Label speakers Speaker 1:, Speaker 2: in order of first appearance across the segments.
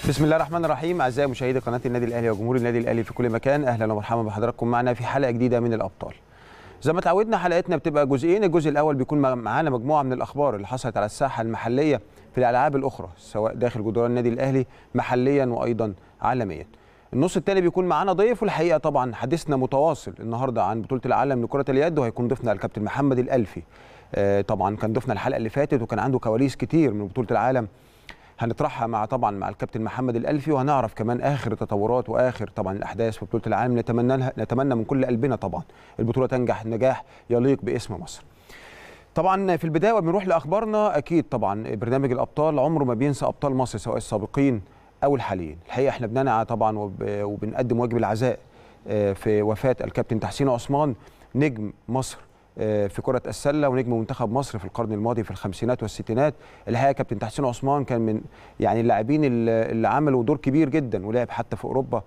Speaker 1: بسم الله الرحمن الرحيم اعزائي مشاهدي قناه النادي الاهلي وجمهور النادي الاهلي في كل مكان اهلا ومرحبا بحضراتكم معنا في حلقه جديده من الابطال زي ما اتعودنا حلقتنا بتبقى جزئين الجزء الاول بيكون معانا مجموعه من الاخبار اللي حصلت على الساحه المحليه في الالعاب الاخرى سواء داخل جدران النادي الاهلي محليا وايضا عالميا النص الثاني بيكون معانا ضيف والحقيقه طبعا حديثنا متواصل النهارده عن بطوله العالم لكره اليد وهيكون ضيفنا الكابتن محمد الالفي آه طبعا كان ضيفنا الحلقه اللي فاتت وكان عنده كواليس كتير من بطوله العالم هنطرحها مع طبعا مع الكابتن محمد الالفي وهنعرف كمان اخر التطورات واخر طبعا الاحداث في بطوله العالم نتمنى لها نتمنى من كل قلبنا طبعا البطوله تنجح نجاح يليق باسم مصر. طبعا في البدايه وبنروح لاخبارنا اكيد طبعا برنامج الابطال عمره ما بينسى ابطال مصر سواء السابقين او الحاليين الحقيقه احنا بننعى طبعا وبنقدم واجب العزاء في وفاه الكابتن تحسين عثمان نجم مصر في كرة السلة ونجم منتخب مصر في القرن الماضي في الخمسينات والستينات الحقيقة كابتن تحسين عثمان كان من يعني اللاعبين اللي عملوا دور كبير جدا ولعب حتى في أوروبا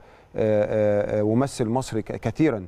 Speaker 1: ومثل مصر كثيرا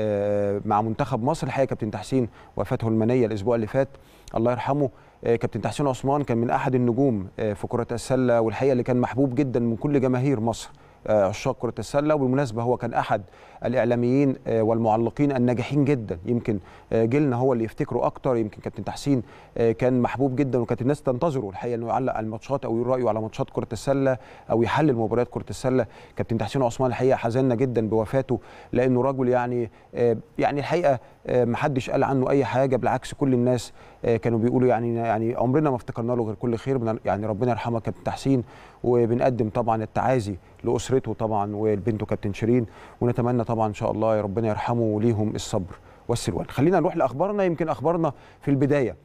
Speaker 1: مع منتخب مصر الحقيقة كابتن تحسين وفاته المنية الأسبوع اللي فات الله يرحمه كابتن تحسين عثمان كان من أحد النجوم في كرة السلة والحقيقة اللي كان محبوب جدا من كل جماهير مصر عشاق كرة السلة وبالمناسبة هو كان أحد الإعلاميين والمعلقين الناجحين جدا يمكن جيلنا هو اللي يفتكره أكتر يمكن كابتن تحسين كان محبوب جدا وكانت الناس تنتظره الحقيقة أنه يعلق على الماتشات أو يقول رأيه على ماتشات كرة السلة أو يحلل مباريات كرة السلة كابتن تحسين عثمان الحقيقة حزنا جدا بوفاته لأنه رجل يعني يعني الحقيقة ما حدش قال عنه أي حاجة بالعكس كل الناس كانوا بيقولوا يعني يعني عمرنا ما افتكرنا له غير كل خير يعني ربنا يرحمه كابتن تحسين وبنقدم طبعا التعازي لاسرته طبعا وبنته كابتن شيرين ونتمنى طبعا ان شاء الله يا ربنا يرحمه وليهم الصبر والسلوان خلينا نروح لاخبارنا يمكن اخبارنا في البدايه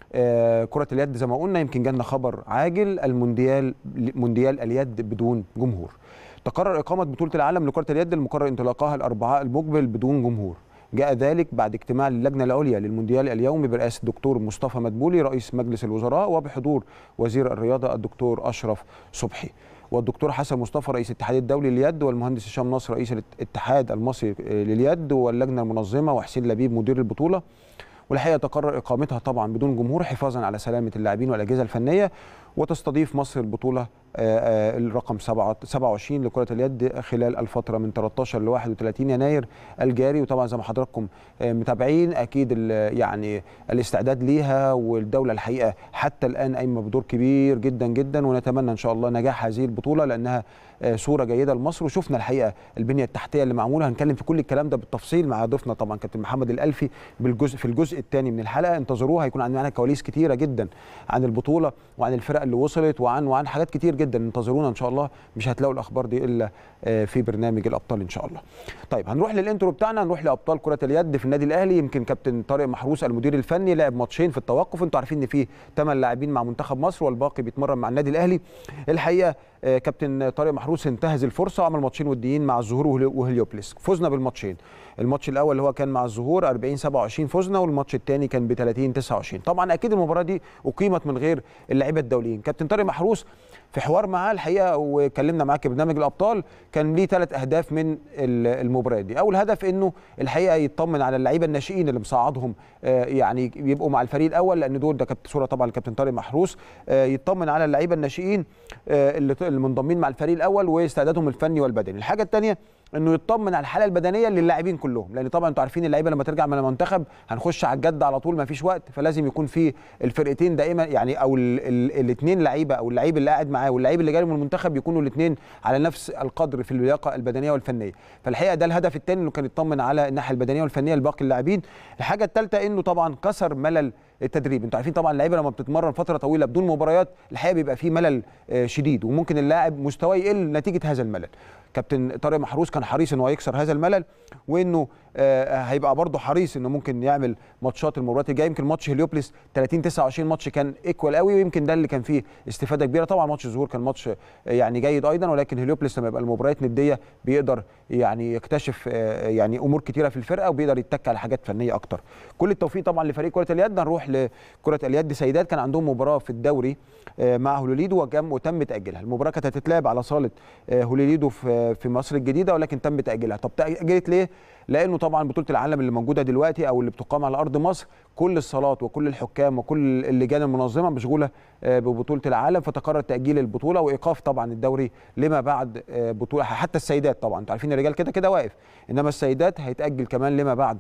Speaker 1: آه كره اليد زي ما قلنا يمكن جالنا خبر عاجل المونديال مونديال اليد بدون جمهور تقرر اقامه بطوله العالم لكره اليد المقرر انطلاقها الاربعاء المقبل بدون جمهور جاء ذلك بعد اجتماع اللجنة العليا للمونديال اليومي برئاسة الدكتور مصطفى مدبولي رئيس مجلس الوزراء وبحضور وزير الرياضة الدكتور أشرف صبحي والدكتور حسن مصطفى رئيس الاتحاد الدولي لليد والمهندس هشام نصر رئيس الاتحاد المصري لليد واللجنة المنظمة وحسين لبيب مدير البطولة والحقيقه تقرر اقامتها طبعا بدون جمهور حفاظا على سلامه اللاعبين والاجهزه الفنيه وتستضيف مصر البطوله الرقم 27 لكره اليد خلال الفتره من 13 ل 31 يناير الجاري وطبعا زي ما حضراتكم متابعين اكيد يعني الاستعداد ليها والدوله الحقيقه حتى الان قايمه بدور كبير جدا جدا ونتمنى ان شاء الله نجاح هذه البطوله لانها صوره جيده لمصر وشفنا الحقيقه البنيه التحتيه اللي معموله هنتكلم في كل الكلام ده بالتفصيل مع ضيفنا طبعا كابتن محمد الالفي بالجزء في الجزء الثاني من الحلقه انتظروها هيكون عندنا كواليس كتيره جدا عن البطوله وعن الفرق اللي وصلت وعن وعن حاجات كتير جدا انتظرونا ان شاء الله مش هتلاقوا الاخبار دي الا في برنامج الابطال ان شاء الله. طيب هنروح للانترو بتاعنا نروح لابطال كره اليد في النادي الاهلي يمكن كابتن طارق محروس المدير الفني لعب ماتشين في التوقف انتوا عارفين ان في 8 لاعبين مع منتخب مصر والباقي بيتمرن مع النادي الاهلي. الحقيقه كابتن طارق محروس انتهز الفرصه وعمل ماتشين وديين مع الظهور وهليوبلس فزنا بالماتشين الماتش الاول اللي هو كان مع الظهور 40 27 فزنا والماتش الثاني كان ب 30 29 طبعا اكيد المباراه دي اقيمت من غير اللعيبه الدوليين كابتن طارق محروس في حوار معاه الحقيقه وكلمنا معاه برنامج الابطال كان ليه ثلاث اهداف من المباراه دي اول هدف انه الحقيقه يطمن على اللعيبه الناشئين اللي مصعدهم يعني يبقوا مع الفريق الاول لان دول ده كانت صوره طبعا لكابتن طارق محروس يطمن على اللعيبه الناشئين اللي منضمين مع الفريق الاول واستعدادهم الفني والبدني الحاجه الثانيه انه يطمن على الحاله البدنيه للاعبين كلهم لان طبعا انتوا عارفين اللعيبه لما ترجع من المنتخب هنخش على الجد على طول ما فيش وقت فلازم يكون في الفرقتين دائما يعني او الاثنين لعيبه او اللعيب اللي قاعد معاه واللعيب اللي جاي من المنتخب يكونوا الاثنين على نفس القدر في اللياقه البدنيه والفنيه فالحقيقه ده الهدف الثاني انه كان يطمن على الناحيه البدنيه والفنيه لباقي اللاعبين الحاجه الثالثه انه طبعا كسر ملل التدريب انتوا عارفين طبعا اللعيبه لما بتتمرن فتره طويله بدون مباريات الحقيقه بيبقى فيه ملل شديد وممكن اللاعب مستواه يقل نتيجه هذا الملل كابتن طارق محروس كان حريص ان هو يكسر هذا الملل وانه آه هيبقى برضه حريص انه ممكن يعمل ماتشات المباريات الجايه يمكن ماتش هليوبلس 30 29 ماتش كان ايكوال قوي ويمكن ده اللي كان فيه استفاده كبيره طبعا ماتش الظهور كان ماتش يعني جيد ايضا ولكن هليوبلس لما يبقى المباريات نديه بيقدر يعني يكتشف آه يعني امور كتيره في الفرقه وبيقدر يتك على حاجات فنيه اكتر كل التوفيق طبعا لفريق كره اليد نروح لكره اليد سيدات كان عندهم مباراه في الدوري آه، مع هوليليدو وكم وتم تاجيلها المباراه كانت هتتلعب على صاله آه، هوليليدو في في مصر الجديده ولكن تم تاجيلها طب تاجلت ليه لانه طبعا بطوله العالم اللي موجوده دلوقتي او اللي بتقام على ارض مصر كل الصالات وكل الحكام وكل اللجان المنظمه مشغوله آه، ببطوله العالم فتقرر تاجيل البطوله وايقاف طبعا الدوري لما بعد آه، بطوله حتى السيدات طبعا انتوا عارفين الرجال كده كده واقف انما السيدات هيتاجل كمان لما بعد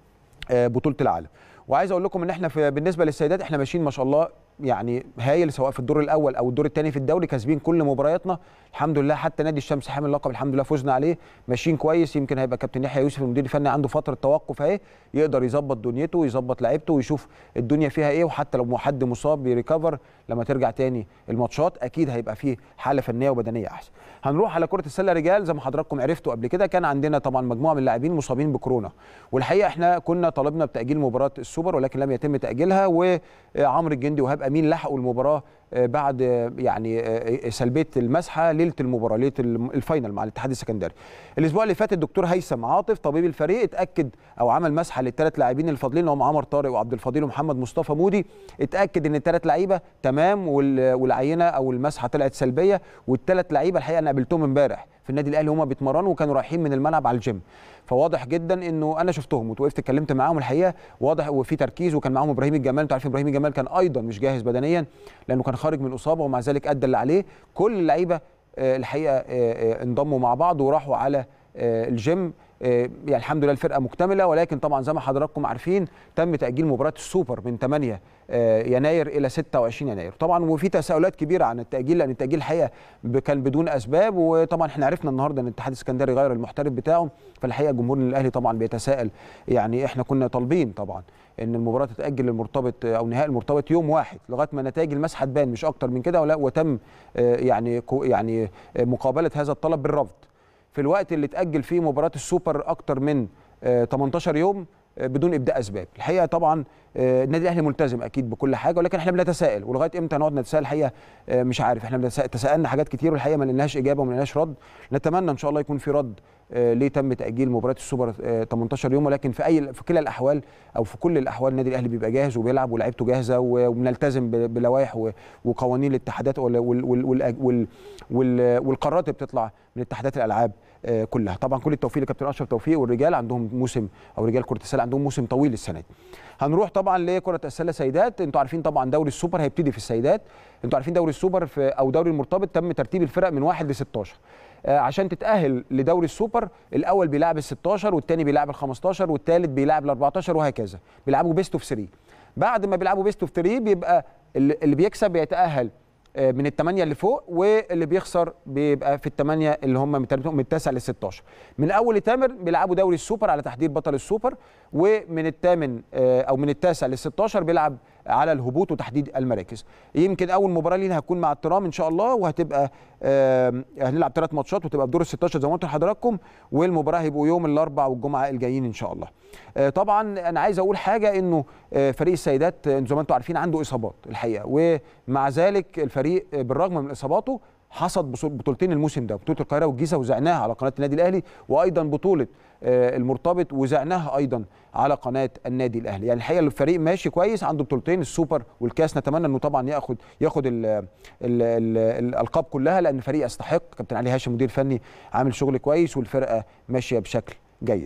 Speaker 1: آه، بطوله العالم وعايز اقول لكم ان احنا في بالنسبه للسيدات احنا ماشيين ما شاء الله يعني هايل سواء في الدور الاول او الدور الثاني في الدوري كاسبين كل مبارياتنا الحمد لله حتى نادي الشمس حامل اللقب الحمد لله فزنا عليه ماشيين كويس يمكن هيبقى كابتن يحيى يوسف المدير الفني عنده فتره توقف اهي يقدر يظبط دنيته ويظبط لعيبته ويشوف الدنيا فيها ايه وحتى لو حد مصاب بيريكفر لما ترجع تاني الماتشات اكيد هيبقى فيه حاله فنيه وبدنيه احسن هنروح على كره السله رجال زي ما حضراتكم عرفتوا قبل كده كان عندنا طبعا مجموعه من اللاعبين مصابين بكورونا والحقيقه احنا كنا طلبنا بتاجيل مباراه السوبر ولكن لم يتم تاجيلها وعمرو الجندي وهاب امين لحقوا المباراه آه، بعد آه، يعني آه، سلبيه المسحه ليله المباراه ليله الفاينل مع الاتحاد السكندري. الاسبوع اللي فات الدكتور هيثم عاطف طبيب الفريق اتاكد او عمل مسحه للثلاث لاعبين الفاضلين اللي هم عمر طارق وعبد الفضيل ومحمد مصطفى مودي اتاكد ان الثلاث لعيبه تمام وال- والعينه او المسحه طلعت سلبيه والثلاث لعيبه الحقيقه انا قابلتهم امبارح في النادي الاهلي هم بيتمرنوا وكانوا رايحين من الملعب على الجيم فواضح جدا انه انا شفتهم وقفت اتكلمت معاهم الحقيقه واضح وفي تركيز وكان معاهم ابراهيم الجمال انتوا عارفين ابراهيم الجمال كان ايضا مش جاهز بدنيا لانه كان خارج من اصابه ومع ذلك ادى اللي عليه كل اللعيبه آه، الحقيقه آه، آه، انضموا مع بعض وراحوا على آه، الجيم آه، يعني الحمد لله الفرقه مكتمله ولكن طبعا زي ما حضراتكم عارفين تم تاجيل مباراه السوبر من 8 آه، يناير الى 26 يناير طبعا وفي تساؤلات كبيره عن التاجيل لان التاجيل الحقيقه ب- كان بدون اسباب وطبعا احنا عرفنا النهارده ان الاتحاد السكندري غير المحترف بتاعه فالحقيقه جمهور الاهلي طبعا بيتساءل يعني احنا كنا طالبين طبعا ان المباراه تتاجل للمرتبط او نهائي المرتبط يوم واحد لغايه ما نتائج المسحه تبان مش اكتر من كده ولا وتم آه، يعني كو- يعني آه، مقابله هذا الطلب بالرفض في الوقت اللي اتاجل فيه مباراه السوبر اكتر من آه، 18 يوم آه، بدون ابداء اسباب الحقيقه طبعا آه، النادي الاهلي ملتزم اكيد بكل حاجه ولكن احنا بنتساءل ولغايه امتى نقعد نتساءل الحقيقه آه، مش عارف احنا بنتساءل- تساءلنا حاجات كتير والحقيقه ما لقيناش اجابه وما لقيناش رد نتمنى ان شاء الله يكون في رد آه، ليه تم تاجيل مباراه السوبر آه، 18 يوم ولكن في اي في كلا الاحوال او في كل الاحوال النادي الاهلي بيبقى جاهز وبيلعب ولاعيبته جاهزه و- وبنلتزم ب- بلوائح و- وقوانين الاتحادات وال- وال- وال- وال- وال- وال- والقرارات اللي بتطلع من اتحادات الالعاب آه، كلها طبعا كل التوفيق لكابتن اشرف توفيق والرجال عندهم موسم او رجال كره السله عندهم موسم طويل السنه دي هنروح طبعا لكره السله سيدات انتوا عارفين طبعا دوري السوبر هيبتدي في السيدات انتوا عارفين دوري السوبر في او دوري المرتبط تم ترتيب الفرق من 1 ل 16 آه، عشان تتاهل لدوري السوبر الاول بيلعب ال 16 والثاني بيلعب ال 15 والثالث بيلعب ال 14 وهكذا بيلعبوا بيست اوف 3 بعد ما بيلعبوا بيست اوف 3 بيبقى اللي اللي بيكسب بيتاهل آه، من الثمانيه اللي فوق واللي بيخسر بيبقى في الثمانيه اللي هم من من التاسع لل 16 من اول لتامر بيلعبوا دوري السوبر على تحديد بطل السوبر ومن الثامن آه، او من التاسع لل 16 بيلعب على الهبوط وتحديد المراكز يمكن اول مباراه لينا هتكون مع الترام ان شاء الله وهتبقى آه، هنلعب ثلاث ماتشات وتبقى بدور ال 16 زي ما قلت لحضراتكم والمباراه هيبقوا يوم الاربع والجمعه الجايين ان شاء الله آه، طبعا انا عايز اقول حاجه انه آه، فريق السيدات آه، زي ما انتم عارفين عنده اصابات الحقيقه ومع ذلك الفريق آه، بالرغم من اصاباته حصد بصو- بطولتين الموسم ده بطوله القاهره والجيزه وزعناها على قناه النادي الاهلي وايضا بطوله آه، المرتبط وزعناها ايضا على قناه النادي الاهلي يعني الحقيقه الفريق ماشي كويس عنده بطولتين السوبر والكاس نتمنى انه طبعا ياخد ياخد ال ال ال الالقاب كلها لان فريق يستحق كابتن علي هاشم مدير فني عامل شغل كويس والفرقه ماشيه بشكل جيد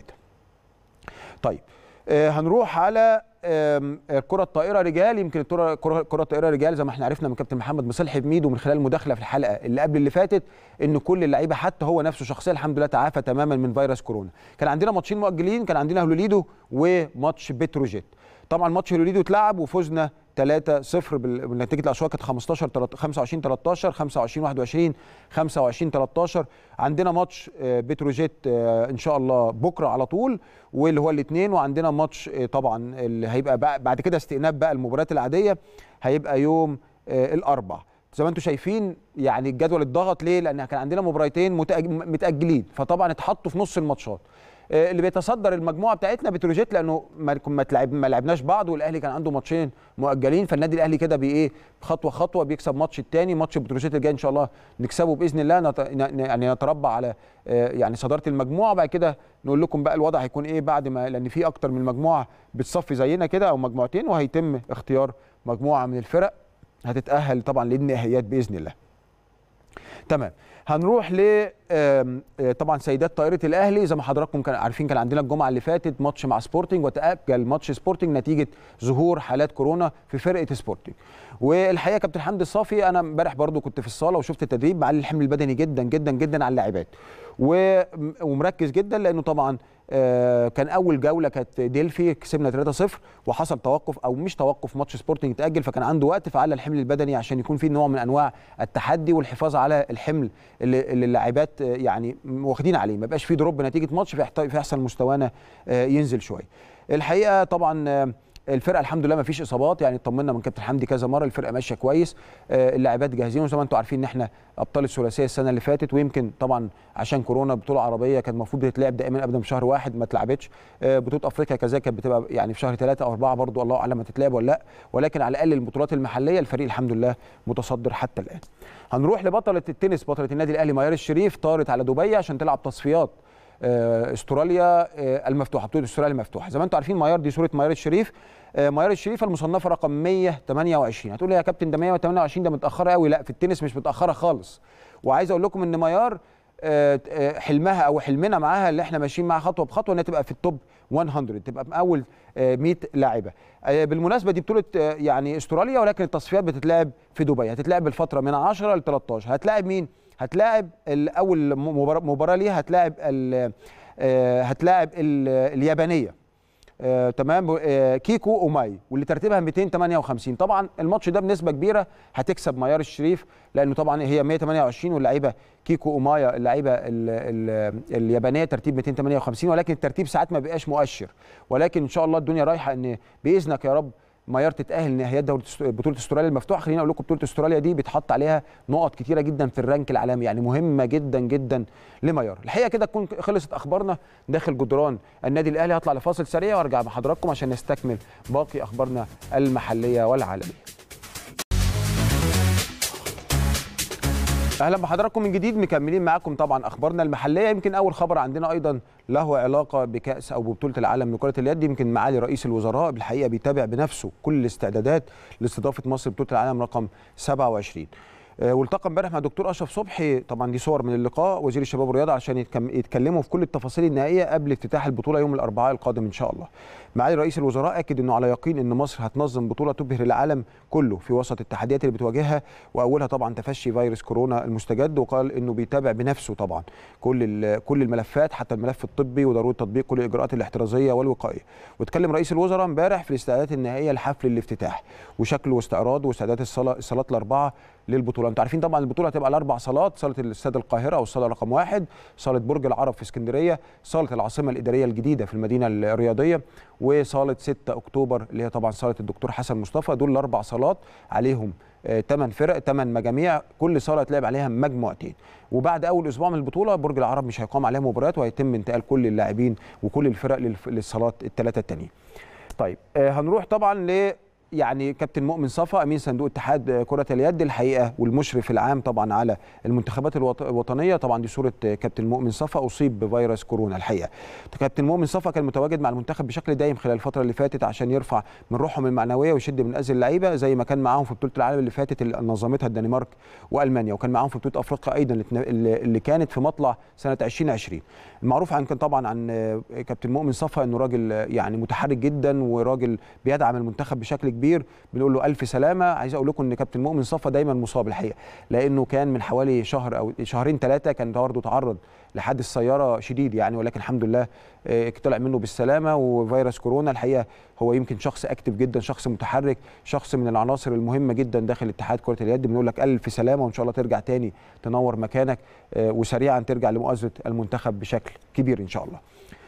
Speaker 1: طيب آه، هنروح على آم، آه، كرة الطائرة رجال يمكن الكرة كرة كرة الطائرة رجال زي ما احنا عرفنا من كابتن محمد مصلحي بميدو من خلال المداخلة في الحلقة اللي قبل اللي فاتت ان كل اللعيبة حتى هو نفسه شخصيا الحمد لله تعافى تماما من فيروس كورونا كان عندنا ماتشين مؤجلين كان عندنا هلوليدو وماتش بتروجيت طبعا ماتش هلوليدو اتلعب وفزنا 3-0 بال- بنتيجه الاشواط كانت 15 تلات- 25 13 25 21 25 13 عندنا ماتش آه، بتروجيت آه، ان شاء الله بكره على طول واللي هو الاثنين وعندنا ماتش آه، طبعا اللي هيبقى بع- بعد كده استئناف بقى المباريات العاديه هيبقى يوم آه، الاربع زي ما انتم شايفين يعني الجدول اتضغط ليه لان كان عندنا مباراتين متأج- متاجلين فطبعا اتحطوا في نص الماتشات آه، اللي بيتصدر المجموعه بتاعتنا بتروجيت لانه ما ما تلعب ما لعبناش بعض والاهلي كان عنده ماتشين مؤجلين فالنادي الاهلي كده بايه خطوه خطوه بيكسب ماتش الثاني ماتش بتروجيت الجاي ان شاء الله نكسبه باذن الله نت... ن- يعني نتربع على آه، يعني صداره المجموعه بعد كده نقول لكم بقى الوضع هيكون ايه بعد ما لان في اكتر من مجموعه بتصفي زينا كده او مجموعتين وهيتم اختيار مجموعه من الفرق هتتاهل طبعا للنهائيات باذن الله تمام هنروح ل آم، آه، طبعا سيدات طائره الاهلي زي ما حضراتكم كان عارفين كان عندنا الجمعه اللي فاتت ماتش مع سبورتنج وتاجل ماتش سبورتنج نتيجه ظهور حالات كورونا في فرقه سبورتنج والحقيقه كابتن حمدي الصافي انا امبارح برضو كنت في الصاله وشفت التدريب معلي الحمل البدني جدا جدا جدا على اللاعبات و- ومركز جدا لانه طبعا آه، كان اول جوله كانت ديلفي كسبنا 3-0 وحصل توقف او مش توقف ماتش سبورتنج اتاجل فكان عنده وقت فعلى الحمل البدني عشان يكون في نوع من انواع التحدي والحفاظ على الحمل اللي اللي اللاعبات آه، يعني واخدين عليه ما يبقاش في دروب نتيجه ماتش فيحت- فيحصل مستوانا آه، ينزل شويه الحقيقه طبعا آه، الفرقه الحمد لله ما فيش اصابات يعني اطمنا من كابتن حمدي كذا مره الفرقه ماشيه كويس آه، اللاعبات جاهزين وزي ما انتم عارفين ان احنا ابطال الثلاثيه السنه اللي فاتت ويمكن طبعا عشان كورونا بطوله عربيه كانت المفروض بتتلعب دائما ابدا في شهر واحد ما اتلعبتش آه، بطوله افريقيا كذلك كانت بتبقى يعني في شهر ثلاثه او اربعه برضو الله اعلم هتتلعب ولا لا ولكن على الاقل البطولات المحليه الفريق الحمد لله متصدر حتى الان هنروح لبطله التنس بطله النادي الاهلي ميار الشريف طارت على دبي عشان تلعب تصفيات آه، استراليا آه، المفتوحه بطوله استراليا المفتوحه زي ما انتم عارفين ميار دي صوره ميار الشريف آه، ميار الشريف المصنفه رقم 128 هتقول لي يا كابتن ده 128 ده متاخره قوي لا في التنس مش متاخره خالص وعايز اقول لكم ان ميار آه، آه، حلمها او حلمنا معاها اللي احنا ماشيين معاها خطوه بخطوه انها تبقى في التوب 100 تبقى من اول آه، 100 لاعبه آه، بالمناسبه دي بطوله آه، يعني استراليا ولكن التصفيات بتتلعب في دبي هتتلعب بالفتره من 10 ل 13 هتلاعب مين هتلاعب الاول مباراه مباراه ليها هتلاعب ال- آه، هتلاعب ال- اليابانيه آه، تمام آه، كيكو اوماي واللي ترتيبها 258 طبعا الماتش ده بنسبه كبيره هتكسب ميار الشريف لانه طبعا هي 128 واللعيبه كيكو اومايا اللعيبه ال ال اليابانيه ترتيب 258 ولكن الترتيب ساعات ما بيبقاش مؤشر ولكن ان شاء الله الدنيا رايحه ان باذنك يا رب ميار تتاهل نهائيات دوله است- بطوله استراليا المفتوحه خليني اقول لكم بطوله استراليا دي بيتحط عليها نقط كتيره جدا في الرانك العالمي يعني مهمه جدا جدا لميار الحقيقه كده تكون خلصت اخبارنا داخل جدران النادي الاهلي هطلع لفاصل سريع وارجع مع حضراتكم عشان نستكمل باقي اخبارنا المحليه والعالميه اهلا بحضراتكم من جديد مكملين معاكم طبعا اخبارنا المحليه يمكن اول خبر عندنا ايضا له علاقه بكاس او ببطوله العالم لكره اليد يمكن معالي رئيس الوزراء بالحقيقه بيتابع بنفسه كل الاستعدادات لاستضافه مصر بطوله العالم رقم 27 آه، والتقى امبارح مع دكتور اشرف صبحي طبعا دي صور من اللقاء وزير الشباب والرياضه عشان يتكم- يتكلموا في كل التفاصيل النهائيه قبل افتتاح البطوله يوم الاربعاء القادم ان شاء الله. معالي رئيس الوزراء اكد انه على يقين ان مصر هتنظم بطوله تبهر العالم كله في وسط التحديات اللي بتواجهها واولها طبعا تفشي فيروس كورونا المستجد وقال انه بيتابع بنفسه طبعا كل ال- كل الملفات حتى الملف الطبي وضروره تطبيق كل الاجراءات الاحترازيه والوقائيه. واتكلم رئيس الوزراء امبارح في الاستعدادات النهائيه لحفل الافتتاح وشكل واستعراض واستعدادات الصلاه الصالات الاربعه للبطوله انتوا عارفين طبعا البطوله هتبقى على اربع صالات صاله الاستاد القاهره او الصاله رقم واحد صاله برج العرب في اسكندريه صاله العاصمه الاداريه الجديده في المدينه الرياضيه وصاله 6 اكتوبر اللي هي طبعا صاله الدكتور حسن مصطفى دول الاربع صالات عليهم ثمان فرق ثمان مجاميع كل صاله هتلعب عليها مجموعتين وبعد اول اسبوع من البطوله برج العرب مش هيقام عليها مباريات وهيتم انتقال كل اللاعبين وكل الفرق للف- للصالات الثلاثه التانيين طيب آه، هنروح طبعا ل يعني كابتن مؤمن صفا امين صندوق اتحاد آه، كره اليد الحقيقه والمشرف العام طبعا على المنتخبات الوط- الوطنيه طبعا دي صوره آه، كابتن مؤمن صفا اصيب بفيروس كورونا الحقيقه كابتن مؤمن صفا كان متواجد مع المنتخب بشكل دايم خلال الفتره اللي فاتت عشان يرفع من روحهم المعنويه ويشد من اذى اللعيبه زي ما كان معاهم في بطوله العالم اللي فاتت اللي نظمتها الدنمارك والمانيا وكان معاهم في بطوله افريقيا ايضا اللي اتن- اللي اللي كانت في مطلع سنه 2020 المعروف عن كان طبعا عن آه، كابتن مؤمن صفا انه راجل آه، يعني متحرك جدا وراجل بيدعم المنتخب بشكل كبير بنقول له الف سلامه عايز اقول لكم ان كابتن مؤمن صفا دايما مصاب الحقيقه لانه كان من حوالي شهر او شهرين ثلاثه كان برضه تعرض لحادث سياره شديد يعني ولكن الحمد لله آه، طلع منه بالسلامه وفيروس كورونا الحقيقه هو يمكن شخص اكتف جدا شخص متحرك شخص من العناصر المهمه جدا داخل اتحاد كره اليد بنقول لك الف سلامه وان شاء الله ترجع تاني تنور مكانك آه، وسريعا ترجع لمؤازره المنتخب بشكل كبير ان شاء الله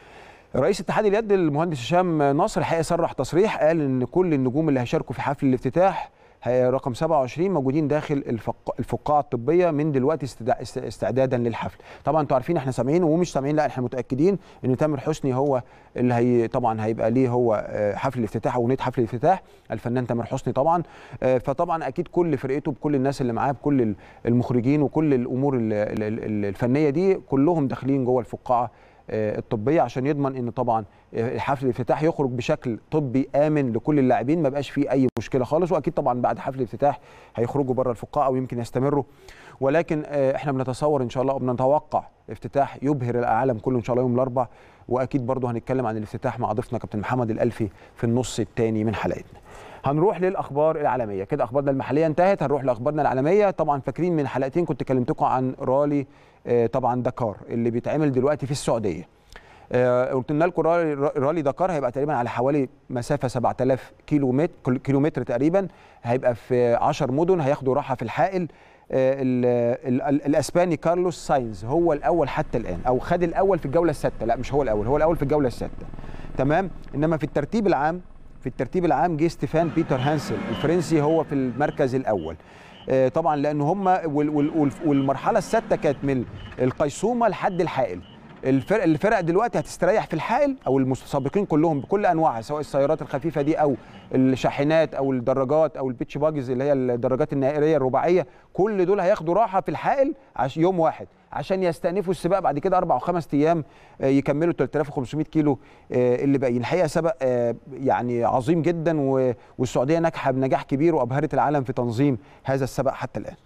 Speaker 1: رئيس اتحاد اليد المهندس هشام ناصر الحقيقه صرح تصريح قال ان كل النجوم اللي هيشاركوا في حفل الافتتاح هي- رقم 27 موجودين داخل الفق... الفقاعه الطبيه من دلوقتي استدع... است- استعدادا للحفل طبعا انتوا عارفين احنا سامعين ومش سامعين لا احنا متاكدين ان تامر حسني هو اللي هي طبعا هيبقى ليه هو آه، حفل الافتتاح اغنيه حفل الافتتاح الفنان تامر حسني طبعا آه، فطبعا اكيد كل فرقته بكل الناس اللي معاه بكل ال- المخرجين وكل الامور ال- ال- ال- الفنيه دي كلهم داخلين جوه الفقاعه آه، الطبيه عشان يضمن ان طبعا آه، حفل الافتتاح يخرج بشكل طبي امن لكل اللاعبين ما بقاش فيه اي مشكله خالص واكيد طبعا بعد حفل الافتتاح هيخرجوا بره الفقاعه ويمكن يستمروا ولكن آه، احنا بنتصور ان شاء الله وبنتوقع افتتاح يبهر العالم كله ان شاء الله يوم الاربعاء واكيد برضه هنتكلم عن الافتتاح مع ضيفنا كابتن محمد الالفي في النص الثاني من حلقتنا هنروح للاخبار العالميه كده اخبارنا المحليه انتهت هنروح لاخبارنا العالميه طبعا فاكرين من حلقتين كنت كلمتكم عن رالي آه، طبعا دكار اللي بيتعمل دلوقتي في السعوديه آه، قلت لنا لكم رالي, رالي دكار هيبقى تقريبا على حوالي مسافه 7000 كيلو متر كل- كيلومتر تقريبا هيبقى في 10 مدن هياخدوا راحه في الحائل آه، ال- ال- ال- الاسباني كارلوس ساينز هو الاول حتى الان او خد الاول في الجوله السادسه لا مش هو الاول هو الاول في الجوله السادسه تمام انما في الترتيب العام في الترتيب العام جه ستيفان بيتر هانسل الفرنسي هو في المركز الاول آه، طبعا لان هم وال- وال- وال- والمرحله السادسه كانت من القيصومه لحد الحائل الفرق الفرق دلوقتي هتستريح في الحائل او المتسابقين كلهم بكل انواعها سواء السيارات الخفيفه دي او الشاحنات او الدراجات او البيتش باجز اللي هي الدراجات النائريه الرباعيه كل دول هياخدوا راحه في الحائل عش يوم واحد عشان يستأنفوا السباق بعد كده اربع وخمس ايام آه، يكملوا 3500 كيلو آه، اللي باقيين الحقيقه سبق آه، يعني عظيم جدا و- والسعوديه ناجحه بنجاح كبير وابهرت العالم في تنظيم هذا السبق حتى الان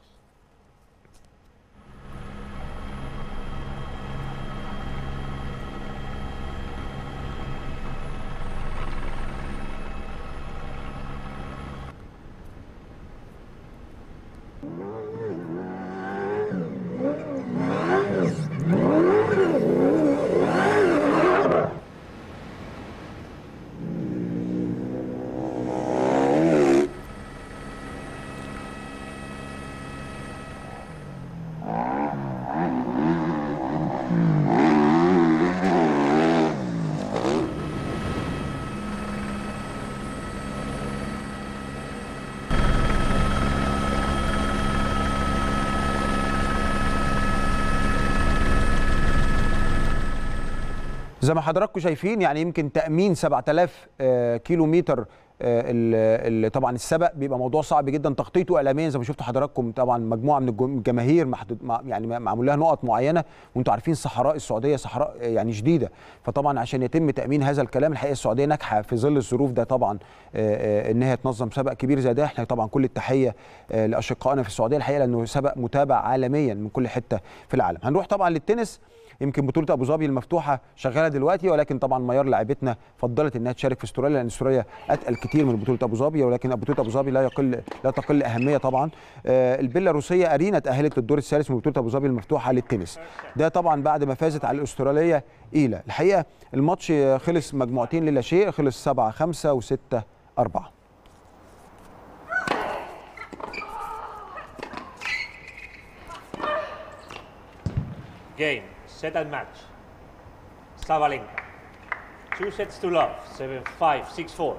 Speaker 1: زي ما حضراتكم شايفين يعني يمكن تأمين 7000 آه، كيلو متر آه، ال- ال- طبعا السبق بيبقى موضوع صعب جدا تخطيطه اعلاميا زي ما شفتوا حضراتكم طبعا مجموعه من الجم- الجماهير محدود مع- يعني معمول لها نقط معينه وانتم عارفين صحراء السعوديه صحراء آه، يعني شديده فطبعا عشان يتم تامين هذا الكلام الحقيقه السعوديه ناجحه في ظل الظروف ده طبعا آه، آه، ان هي تنظم سبق كبير زي ده احنا طبعا كل التحيه آه، لاشقائنا في السعوديه الحقيقه لانه سبق متابع عالميا من كل حته في العالم هنروح طبعا للتنس يمكن بطوله ابو ظبي المفتوحه شغاله دلوقتي ولكن طبعا ميار لاعبتنا فضلت انها تشارك في استراليا لان استراليا اتقل كتير من بطوله ابو ظبي ولكن بطوله ابو ظبي لا يقل لا تقل اهميه طبعا آه، البيلاروسيه ارينا تاهلت للدور الثالث من بطوله ابو ظبي المفتوحه للتنس ده طبعا بعد ما فازت على الاستراليه ايلا الحقيقه الماتش آه، خلص مجموعتين للا شيء خلص 7 5 و6 4
Speaker 2: Game, set and match. Sabalenka. Two sets to love. 7 5, 6 4.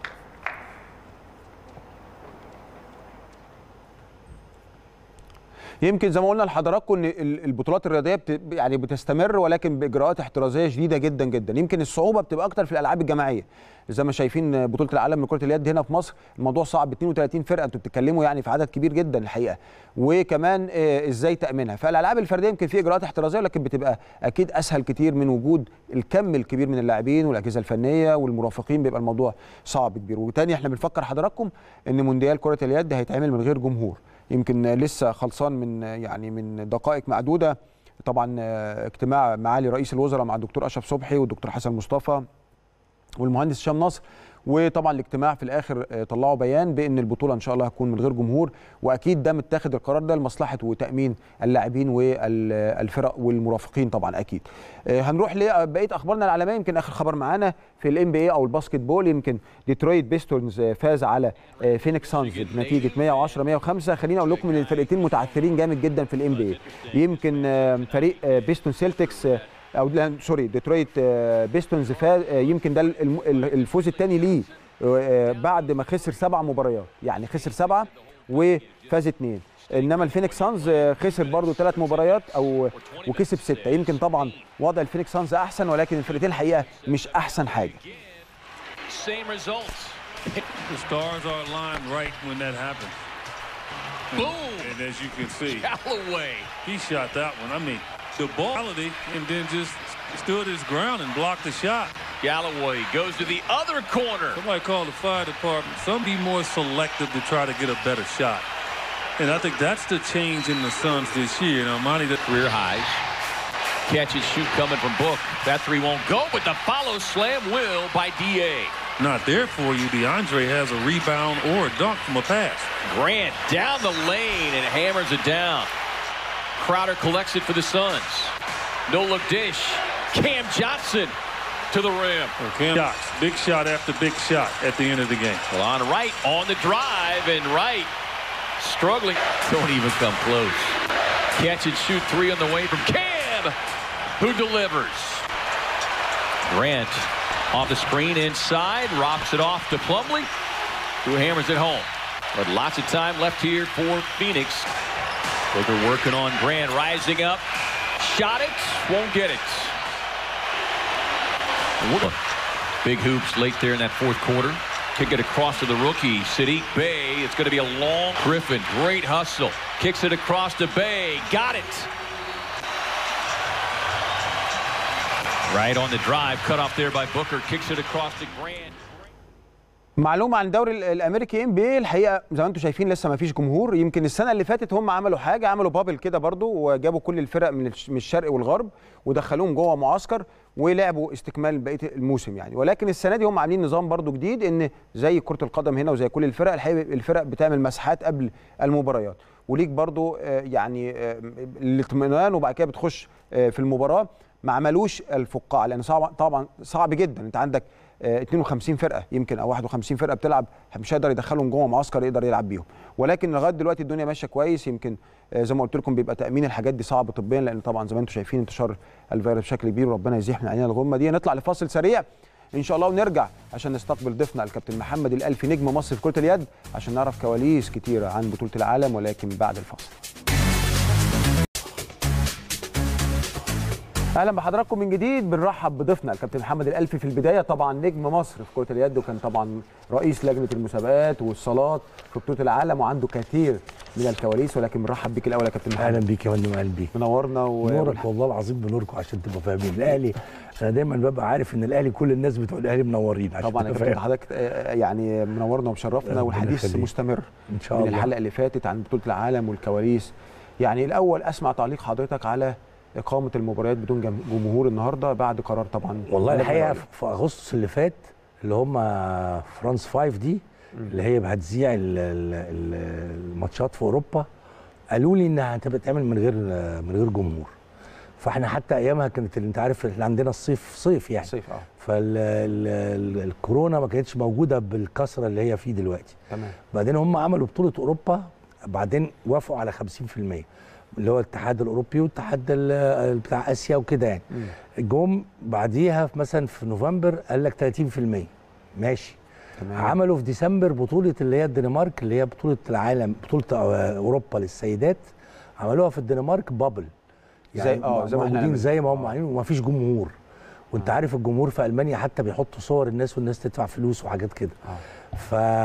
Speaker 1: يمكن زي ما قلنا لحضراتكم ان ال- البطولات الرياضيه بت يعني بتستمر ولكن باجراءات احترازيه شديده جدا جدا يمكن الصعوبه بتبقى اكتر في الالعاب الجماعيه زي ما شايفين بطوله العالم لكره اليد هنا في مصر الموضوع صعب 32 فرقه انتوا بتتكلموا يعني في عدد كبير جدا الحقيقه وكمان آه، ازاي تامينها فالالعاب الفرديه يمكن في اجراءات احترازيه لكن بتبقى اكيد اسهل كتير من وجود الكم الكبير من اللاعبين والاجهزه الفنيه والمرافقين بيبقى الموضوع صعب كبير وتاني احنا بنفكر حضراتكم ان مونديال كره اليد هيتعمل من غير جمهور يمكن لسه خلصان من يعني من دقائق معدوده طبعا آه، اجتماع معالي رئيس الوزراء مع الدكتور اشرف صبحي والدكتور حسن مصطفى والمهندس هشام نصر وطبعا الاجتماع في الاخر آه، طلعوا بيان بان البطوله ان شاء الله هتكون من غير جمهور واكيد ده متاخد القرار ده لمصلحه وتامين اللاعبين والفرق والمرافقين طبعا اكيد آه، هنروح لبقيه اخبارنا العالميه يمكن اخر خبر معانا في الام بي اي او الباسكت بول يمكن ديترويت بيستونز آه، فاز على آه، فينيكس سانز بنتيجه 110 105 خليني اقول لكم ان الفرقتين متعثرين جامد جدا في الام بي اي يمكن آه، فريق آه، بيستون سيلتكس آه، او لا سوري ديترويت آه، بيستونز فاز آه، يمكن ده الم- ال- الفوز الثاني ليه آه، بعد ما خسر سبع مباريات يعني خسر سبعه وفاز اثنين انما الفينيكس سانز آه، خسر برضو ثلاث مباريات او وكسب سته يمكن طبعا وضع الفينيكس سانز احسن ولكن الفرقتين الحقيقه مش احسن حاجه
Speaker 3: Same results.
Speaker 4: The stars are aligned right when that happens.
Speaker 3: Boom!
Speaker 4: And as you can see,
Speaker 3: Galloway.
Speaker 4: he shot that one. I mean, the ball and then just stood his ground and blocked the shot.
Speaker 3: Galloway goes to the other corner.
Speaker 4: Somebody called the fire department. Some be more selective to try to get a better shot. And I think that's the change in the Suns this year. Now, Monty, that
Speaker 3: Career highs. Catch and shoot coming from Book. That three won't go, but the follow slam will by DA.
Speaker 4: not there for you. DeAndre has a rebound or a dunk from a pass.
Speaker 3: Grant down the lane and hammers it down. Crowder collects it for the Suns. No look dish. Cam Johnson to the rim.
Speaker 4: Okay. Shots. Big shot after big shot at the end of the game.
Speaker 3: Well, on right on the drive and right struggling. Don't even come close. Catch and shoot three on the way from Cam, who delivers. Grant off the screen inside, rocks it off to Plumlee, who hammers it home. But lots of time left here for Phoenix. Booker working on Grant, rising up, shot it, won't get it. Wood- Big hoops late there in that fourth quarter. Kick it across to the rookie, Sadiq Bay. It's going to be a long Griffin. Great hustle. Kicks it across to Bay. Got it. Right on the drive. Cut off there by Booker. Kicks it across to Grant.
Speaker 1: معلومه عن الدوري ال- الامريكي ام بي الحقيقه زي ما انتم شايفين لسه ما فيش جمهور يمكن السنه اللي فاتت هم عملوا حاجه عملوا بابل كده برضو وجابوا كل الفرق من الش- من الشرق والغرب ودخلوهم جوه معسكر ولعبوا استكمال بقيه الموسم يعني ولكن السنه دي هم عاملين نظام برضو جديد ان زي كره القدم هنا وزي كل الفرق الحقيقه الفرق بتعمل مسحات قبل المباريات وليك برضو آه، يعني آه، الاطمئنان وبعد كده بتخش آه، في المباراه ما عملوش الفقاعه لان صعب طبعا صعب جدا انت عندك آه، 52 فرقه يمكن او 51 فرقه بتلعب مش هيقدر يدخلهم جوه معسكر يقدر يلعب بيهم ولكن لغايه دلوقتي الدنيا ماشيه كويس يمكن آه، زي ما قلت لكم بيبقى تامين الحاجات دي صعب طبيا لان طبعا زي ما انتم شايفين انتشار الفيروس بشكل كبير وربنا يزيح من علينا الغمه دي نطلع لفاصل سريع ان شاء الله ونرجع عشان نستقبل ضيفنا الكابتن محمد الالفي نجم مصر في كره اليد عشان نعرف كواليس كتيره عن بطوله العالم ولكن بعد الفاصل اهلا بحضراتكم من جديد بنرحب بضيفنا الكابتن محمد الالفي في البدايه طبعا نجم مصر في كره اليد وكان طبعا رئيس لجنه المسابقات والصالات في بطوله العالم وعنده كثير من الكواليس ولكن بنرحب بيك الاول يا كابتن
Speaker 5: اهلا
Speaker 1: محمد
Speaker 5: بيك يا فندم اهلا بيك
Speaker 1: منورنا و...
Speaker 5: نورك والله العظيم بنوركم عشان تبقوا فاهمين الاهلي انا دايما ببقى عارف ان الاهلي كل الناس بتوع الاهلي منورين عشان
Speaker 1: طبعا يا
Speaker 5: تبقى
Speaker 1: كابتن
Speaker 5: فاهم.
Speaker 1: حضرتك آه، يعني منورنا ومشرفنا
Speaker 5: ربنا
Speaker 1: والحديث
Speaker 5: يخليك.
Speaker 1: مستمر
Speaker 5: ان شاء
Speaker 1: من
Speaker 5: الله
Speaker 1: الحلقه اللي فاتت عن بطوله العالم والكواليس يعني الاول اسمع تعليق حضرتك على اقامه المباريات بدون جم- جمهور النهارده بعد قرار طبعا
Speaker 5: والله
Speaker 1: اللجنة
Speaker 5: الحقيقه
Speaker 1: العليا.
Speaker 5: في اغسطس اللي فات اللي هم فرانس 5 دي اللي هي هتذيع ال- ال- ال- الماتشات في اوروبا قالوا لي انها هتبقى تعمل من غير من غير جمهور فاحنا حتى ايامها كانت انت عارف احنا عندنا الصيف صيف يعني
Speaker 1: صيف اه
Speaker 5: فالكورونا ما كانتش موجوده بالكثره اللي هي فيه دلوقتي
Speaker 1: تمام
Speaker 5: بعدين هم عملوا بطوله اوروبا بعدين وافقوا على 50% اللي هو الاتحاد الاوروبي والاتحاد ال- بتاع اسيا وكده يعني
Speaker 1: مم.
Speaker 5: جم بعديها في- مثلا في نوفمبر قال لك 30% ماشي
Speaker 1: تمام
Speaker 5: عملوا في ديسمبر بطوله اللي هي الدنمارك اللي هي بطوله العالم بطوله آه، اوروبا للسيدات عملوها في الدنمارك بابل
Speaker 1: زي- آه، زي ما إحنا
Speaker 5: موجودين
Speaker 1: نعمل.
Speaker 5: زي ما هم
Speaker 1: آه.
Speaker 5: عاملين وما فيش جمهور وانت عارف الجمهور في المانيا حتى بيحطوا صور الناس والناس تدفع فلوس وحاجات كده
Speaker 1: آه.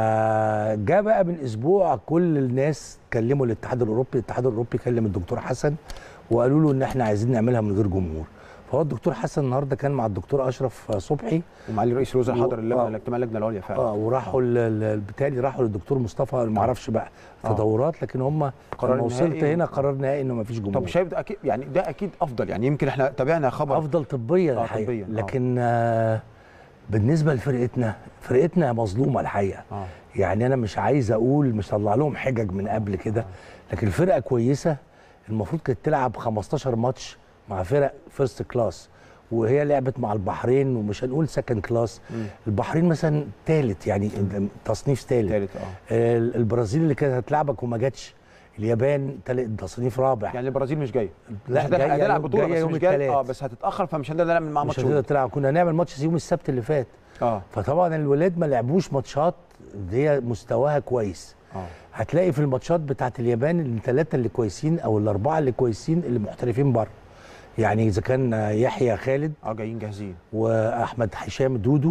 Speaker 5: فجاء بقى من اسبوع كل الناس كلموا الاتحاد الاوروبي الاتحاد الاوروبي كلم الدكتور حسن وقالوا له ان احنا عايزين نعملها من غير جمهور فهو الدكتور حسن النهارده كان مع الدكتور اشرف صبحي
Speaker 1: ومعالي رئيس الوزراء
Speaker 5: و-
Speaker 1: حضر اللجنه
Speaker 5: آه.
Speaker 1: الاجتماع اللجنه العليا فعلا
Speaker 5: اه وراحوا ال- ال- بالتالي راحوا للدكتور مصطفى ما اعرفش بقى
Speaker 1: آه.
Speaker 5: تدورات لكن هم
Speaker 1: قرار
Speaker 5: لما وصلت
Speaker 1: نهائي
Speaker 5: هنا
Speaker 1: و-
Speaker 5: قرار نهائي انه ما فيش جمهور
Speaker 1: طب شايف ده اكيد يعني ده اكيد افضل يعني يمكن احنا تابعنا خبر
Speaker 5: افضل طبيا
Speaker 1: آه،
Speaker 5: الحقيقه
Speaker 1: طبياً، آه.
Speaker 5: لكن آه بالنسبه لفرقتنا فرقتنا مظلومه الحقيقه
Speaker 1: اه
Speaker 5: يعني انا مش عايز اقول مش طلع لهم حجج من قبل كده لكن الفرقه كويسه المفروض كانت تلعب 15 ماتش مع فرق فيرست كلاس وهي لعبت مع البحرين ومش هنقول سكند كلاس البحرين مثلا ثالث يعني تصنيف ثالث
Speaker 1: ثالث اه
Speaker 5: البرازيل اللي كانت هتلعبك وما جاتش اليابان تالت تصنيف رابع
Speaker 1: يعني البرازيل مش جايه
Speaker 5: لا،
Speaker 1: مش هتلحق-
Speaker 5: جاية
Speaker 1: هتلعب
Speaker 5: يوم-
Speaker 1: بطوله
Speaker 5: جاية
Speaker 1: بس
Speaker 5: يوم
Speaker 1: مش جايه
Speaker 5: التلات.
Speaker 1: اه بس هتتاخر فمش هنقدر نعمل معاها
Speaker 5: مش
Speaker 1: ماتش
Speaker 5: هتقدر
Speaker 1: ودي.
Speaker 5: تلعب كنا هنعمل ماتش يوم السبت اللي فات
Speaker 1: اه
Speaker 5: فطبعا الولاد ما لعبوش ماتشات دي مستواها كويس
Speaker 1: اه
Speaker 5: هتلاقي في الماتشات بتاعت اليابان الثلاثه اللي كويسين او الاربعه اللي كويسين اللي محترفين بره يعني اذا كان يحيى خالد
Speaker 1: اه جايين جاهزين
Speaker 5: واحمد هشام دودو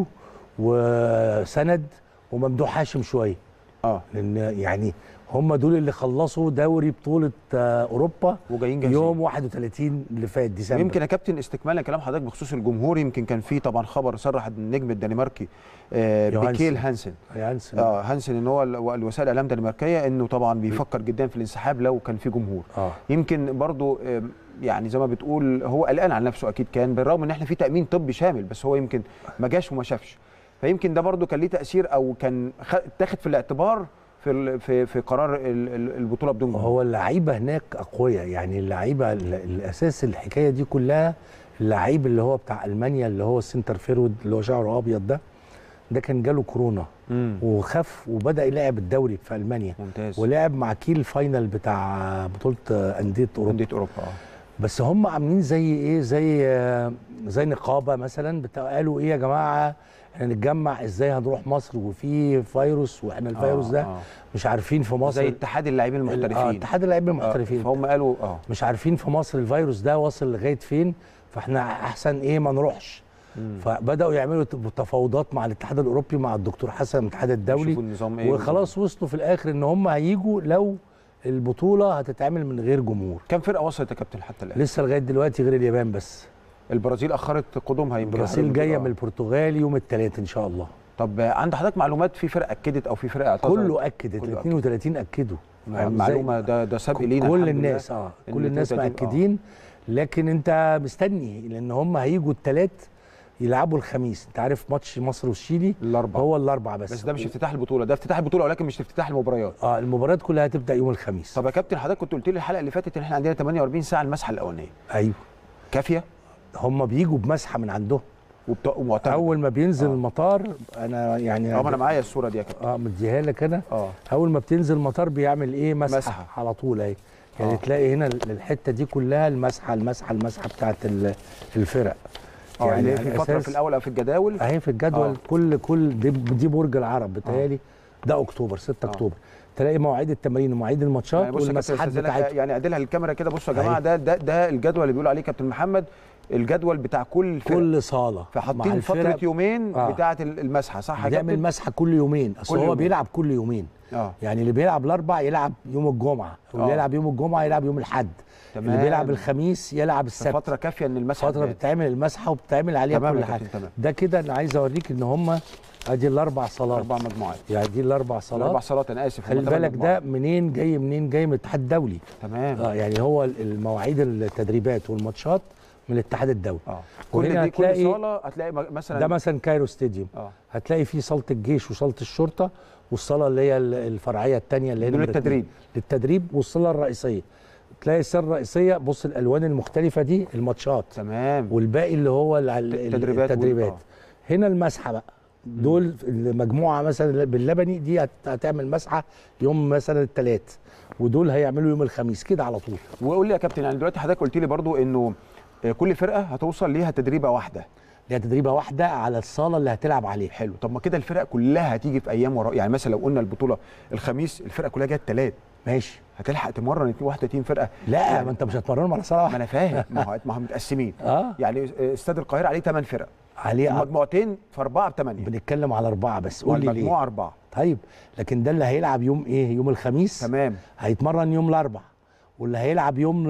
Speaker 5: وسند وممدوح هاشم شويه
Speaker 1: اه
Speaker 5: لان يعني هم دول اللي خلصوا دوري بطوله آه، اوروبا
Speaker 1: وجايين جاهزين
Speaker 5: يوم 31 اللي فات ديسمبر
Speaker 1: يمكن يا كابتن استكمالا كلام حضرتك بخصوص الجمهور يمكن كان في طبعا خبر صرح النجم الدنماركي آه
Speaker 5: يوهانسن.
Speaker 1: بيكيل هانسن
Speaker 5: يانسن
Speaker 1: اه هانسن ان هو ال- الوسائل الاعلام الدنماركيه انه طبعا بيفكر جدا في الانسحاب لو كان في جمهور
Speaker 5: اه
Speaker 1: يمكن برضو آم، يعني زي ما بتقول هو قلقان على نفسه اكيد كان بالرغم ان احنا في تامين طبي شامل بس هو يمكن ما جاش وما شافش فيمكن ده برضو كان ليه تاثير او كان خ- اتاخد في الاعتبار في ال- في في قرار ال- ال- البطوله بدون جمهور
Speaker 5: هو اللعيبه هناك اقوياء يعني اللعيبه ال- الاساس الحكايه دي كلها اللعيب اللي هو بتاع المانيا اللي هو السنتر فيرود اللي هو شعره ابيض ده ده كان جاله كورونا
Speaker 1: مم.
Speaker 5: وخف وبدا يلعب الدوري في المانيا
Speaker 1: ممتاز
Speaker 5: ولعب مع كيل فاينل بتاع بطوله انديه اوروبا
Speaker 1: انديه اوروبا اه
Speaker 5: بس هم عاملين زي ايه زي آه، زي نقابه مثلا بتاع قالوا ايه يا جماعه احنا نتجمع ازاي هنروح مصر وفي فيروس واحنا الفيروس
Speaker 1: آه،
Speaker 5: ده
Speaker 1: آه.
Speaker 5: مش عارفين في مصر
Speaker 1: زي اتحاد اللاعبين
Speaker 5: ال- اه
Speaker 1: المحترفين
Speaker 5: اتحاد اللاعبين
Speaker 1: آه،
Speaker 5: المحترفين
Speaker 1: فهم قالوا اه
Speaker 5: مش عارفين في مصر الفيروس ده واصل لغايه فين فاحنا احسن ايه ما نروحش فبداوا يعملوا ت- تفاوضات مع الاتحاد الاوروبي مع الدكتور حسن الاتحاد الدولي
Speaker 1: يشوفوا النظام ايه
Speaker 5: وخلاص وصلوا في الاخر ان هم هيجوا لو البطوله هتتعمل من غير جمهور
Speaker 1: كم فرقه وصلت يا كابتن حتى الان
Speaker 5: لسه لغايه دلوقتي غير اليابان بس
Speaker 1: البرازيل اخرت قدومها يمكن
Speaker 5: البرازيل
Speaker 1: حضرتك
Speaker 5: جايه
Speaker 1: بتقول
Speaker 5: من
Speaker 1: آه.
Speaker 5: البرتغال يوم الثلاث ان شاء الله
Speaker 1: طب آه، عند حضرتك معلومات في فرق اكدت او في فرق اعتذرت
Speaker 5: كله اكد ال
Speaker 1: كله أكد.
Speaker 5: 32 اكدوا فاهم إزاي؟
Speaker 1: معلومه ده ده سبق لينا
Speaker 5: كل
Speaker 1: الحمد
Speaker 5: الناس
Speaker 1: لله.
Speaker 5: اه
Speaker 1: إن
Speaker 5: كل الناس
Speaker 1: 32 آه.
Speaker 5: مأكدين لكن انت مستني لان هم هيجوا الثلاث يلعبوا الخميس انت عارف ماتش مصر والشيلي
Speaker 1: الاربعه
Speaker 5: هو الاربع بس
Speaker 1: بس ده مش افتتاح البطوله ده افتتاح البطوله ولكن مش افتتاح المباريات
Speaker 5: اه المباريات كلها هتبدا يوم الخميس
Speaker 1: طب يا كابتن حضرتك كنت قلت لي الحلقه اللي فاتت ان احنا عندنا 48 ساعه المسحه الاولانيه
Speaker 5: ايوه
Speaker 1: كافيه
Speaker 5: هم بيجوا بمسحه من عندهم
Speaker 1: وبت... ومعتمده
Speaker 5: اول ما بينزل
Speaker 1: آه.
Speaker 5: المطار انا يعني
Speaker 1: اه ما انا معايا الصوره دي يا كابتن
Speaker 5: اه مديها لك انا
Speaker 1: اه
Speaker 5: اول ما بتنزل المطار بيعمل ايه مسحه,
Speaker 1: مسحة.
Speaker 5: مسحة. على طول اهي يعني
Speaker 1: آه.
Speaker 5: آه. تلاقي هنا ال- الحته دي كلها المسحه المسحه المسحه بتاعت ال- الفرق
Speaker 1: اه يعني
Speaker 5: على
Speaker 1: في فتره
Speaker 5: أساس-
Speaker 1: في الاول او في الجداول
Speaker 5: اهي في الجدول
Speaker 1: آه.
Speaker 5: آه. كل كل دي, دي برج العرب بتهيألي ده اكتوبر 6
Speaker 1: آه.
Speaker 5: اكتوبر تلاقي مواعيد التمارين ومواعيد الماتشات
Speaker 1: يعني بص يا كابتن
Speaker 5: والمساحات
Speaker 1: استاذنك
Speaker 5: بتاعتهم
Speaker 1: يعني اعدلها للكاميرا كده بصوا يا جماعه
Speaker 5: أهي.
Speaker 1: ده ده ده الجدول اللي بيقول عليه كابتن محمد الجدول بتاع كل فرقه
Speaker 5: كل صاله مع
Speaker 1: فحاطين
Speaker 5: الفرق
Speaker 1: فتره يومين
Speaker 5: آه.
Speaker 1: بتاعه المسحه صح يا
Speaker 5: بيعمل
Speaker 1: كابتن؟
Speaker 5: مسحه كل يومين اصل
Speaker 1: كل
Speaker 5: هو
Speaker 1: يومين.
Speaker 5: بيلعب كل يومين
Speaker 1: اه
Speaker 5: يعني اللي بيلعب الاربع يلعب يوم الجمعه واللي
Speaker 1: آه.
Speaker 5: يلعب يوم الجمعه يلعب يوم الاحد اللي
Speaker 1: تمام.
Speaker 5: بيلعب الخميس يلعب السبت
Speaker 1: فتره كافيه ان المسحه
Speaker 5: فتره
Speaker 1: تبان.
Speaker 5: بتتعمل المسحه وبتتعمل عليها
Speaker 1: تمام
Speaker 5: كل
Speaker 1: يا
Speaker 5: حاجه
Speaker 1: كابتن، تمام.
Speaker 5: ده كده انا عايز اوريك ان هم ادي الاربع صالات
Speaker 1: اربع مجموعات
Speaker 5: يعني دي الاربع
Speaker 1: الاربع
Speaker 5: صالات
Speaker 1: صالات انا اسف
Speaker 5: خلي
Speaker 1: هم تمن
Speaker 5: بالك ده
Speaker 1: مجموعات.
Speaker 5: منين جاي منين جاي من الاتحاد الدولي
Speaker 1: تمام
Speaker 5: اه يعني هو المواعيد التدريبات والماتشات من الاتحاد الدولي
Speaker 1: اه كل
Speaker 5: وهنا
Speaker 1: دي كل
Speaker 5: هتلاقي-
Speaker 1: صاله هتلاقي م- مثلا
Speaker 5: ده مثلا كايرو ستاديوم
Speaker 1: اه
Speaker 5: هتلاقي فيه صاله الجيش وصاله الشرطه والصاله اللي هي ال- الفرعيه الثانيه اللي هي
Speaker 1: دول
Speaker 5: نمرة اتنين.
Speaker 1: التدريب.
Speaker 5: للتدريب والصاله الرئيسيه تلاقي الصاله الرئيسيه بص الالوان المختلفه دي الماتشات
Speaker 1: تمام
Speaker 5: والباقي اللي هو ال- ال-
Speaker 1: التدريبات وال-
Speaker 5: التدريبات
Speaker 1: آه.
Speaker 5: هنا المسحه بقى دول المجموعه مثلا باللبني دي هت- هتعمل مسحه يوم مثلا الثلاث ودول هيعملوا يوم الخميس كده على طول
Speaker 1: وقول لي يا كابتن يعني دلوقتي حضرتك قلت لي برضو انه آه، كل فرقه هتوصل ليها تدريبه واحده
Speaker 5: دي تدريبه واحده على الصاله اللي هتلعب عليها
Speaker 1: حلو طب ما كده الفرق كلها هتيجي في ايام ورا يعني مثلا لو قلنا البطوله الخميس الفرقه كلها جايه الثلاث
Speaker 5: ماشي
Speaker 1: هتلحق تمرن 31 فرقه
Speaker 5: لا
Speaker 1: يعني
Speaker 5: ما انت مش هتمرنهم على صاله
Speaker 1: ما
Speaker 5: واحده
Speaker 1: انا فاهم ما هو ما هم متقسمين
Speaker 5: اه
Speaker 1: يعني آه، استاد القاهره عليه 8 فرق
Speaker 5: عليه
Speaker 1: المجموعتين في اربعه بثمانيه
Speaker 5: بنتكلم على اربعه بس قول لي ليه
Speaker 1: والمجموعه اربعه
Speaker 5: طيب لكن ده اللي هيلعب يوم ايه يوم الخميس
Speaker 1: تمام
Speaker 5: هيتمرن يوم الاربع واللي هيلعب يوم ال-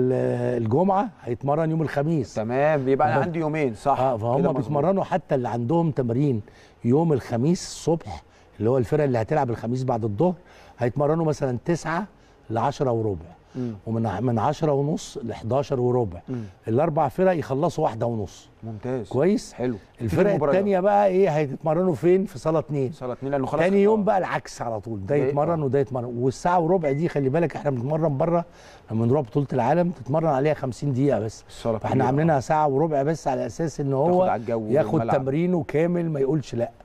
Speaker 5: ال- الجمعه هيتمرن يوم الخميس
Speaker 1: تمام يبقى انا
Speaker 5: طب-
Speaker 1: عندي يومين صح
Speaker 5: اه
Speaker 1: كده
Speaker 5: فهم
Speaker 1: مظبوط.
Speaker 5: بيتمرنوا حتى اللي عندهم تمرين يوم الخميس الصبح اللي هو الفرق اللي هتلعب الخميس بعد الظهر هيتمرنوا مثلا 9 ل 10 وربع
Speaker 1: مم.
Speaker 5: ومن من 10 ونص ل 11 وربع
Speaker 1: مم.
Speaker 5: الاربع فرق يخلصوا واحده ونص
Speaker 1: ممتاز
Speaker 5: كويس
Speaker 1: حلو
Speaker 5: الفرق
Speaker 1: المباريات.
Speaker 5: الثانيه بقى ايه هيتمرنوا فين في صاله اتنين
Speaker 1: صاله اتنين لانه خلاص
Speaker 5: تاني يوم
Speaker 1: آه.
Speaker 5: بقى العكس على طول ده
Speaker 1: ده-
Speaker 5: يتمرن
Speaker 1: آه.
Speaker 5: وده يتمرن والساعه وربع دي خلي بالك احنا بنتمرن بره لما نروح بطوله العالم تتمرن عليها 50 دقيقه بس
Speaker 1: الصالة
Speaker 5: فاحنا
Speaker 1: كبيرة،
Speaker 5: عاملينها ساعه وربع بس على اساس ان
Speaker 1: تاخد
Speaker 5: هو
Speaker 1: على الجو
Speaker 5: ياخد
Speaker 1: والملعب.
Speaker 5: تمرينه كامل ما يقولش لا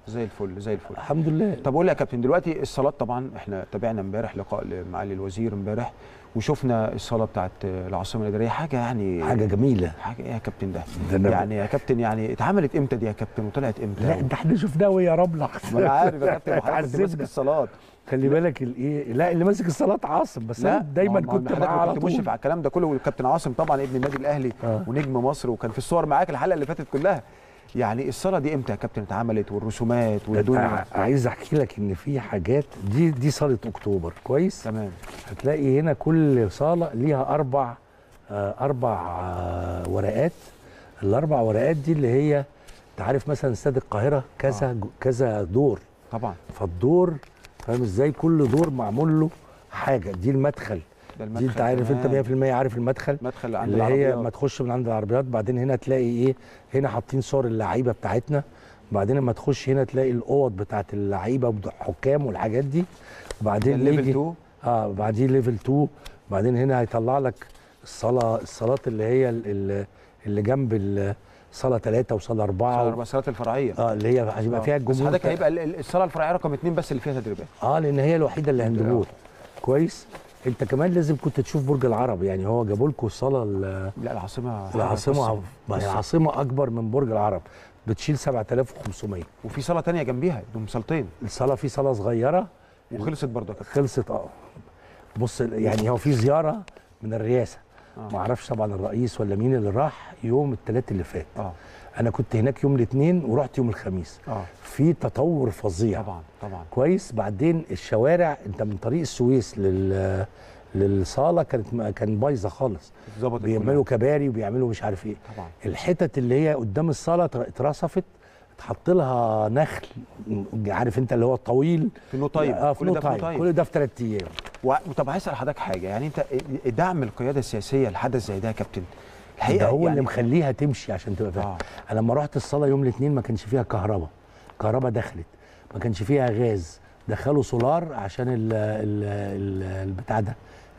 Speaker 1: زي الفل زي الفل
Speaker 5: الحمد لله
Speaker 1: طب قول لي يا كابتن دلوقتي الصالات طبعا احنا تابعنا امبارح لقاء لمعالي الوزير امبارح وشفنا الصاله بتاعت العاصمه الاداريه حاجه يعني
Speaker 5: حاجه جميله
Speaker 1: حاجه ايه يا كابتن ده؟
Speaker 5: ده أنا-
Speaker 1: يعني يا كابتن يعني اتعملت امتى دي يا كابتن وطلعت امتى؟
Speaker 5: لا ده احنا شفناه ويا رمله
Speaker 1: ما انا عارف يا كابتن وحضرتك كنت
Speaker 5: اتعذبنا.
Speaker 1: ماسك الصالات
Speaker 5: خلي بالك الايه لا اللي ماسك الصالات عاصم بس انا دايما
Speaker 1: ما هو- ما
Speaker 5: كنت
Speaker 1: حضرتك
Speaker 5: معاه على
Speaker 1: كنت مشرف
Speaker 5: طول
Speaker 1: على الكلام ده كله والكابتن عاصم طبعا ابن النادي الاهلي
Speaker 5: آه.
Speaker 1: ونجم مصر وكان في الصور معاك الحلقه اللي فاتت كلها يعني الصاله دي امتى يا كابتن اتعملت والرسومات والدنيا
Speaker 5: ع- عايز احكي لك ان في حاجات دي دي صاله اكتوبر كويس
Speaker 1: تمام
Speaker 5: هتلاقي هنا كل صاله ليها اربع آه، اربع آه، ورقات الاربع ورقات دي اللي هي انت عارف مثلا استاد القاهره كذا
Speaker 1: آه.
Speaker 5: جو- كذا دور
Speaker 1: طبعا
Speaker 5: فالدور فاهم ازاي كل دور معمول له حاجه دي المدخل
Speaker 1: ده
Speaker 5: دي انت عارف انت 100% عارف المدخل
Speaker 1: مدخل عند
Speaker 5: اللي هي
Speaker 1: العربيات.
Speaker 5: ما تخش من عند العربيات بعدين هنا تلاقي ايه هنا حاطين صور اللعيبه بتاعتنا بعدين لما تخش هنا تلاقي الاوض بتاعت اللعيبه والحكام والحاجات دي وبعدين
Speaker 1: الليفل
Speaker 5: يجي
Speaker 1: 2
Speaker 5: اه بعدين ليفل 2 بعدين هنا هيطلع لك الصلاه الصالات اللي هي ال- ال- اللي جنب ال- صاله 3 وصاله 4
Speaker 1: اربع صالات الفرعيه
Speaker 5: اه اللي هي هيبقى
Speaker 1: آه.
Speaker 5: فيها
Speaker 1: بس
Speaker 5: الجمهور
Speaker 1: حضرتك
Speaker 5: بتاع-
Speaker 1: هيبقى ال- ال- الصاله الفرعيه رقم اثنين بس اللي فيها تدريبات
Speaker 5: اه لان هي الوحيده اللي هندبور كويس انت كمان لازم كنت تشوف برج العرب يعني هو جابوا لكم الصاله ال-
Speaker 1: لا العاصمه حاجة
Speaker 5: العاصمه
Speaker 1: خاصة.
Speaker 5: ما هي
Speaker 1: بس-
Speaker 5: العاصمه اكبر من برج العرب بتشيل 7500
Speaker 1: وفي صاله تانية جنبيها دول صالتين
Speaker 5: الصاله في صاله صغيره
Speaker 1: وخلصت برضه يا كابتن
Speaker 5: خلصت اه بص يعني هو في زياره من الرئاسه
Speaker 1: آه.
Speaker 5: ما اعرفش طبعا الرئيس ولا مين اللي راح يوم الثلاث اللي فات
Speaker 1: اه
Speaker 5: انا كنت هناك يوم الاثنين ورحت يوم الخميس
Speaker 1: اه
Speaker 5: في تطور فظيع
Speaker 1: طبعا طبعا
Speaker 5: كويس بعدين الشوارع انت من طريق السويس لل للصاله كانت ما- كان بايظه خالص
Speaker 1: ظبطت
Speaker 5: بيعملوا كباري وبيعملوا مش عارف ايه
Speaker 1: طبعا
Speaker 5: الحتت اللي هي قدام الصاله اتر- اترصفت اتحط لها نخل عارف انت اللي هو الطويل
Speaker 1: في نو تايم
Speaker 5: اه في
Speaker 1: كل
Speaker 5: نو
Speaker 1: ده في نو
Speaker 5: تايم
Speaker 1: تايم
Speaker 5: كل ده في ثلاث ايام
Speaker 1: و... طب عايز اسال حضرتك حاجه يعني انت دعم القياده السياسيه لحدث زي ده يا كابتن
Speaker 5: ده هو
Speaker 1: يعني
Speaker 5: اللي مخليها تمشي عشان تبقى فاهم
Speaker 1: آه.
Speaker 5: انا لما رحت الصاله يوم الاثنين ما كانش فيها كهرباء كهرباء دخلت ما كانش فيها غاز دخلوا سولار عشان ال ال ال البتاع ده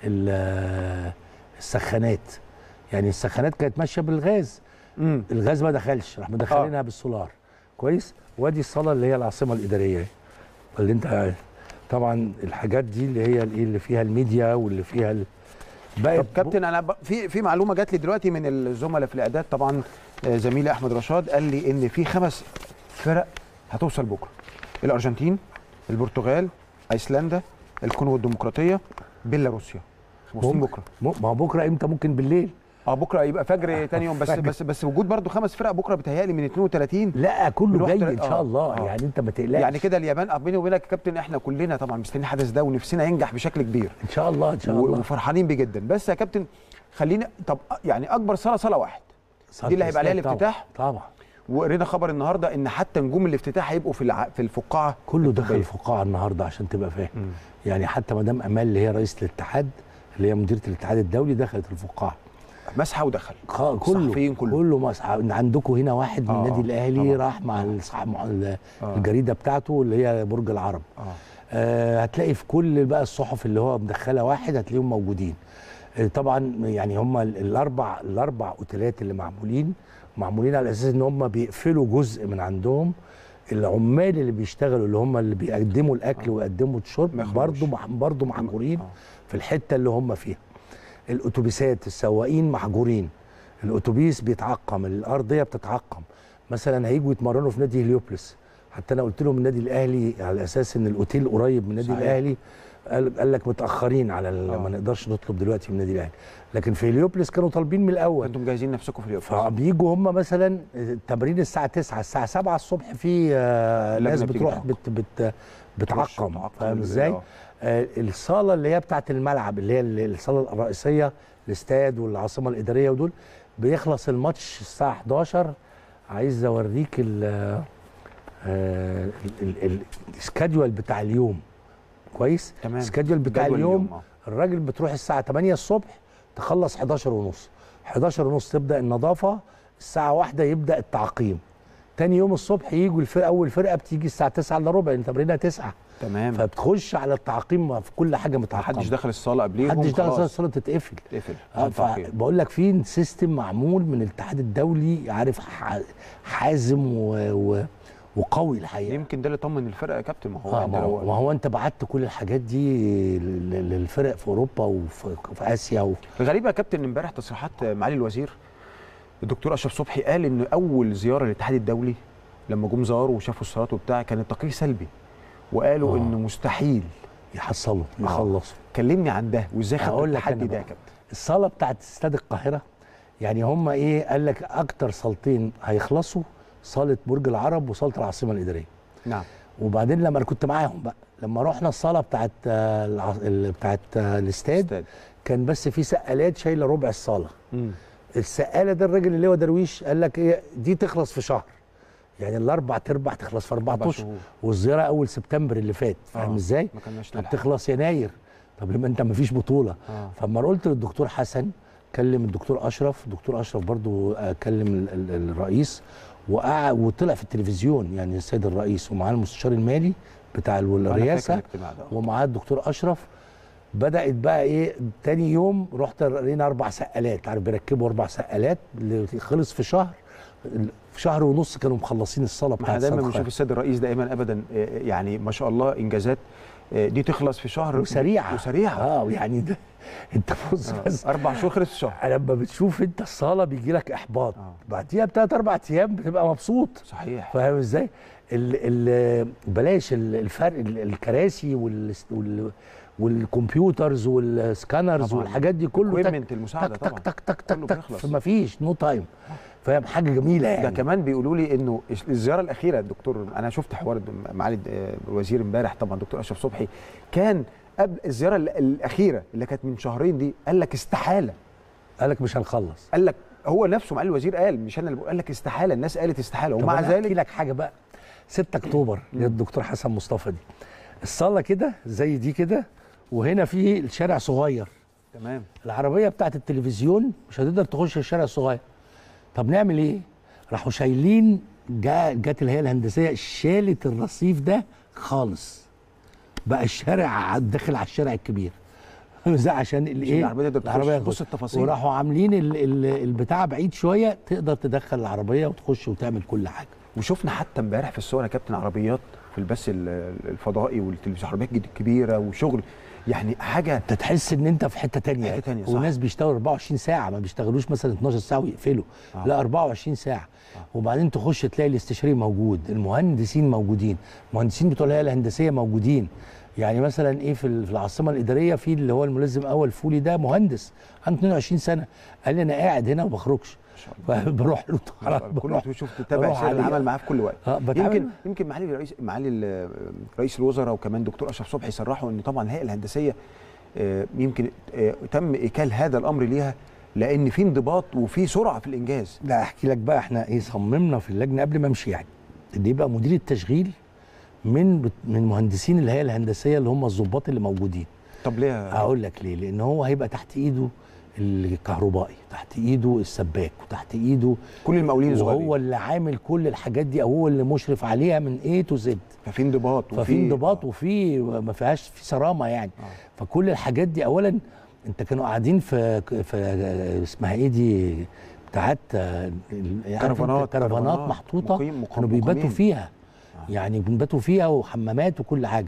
Speaker 5: ال- السخانات يعني السخانات كانت ماشيه بالغاز
Speaker 1: امم
Speaker 5: الغاز ما دخلش راح مدخلينها بالسولار كويس وادي الصاله اللي هي العاصمه الاداريه اللي انت طبعا الحاجات دي اللي هي الايه اللي فيها الميديا واللي فيها ال... بقت
Speaker 1: طب كابتن انا ب... في في معلومه جات لي دلوقتي من الزملاء في الاعداد طبعا آه، زميلي احمد رشاد قال لي ان في خمس فرق هتوصل بكره الارجنتين البرتغال ايسلندا الكونغو الديمقراطيه بيلاروسيا واصلين
Speaker 5: ممكن.
Speaker 1: بكره
Speaker 5: م- ما هو بكره امتى ممكن بالليل
Speaker 1: اه بكره يبقى فجر تاني يوم بس
Speaker 5: فجر.
Speaker 1: بس بس وجود برضو خمس فرق بكره بيتهيألي من 32
Speaker 5: لا كله
Speaker 1: نروح
Speaker 5: جاي
Speaker 1: تل-
Speaker 5: ان شاء
Speaker 1: آه،
Speaker 5: الله
Speaker 1: آه.
Speaker 5: يعني انت ما تقلقش
Speaker 1: يعني كده اليابان آه، بيني وبينك يا كابتن احنا كلنا طبعا مستنيين الحدث ده ونفسنا ينجح بشكل كبير
Speaker 5: ان شاء الله ان شاء
Speaker 1: و-
Speaker 5: الله
Speaker 1: وفرحانين بيه جدا بس يا كابتن خلينا طب يعني اكبر صاله صاله واحد دي اللي هيبقى عليها
Speaker 5: طبعاً،
Speaker 1: الافتتاح؟
Speaker 5: طبعا
Speaker 1: وقرينا خبر النهارده ان حتى نجوم الافتتاح هيبقوا في الع... في الفقاعه
Speaker 5: كله دخل
Speaker 1: الطبية.
Speaker 5: الفقاعه النهارده عشان تبقى فاهم
Speaker 1: مم.
Speaker 5: يعني حتى مدام امال اللي هي رئيسه الاتحاد اللي هي مديره الاتحاد الدولي دخلت الفقاعه
Speaker 1: مسحه ودخل
Speaker 5: خ- كله
Speaker 1: الصحفيين كله.
Speaker 5: كله مسح عندكم هنا واحد من
Speaker 1: آه،
Speaker 5: النادي الاهلي
Speaker 1: طبعاً،
Speaker 5: راح مع الصح... مع ال-
Speaker 1: آه.
Speaker 5: الجريده بتاعته اللي هي برج العرب
Speaker 1: اه
Speaker 5: آه هتلاقي في كل بقى الصحف اللي هو مدخله واحد هتلاقيهم موجودين آه طبعا يعني هم ال- الاربع الاربع اوتيلات اللي معمولين معمولين على اساس ان هم بيقفلوا جزء من عندهم العمال اللي بيشتغلوا اللي هم اللي بيقدموا الاكل ويقدموا الشرب
Speaker 1: ما يخرجوش.
Speaker 5: برضه مح- برضه محجورين
Speaker 1: آه.
Speaker 5: في الحته اللي هم فيها الاتوبيسات السواقين محجورين الاتوبيس بيتعقم الارضيه بتتعقم مثلا هيجوا يتمرنوا في نادي هليوبلس حتى انا قلت لهم النادي الاهلي على اساس ان الاوتيل قريب من النادي
Speaker 1: صحيح.
Speaker 5: الاهلي قال, قال لك متاخرين على ال-
Speaker 1: آه.
Speaker 5: ما نقدرش نطلب دلوقتي من النادي الاهلي لكن في هليوبلس كانوا طالبين من الاول
Speaker 1: انتم مجهزين نفسكم في اليوم
Speaker 5: فبيجوا هم مثلا التمرين الساعه 9 الساعه 7 الصبح في آه،
Speaker 1: اللجنة
Speaker 5: ناس
Speaker 1: بتيجي
Speaker 5: بتروح
Speaker 1: تعقم.
Speaker 5: بت بت بتعقم
Speaker 1: تعقم
Speaker 5: فاهم
Speaker 1: اللي-
Speaker 5: ازاي؟
Speaker 1: آه.
Speaker 5: آه، الصاله اللي هي بتاعت الملعب اللي هي ال- الصاله الرئيسيه الاستاد والعاصمه الاداريه ودول بيخلص الماتش الساعه 11 عايز اوريك ال آه، ال- ال- السكادجوال بتاع اليوم كويس
Speaker 1: تمام.
Speaker 5: السكادجوال بتاع
Speaker 1: جدول
Speaker 5: اليوم,
Speaker 1: اليوم،
Speaker 5: الراجل بتروح الساعه 8 الصبح تخلص 11 ونص 11 ونص تبدا النظافه الساعه واحدة يبدا التعقيم تاني يوم الصبح يجوا الفرقه اول فرقه بتيجي الساعه 9 الا ربع لان تمرينها 9
Speaker 1: تمام
Speaker 5: فبتخش على التعقيم في كل حاجه متعقمه
Speaker 1: محدش دخل الصاله قبليهم
Speaker 5: محدش دخل
Speaker 1: خلاص.
Speaker 5: الصاله تتقفل
Speaker 1: تقفل
Speaker 5: آه،
Speaker 1: صباح الخير.
Speaker 5: فبقول لك في سيستم معمول من الاتحاد الدولي عارف ح- حازم و... و... وقوي الحقيقه
Speaker 1: يمكن ده اللي طمن الفرقه يا كابتن ما هو
Speaker 5: آه
Speaker 1: انت
Speaker 5: ما هو,
Speaker 1: لو
Speaker 5: ما هو انت بعت كل الحاجات دي لل- للفرق في اوروبا وفي في اسيا و...
Speaker 1: الغريبه يا كابتن امبارح تصريحات معالي الوزير الدكتور اشرف صبحي قال ان اول زياره للاتحاد الدولي لما جم زاروا وشافوا الصالات وبتاع كان التقرير سلبي وقالوا
Speaker 5: آه.
Speaker 1: انه مستحيل
Speaker 5: يحصلوا يخلصوا
Speaker 1: كلمني عن ده وازاي خدت
Speaker 5: هقول لك
Speaker 1: التحدي
Speaker 5: أنا
Speaker 1: ده يا
Speaker 5: بقى.
Speaker 1: كابتن
Speaker 5: الصاله بتاعت استاد القاهره يعني هم ايه قال لك اكتر صالتين هيخلصوا صاله برج العرب وصاله العاصمه الاداريه
Speaker 1: نعم
Speaker 5: وبعدين لما انا كنت معاهم بقى لما رحنا الصاله بتاعت آه، الع- ال- بتاعت آه، الاستاد
Speaker 1: استاد
Speaker 5: كان بس في سقالات شايله ربع الصاله
Speaker 1: مم.
Speaker 5: السقاله ده الراجل اللي هو درويش قال لك ايه دي تخلص في شهر يعني الاربع تربع تخلص في اربع
Speaker 1: أربع
Speaker 5: اشهر
Speaker 1: شهور.
Speaker 5: والزياره اول سبتمبر اللي فات فاهم
Speaker 1: آه.
Speaker 5: ازاي؟
Speaker 1: ما كناش
Speaker 5: طب
Speaker 1: نلحق
Speaker 5: تخلص يناير طب لما انت ما فيش بطوله
Speaker 1: آه.
Speaker 5: فلما قلت للدكتور حسن كلم الدكتور اشرف الدكتور اشرف برضو آه، كلم ال- ال- الرئيس وقع وطلع في التلفزيون يعني السيد الرئيس ومعاه المستشار المالي بتاع ال-
Speaker 1: أنا فاكر
Speaker 5: الرئاسه
Speaker 1: الاجتماع ده.
Speaker 5: ومعاه الدكتور اشرف بدات بقى ايه تاني يوم رحت لقينا اربع سقالات عارف بيركبوا اربع سقالات اللي خلص في شهر في شهر ونص كانوا مخلصين الصاله
Speaker 1: ما احنا
Speaker 5: بتاعت
Speaker 1: دايما
Speaker 5: الصالة
Speaker 1: بنشوف السيد الرئيس دائما ابدا آه، يعني ما شاء الله انجازات آه، دي تخلص في شهر
Speaker 5: وسريعه
Speaker 1: وسريعه
Speaker 5: اه يعني ده انت بص
Speaker 1: آه.
Speaker 5: بس
Speaker 1: اربع شهور خلص في شهر
Speaker 5: لما بتشوف انت الصاله بيجي لك احباط
Speaker 1: آه.
Speaker 5: بعديها بثلاث اربع ايام بتبقى مبسوط
Speaker 1: صحيح
Speaker 5: فاهم ازاي؟ ال ال بلاش ال- الفرق ال- الكراسي وال وال والكمبيوترز والسكانرز
Speaker 1: طبعاً.
Speaker 5: والحاجات دي كله تك
Speaker 1: equipment المساعده
Speaker 5: تك
Speaker 1: طبعا
Speaker 5: تك تك تك
Speaker 1: كله
Speaker 5: تك
Speaker 1: بيخلص.
Speaker 5: تك مفيش نو تايم فاهم حاجه جميله يعني
Speaker 1: ده كمان بيقولوا لي انه الزياره الاخيره الدكتور انا شفت حوار معالي الوزير امبارح طبعا دكتور اشرف صبحي كان قبل الزياره ال- الاخيره اللي كانت من شهرين دي قال لك استحاله
Speaker 5: قال لك مش هنخلص
Speaker 1: قال لك هو نفسه معالي الوزير قال مش انا اللي بقول قال لك استحاله الناس قالت استحاله
Speaker 5: طب
Speaker 1: ومع
Speaker 5: أنا احكي
Speaker 1: ذلك
Speaker 5: لك حاجه بقى 6 اكتوبر للدكتور حسن مصطفى دي الصاله كده زي دي كده وهنا في الشارع صغير
Speaker 1: تمام
Speaker 5: العربيه بتاعت التلفزيون مش هتقدر تخش الشارع الصغير طب نعمل ايه راحوا شايلين جا جت اللي هي الهندسيه شالت الرصيف ده خالص بقى الشارع داخل على الشارع الكبير ده عشان الايه
Speaker 1: العربية تقدر تخش.
Speaker 5: العربية
Speaker 1: بص
Speaker 5: تخش.
Speaker 1: التفاصيل.
Speaker 5: وراحوا عاملين ال- ال- البتاع بعيد شويه تقدر تدخل العربيه وتخش وتعمل كل حاجه
Speaker 1: وشفنا حتى امبارح في الصور يا كابتن عربيات في البث ال- الفضائي والتلفزيون عربيات جد- كبيره وشغل يعني حاجه
Speaker 5: انت تحس ان انت في حته تانية
Speaker 1: حتة تانية، صح.
Speaker 5: وناس بيشتغلوا 24 ساعه ما بيشتغلوش مثلا 12 ساعه ويقفلوا
Speaker 1: آه.
Speaker 5: آه. لا 24 ساعه آه. وبعدين تخش تلاقي الاستشاري موجود المهندسين موجودين المهندسين بتوع الهيئه الهندسيه موجودين يعني مثلا ايه في ال- في العاصمه الاداريه في اللي هو الملزم اول فولي ده مهندس عنده 22 سنه قال لي انا قاعد هنا وما بخرجش فبروح له
Speaker 1: ما شاء الله. كل
Speaker 5: بروح-
Speaker 1: ما تشوف تتابع
Speaker 5: بروح
Speaker 1: سير
Speaker 5: عليه.
Speaker 1: العمل معاه في كل وقت
Speaker 5: اه بتعامل
Speaker 1: يمكن يمكن معالي الرئيس معالي ال- رئيس الوزراء وكمان دكتور اشرف صبحي صرحوا ان طبعا الهيئه الهندسيه آه، يمكن آه، تم ايكال هذا الامر ليها لان في انضباط وفي سرعه في الانجاز
Speaker 5: لا احكي لك بقى احنا ايه صممنا في اللجنه قبل ما امشي يعني اللي يبقى مدير التشغيل من بت- من مهندسين الهيئه الهندسيه اللي هم الضباط اللي موجودين
Speaker 1: طب ليه
Speaker 5: هقول لك ليه لان هو هيبقى تحت ايده الكهربائي تحت ايده السباك وتحت ايده
Speaker 1: كل المقاولين
Speaker 5: وهو
Speaker 1: الصغيرين
Speaker 5: اللي عامل كل الحاجات دي او هو اللي مشرف عليها من اي تو زد
Speaker 1: ففي انضباط
Speaker 5: ففي انضباط وفي ما فيهاش في صرامه يعني
Speaker 1: آه.
Speaker 5: فكل الحاجات دي اولا انت كانوا قاعدين في في اسمها ايه دي بتاعت آه، ال- عارف أنت
Speaker 1: كرفانات-
Speaker 5: كرفانات
Speaker 1: كرفانات
Speaker 5: محطوطه
Speaker 1: مقيم- مقام-
Speaker 5: كانوا بيباتوا
Speaker 1: مقيمين.
Speaker 5: فيها يعني بنباتوا فيها وحمامات وكل حاجه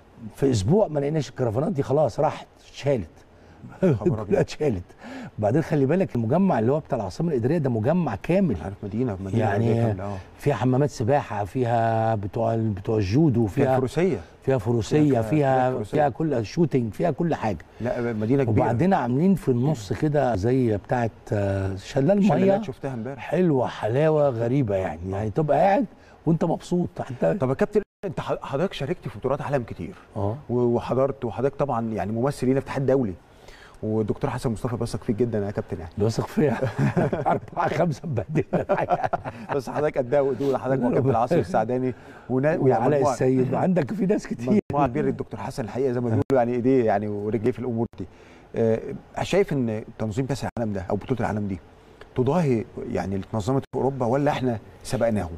Speaker 5: في اسبوع ما لقيناش الكرفانات دي خلاص راحت اتشالت
Speaker 1: خبر أبيض.
Speaker 5: كلها اتشالت بعدين خلي بالك المجمع اللي هو بتاع العاصمه الاداريه ده مجمع كامل
Speaker 1: عارف مدينه مدينه
Speaker 5: يعني
Speaker 1: كاملة، اه
Speaker 5: فيها حمامات سباحه فيها بتوع بتوع الجودو
Speaker 1: فيها
Speaker 5: فيها
Speaker 1: فروسيه
Speaker 5: فيها فروسيه
Speaker 1: فيها- فيها
Speaker 5: فيها
Speaker 1: فروسية.
Speaker 5: فيها كل شوتينج فيها كل حاجه
Speaker 1: لا مدينه كبيره
Speaker 5: وبعدين عاملين في النص كده زي بتاعه آه، شلال
Speaker 1: شلالات
Speaker 5: ميه
Speaker 1: شفتها امبارح
Speaker 5: حلوه حلاوه غريبه يعني يعني تبقى قاعد وانت مبسوط حتى
Speaker 1: طب يا كابتن انت ح- حضرتك شاركت في بطولات عالم كتير
Speaker 5: اه
Speaker 1: و- وحضرت وحضرتك طبعا يعني ممثل لينا في اتحاد دولي والدكتور حسن مصطفى بثق فيك جدا يا كابتن يعني
Speaker 5: واثق فيها أربعة خمسة مبهدلة
Speaker 1: بس حضرتك قدها وقدود حضرتك وكابتن العاصر السعداني ونا- ويعني
Speaker 5: وعلاء
Speaker 1: مجموعة-
Speaker 5: السيد وعندك في ناس كتير
Speaker 1: مجموعه كبيره الدكتور حسن الحقيقه زي ما بيقولوا يعني ايديه يعني ورجليه في الامور دي آه، شايف ان تنظيم كاس العالم ده او بطوله العالم دي تضاهي يعني اللي اتنظمت في اوروبا ولا احنا سبقناهم؟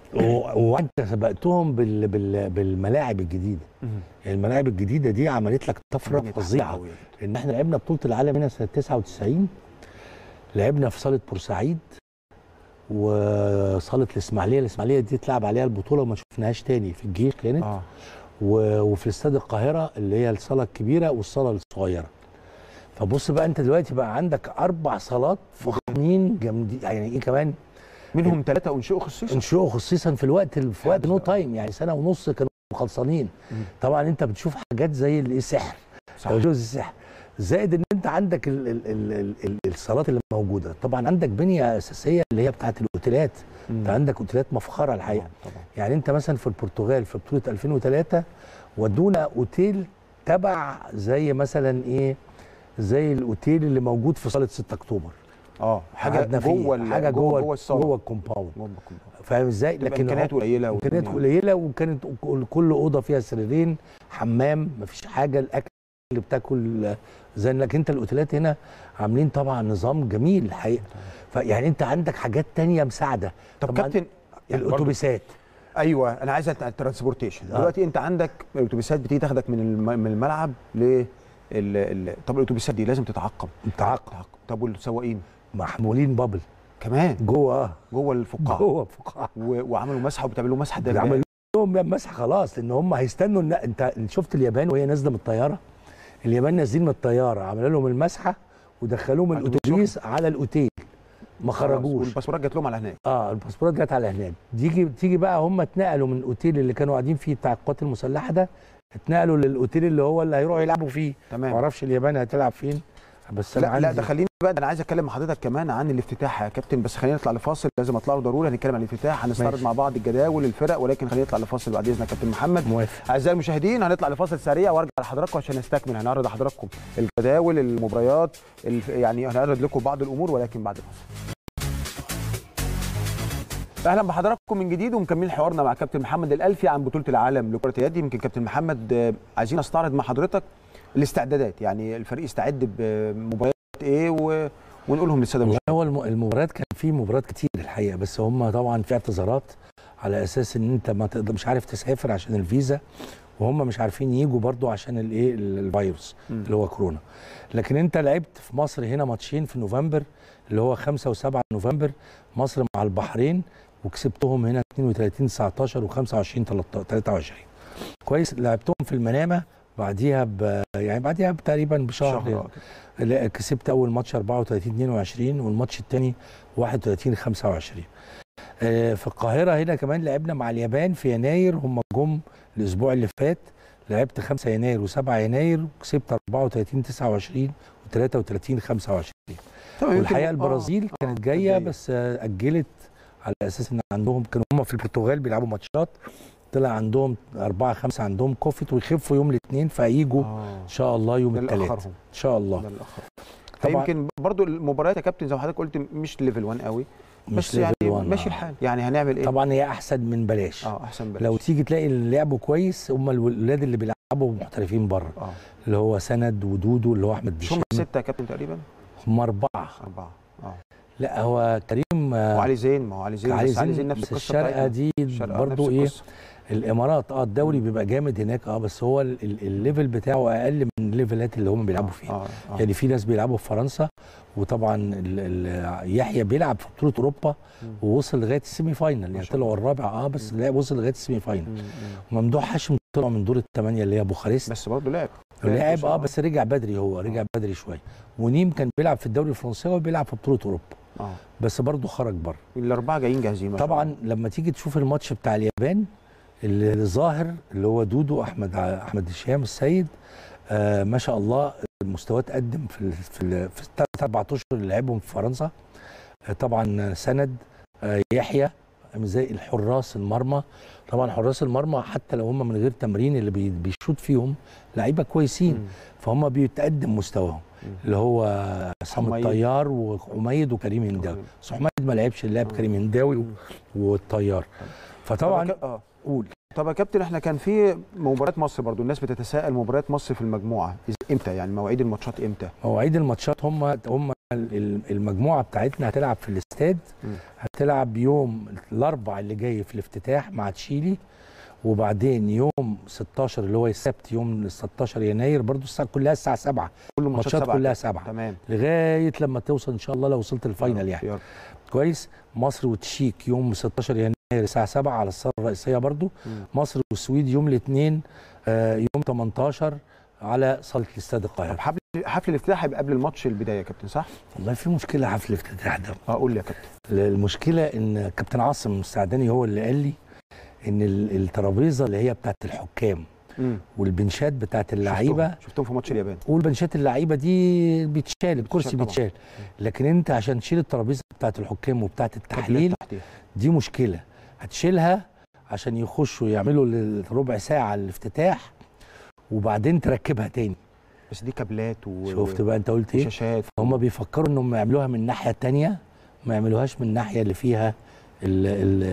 Speaker 5: و- وانت سبقتهم بال... بال... بالملاعب الجديده الملاعب الجديده دي عملت لك طفره
Speaker 1: الدنيا تحت
Speaker 5: فظيعه
Speaker 1: قوية جدا.
Speaker 5: ان احنا لعبنا بطوله العالم هنا سنه 99 لعبنا في صاله بورسعيد وصاله الاسماعيليه الاسماعيليه دي اتلعب عليها البطوله وما شفناهاش تاني في الجيش كانت
Speaker 1: اه
Speaker 5: و- وفي استاد القاهره اللي هي الصاله الكبيره والصاله الصغيره فبص بقى انت دلوقتي بقى عندك اربع صالات فخمين جامدين يعني ايه كمان
Speaker 1: منهم ثلاثه انشئوا خصيصا
Speaker 5: انشئوا خصيصا في الوقت في وقت نو تايم يعني سنه ونص كانوا خلصانين طبعا انت بتشوف حاجات زي الايه سحر
Speaker 1: صح.
Speaker 5: بتشوف السحر زائد ان انت عندك ال ال ال ال ال الصالات اللي موجوده طبعا عندك بنيه اساسيه اللي هي بتاعت الاوتيلات انت عندك اوتيلات مفخره الحقيقه
Speaker 1: طبعا
Speaker 5: يعني انت مثلا في البرتغال في بطوله 2003 ودونا اوتيل تبع زي مثلا ايه زي الاوتيل اللي موجود في صاله 6 اكتوبر
Speaker 1: اه حاجه
Speaker 5: قعدنا فيه.
Speaker 1: جوه ال-
Speaker 5: حاجه جوه
Speaker 1: جوه الصاله
Speaker 5: جوه الكومباوند
Speaker 1: جوه الكومباوند.
Speaker 5: فاهم ازاي
Speaker 1: تبقى
Speaker 5: لكن
Speaker 1: امكانيات
Speaker 5: هو-
Speaker 1: قليله
Speaker 5: امكانيات
Speaker 1: والدنيا-
Speaker 5: قليله وكانت كل- كل اوضه فيها سريرين حمام مفيش حاجه الاكل اللي بتاكل زي انك انت الاوتيلات هنا عاملين طبعا نظام جميل الحقيقه فيعني انت عندك حاجات تانية مساعده
Speaker 1: طب
Speaker 5: طبعاً
Speaker 1: كابتن يعني برضو-
Speaker 5: الاتوبيسات
Speaker 1: ايوه انا عايز الترانسبورتيشن
Speaker 5: آه.
Speaker 1: دلوقتي انت عندك الاتوبيسات بتيجي تاخدك من الم- من الملعب ل ال... ال... طب الاتوبيسات دي لازم تتعقم
Speaker 5: تعقم
Speaker 1: تتعقم. طب والسواقين
Speaker 5: محمولين بابل
Speaker 1: كمان
Speaker 5: جوه اه
Speaker 1: جوه الفقاعه
Speaker 5: جوه فقاعه
Speaker 1: و... وعملوا مسحه وبتعملوا مسحه ده
Speaker 5: عملوا لهم مسح خلاص لان هم هيستنوا إن انت شفت اليابان وهي نازله من الطياره اليابان نازلين من الطياره عملوا لهم المسحه ودخلوهم
Speaker 1: عندهم
Speaker 5: الاتوبيس على الاوتيل ما خرجوش
Speaker 1: والباسبورات جات لهم على هناك
Speaker 5: اه الباسبورات جت على هناك تيجي تيجي بقى هم اتنقلوا من الاوتيل اللي كانوا قاعدين فيه بتاع القوات المسلحه ده اتنقلوا للاوتيل اللي هو اللي هيروحوا يلعبوا فيه
Speaker 1: تمام
Speaker 5: ما اعرفش اليابان هتلعب فين بس أنا
Speaker 1: لا لا
Speaker 5: عندي-
Speaker 1: ده خليني بقى ده انا عايز اتكلم مع حضرتك كمان عن الافتتاح يا كابتن بس خلينا نطلع لفاصل لازم اطلع له ضروري هنتكلم عن الافتتاح هنستعرض
Speaker 5: ماشي.
Speaker 1: مع بعض الجداول الفرق ولكن خلينا نطلع لفاصل بعد اذنك كابتن محمد
Speaker 5: موافق
Speaker 1: اعزائي المشاهدين هنطلع لفاصل سريع وارجع لحضراتكم عشان نستكمل هنعرض لحضراتكم الجداول المباريات الف... يعني هنعرض لكم بعض الامور ولكن بعد الفاصل اهلا بحضراتكم من جديد ومكملين حوارنا مع كابتن محمد الالفي عن بطوله العالم لكره اليد يمكن كابتن محمد آه، عايزين نستعرض مع حضرتك الاستعدادات يعني الفريق استعد بمباريات ايه و... ونقولهم للساده
Speaker 5: والله
Speaker 1: المشاهدين
Speaker 5: هو الم- المباريات كان في مباريات كتير الحقيقه بس هم طبعا في اعتذارات على اساس ان انت ما تقدر مش عارف تسافر عشان الفيزا وهم مش عارفين يجوا برضو عشان الايه ال- الفيروس
Speaker 1: مم.
Speaker 5: اللي هو كورونا لكن انت لعبت في مصر هنا ماتشين في نوفمبر اللي هو 5 و7 نوفمبر مصر مع البحرين وكسبتهم هنا 32 19 و25 23 كويس لعبتهم في المنامه بعديها ب... يعني بعديها تقريبا بشهر
Speaker 1: شهر
Speaker 5: لا كسبت اول ماتش 34 22 والماتش الثاني 31 25 آه، في القاهره هنا كمان لعبنا مع اليابان في يناير هم جم الاسبوع اللي فات لعبت 5 يناير و7 يناير وكسبت 34 29 و33 25
Speaker 1: تمام
Speaker 5: والحقيقه
Speaker 1: يمكن-
Speaker 5: البرازيل
Speaker 1: آه،
Speaker 5: كانت
Speaker 1: آه،
Speaker 5: جايه
Speaker 1: جاية.
Speaker 5: بس آه، اجلت على اساس ان عندهم كانوا هم في البرتغال بيلعبوا ماتشات طلع عندهم أربعة خمسة عندهم كوفيد ويخفوا يوم الاثنين فييجوا
Speaker 1: آه.
Speaker 5: ان شاء الله يوم
Speaker 1: ده اللي
Speaker 5: الثلاث
Speaker 1: أخرهم.
Speaker 5: ان شاء الله
Speaker 1: ده اللي أخرهم.
Speaker 5: طبعاً.
Speaker 1: فيمكن برضو المباريات يا كابتن زي ما حضرتك قلت مش ليفل 1 قوي
Speaker 5: مش
Speaker 1: بس يعني
Speaker 5: level one،
Speaker 1: ماشي
Speaker 5: آه.
Speaker 1: الحال يعني هنعمل ايه
Speaker 5: طبعا هي احسن من بلاش
Speaker 1: اه احسن بلاش
Speaker 5: لو تيجي تلاقي اللي لعبوا كويس هم الولاد اللي بيلعبوا محترفين بره
Speaker 1: اه
Speaker 5: اللي هو سند ودودو اللي هو احمد
Speaker 1: مش هم
Speaker 5: دشام
Speaker 1: ستة يا كابتن تقريبا
Speaker 5: هم اربعه
Speaker 1: أربعة اه
Speaker 5: لا هو كريم آه،
Speaker 1: وعلي زين ما هو علي زين
Speaker 5: علي
Speaker 1: بس علي
Speaker 5: زين
Speaker 1: زين نفس
Speaker 5: بس
Speaker 1: القصة
Speaker 5: الشارقه
Speaker 1: بتاعتنا.
Speaker 5: دي
Speaker 1: الشارقة
Speaker 5: برضو
Speaker 1: نفس
Speaker 5: ايه
Speaker 1: القصة.
Speaker 5: الامارات اه الدوري بيبقى جامد هناك اه بس هو ال- ال- الليفل بتاعه اقل من الليفلات اللي هم بيلعبوا فيها
Speaker 1: اه اه
Speaker 5: يعني في ناس بيلعبوا في فرنسا وطبعا ال- ال- يحيى بيلعب في بطوله اوروبا ووصل لغايه السيمي فاينل يعني
Speaker 1: شاء
Speaker 5: طلعوا
Speaker 1: الله.
Speaker 5: الرابع اه بس لا وصل لغايه السيمي فاينل
Speaker 1: مم، مم.
Speaker 5: ممدوح هاشم طلع من دور الثمانيه اللي هي بوخارست
Speaker 1: بس برضه لعب
Speaker 5: لعب اه بس رجع بدري هو رجع بدري شويه ونيم كان بيلعب في الدوري الفرنسي وبيلعب في بطوله اوروبا
Speaker 1: اه
Speaker 5: بس برضه خرج بره
Speaker 1: الاربعه جايين جاهزين ما شاء
Speaker 5: طبعا
Speaker 1: الله.
Speaker 5: لما تيجي تشوف الماتش بتاع اليابان اللي ظاهر اللي هو دودو احمد ع- احمد هشام السيد آه ما شاء الله المستوى اتقدم في ال في ال في الثلاث اربع اشهر اللي لعبهم في فرنسا آه طبعا سند آه يحيى زي الحراس المرمى طبعا حراس المرمى حتى لو هم من غير تمرين اللي بي- بيشوط فيهم لعيبه كويسين
Speaker 1: مم.
Speaker 5: فهم بيتقدم مستواهم
Speaker 1: مم.
Speaker 5: اللي هو عصام
Speaker 1: حميد.
Speaker 5: الطيار وحميد وكريم هنداوي
Speaker 1: حميد.
Speaker 5: بس حميد ما لعبش اللعب كريم هنداوي و- والطيار
Speaker 1: طب
Speaker 5: فطبعا
Speaker 1: يا كاب- اه
Speaker 5: قول
Speaker 1: طب يا كابتن احنا كان في مباريات مصر برضو الناس بتتساءل مباريات مصر في المجموعه إز- امتى يعني مواعيد الماتشات امتى
Speaker 5: مواعيد الماتشات هم هم ال- المجموعه بتاعتنا هتلعب في الاستاد
Speaker 1: مم.
Speaker 5: هتلعب يوم الاربع اللي جاي في الافتتاح مع تشيلي وبعدين يوم 16 اللي هو السبت يوم 16 يناير برضو الساعه كلها الساعه 7
Speaker 1: كل
Speaker 5: الماتشات
Speaker 1: سبعة
Speaker 5: كلها
Speaker 1: كده.
Speaker 5: 7
Speaker 1: تمام
Speaker 5: لغايه لما توصل ان شاء الله لو وصلت الفاينل يعني
Speaker 1: يلا.
Speaker 5: كويس مصر وتشيك يوم 16 يناير الساعه 7 على الصاله الرئيسيه برضو
Speaker 1: مم.
Speaker 5: مصر والسويد يوم الاثنين آه يوم 18 على صاله الاستاد
Speaker 1: طب
Speaker 5: القاهره
Speaker 1: حفل حفل الافتتاح هيبقى قبل الماتش البدايه يا كابتن صح؟
Speaker 5: والله في مشكله حفل الافتتاح ده
Speaker 1: اه قول لي يا كابتن
Speaker 5: المشكله ان كابتن عاصم السعداني هو اللي قال لي ان ال- الترابيزه اللي هي بتاعت الحكام
Speaker 1: مم.
Speaker 5: والبنشات بتاعت اللعيبه
Speaker 1: شفتهم- شفتهم في ماتش اليابان
Speaker 5: والبنشات اللعيبه دي بيتشال الكرسي
Speaker 1: طبعاً.
Speaker 5: بيتشال لكن انت عشان تشيل الترابيزه بتاعت الحكام وبتاعت التحليل
Speaker 1: كابلات تحتيها.
Speaker 5: دي مشكله هتشيلها عشان يخشوا يعملوا ال- ربع ساعه الافتتاح وبعدين تركبها تاني
Speaker 1: بس دي كابلات و...
Speaker 5: شفت بقى انت قلت ايه
Speaker 1: وشاشات
Speaker 5: هم بيفكروا انهم يعملوها من الناحيه التانيه ما يعملوهاش من الناحيه اللي فيها ال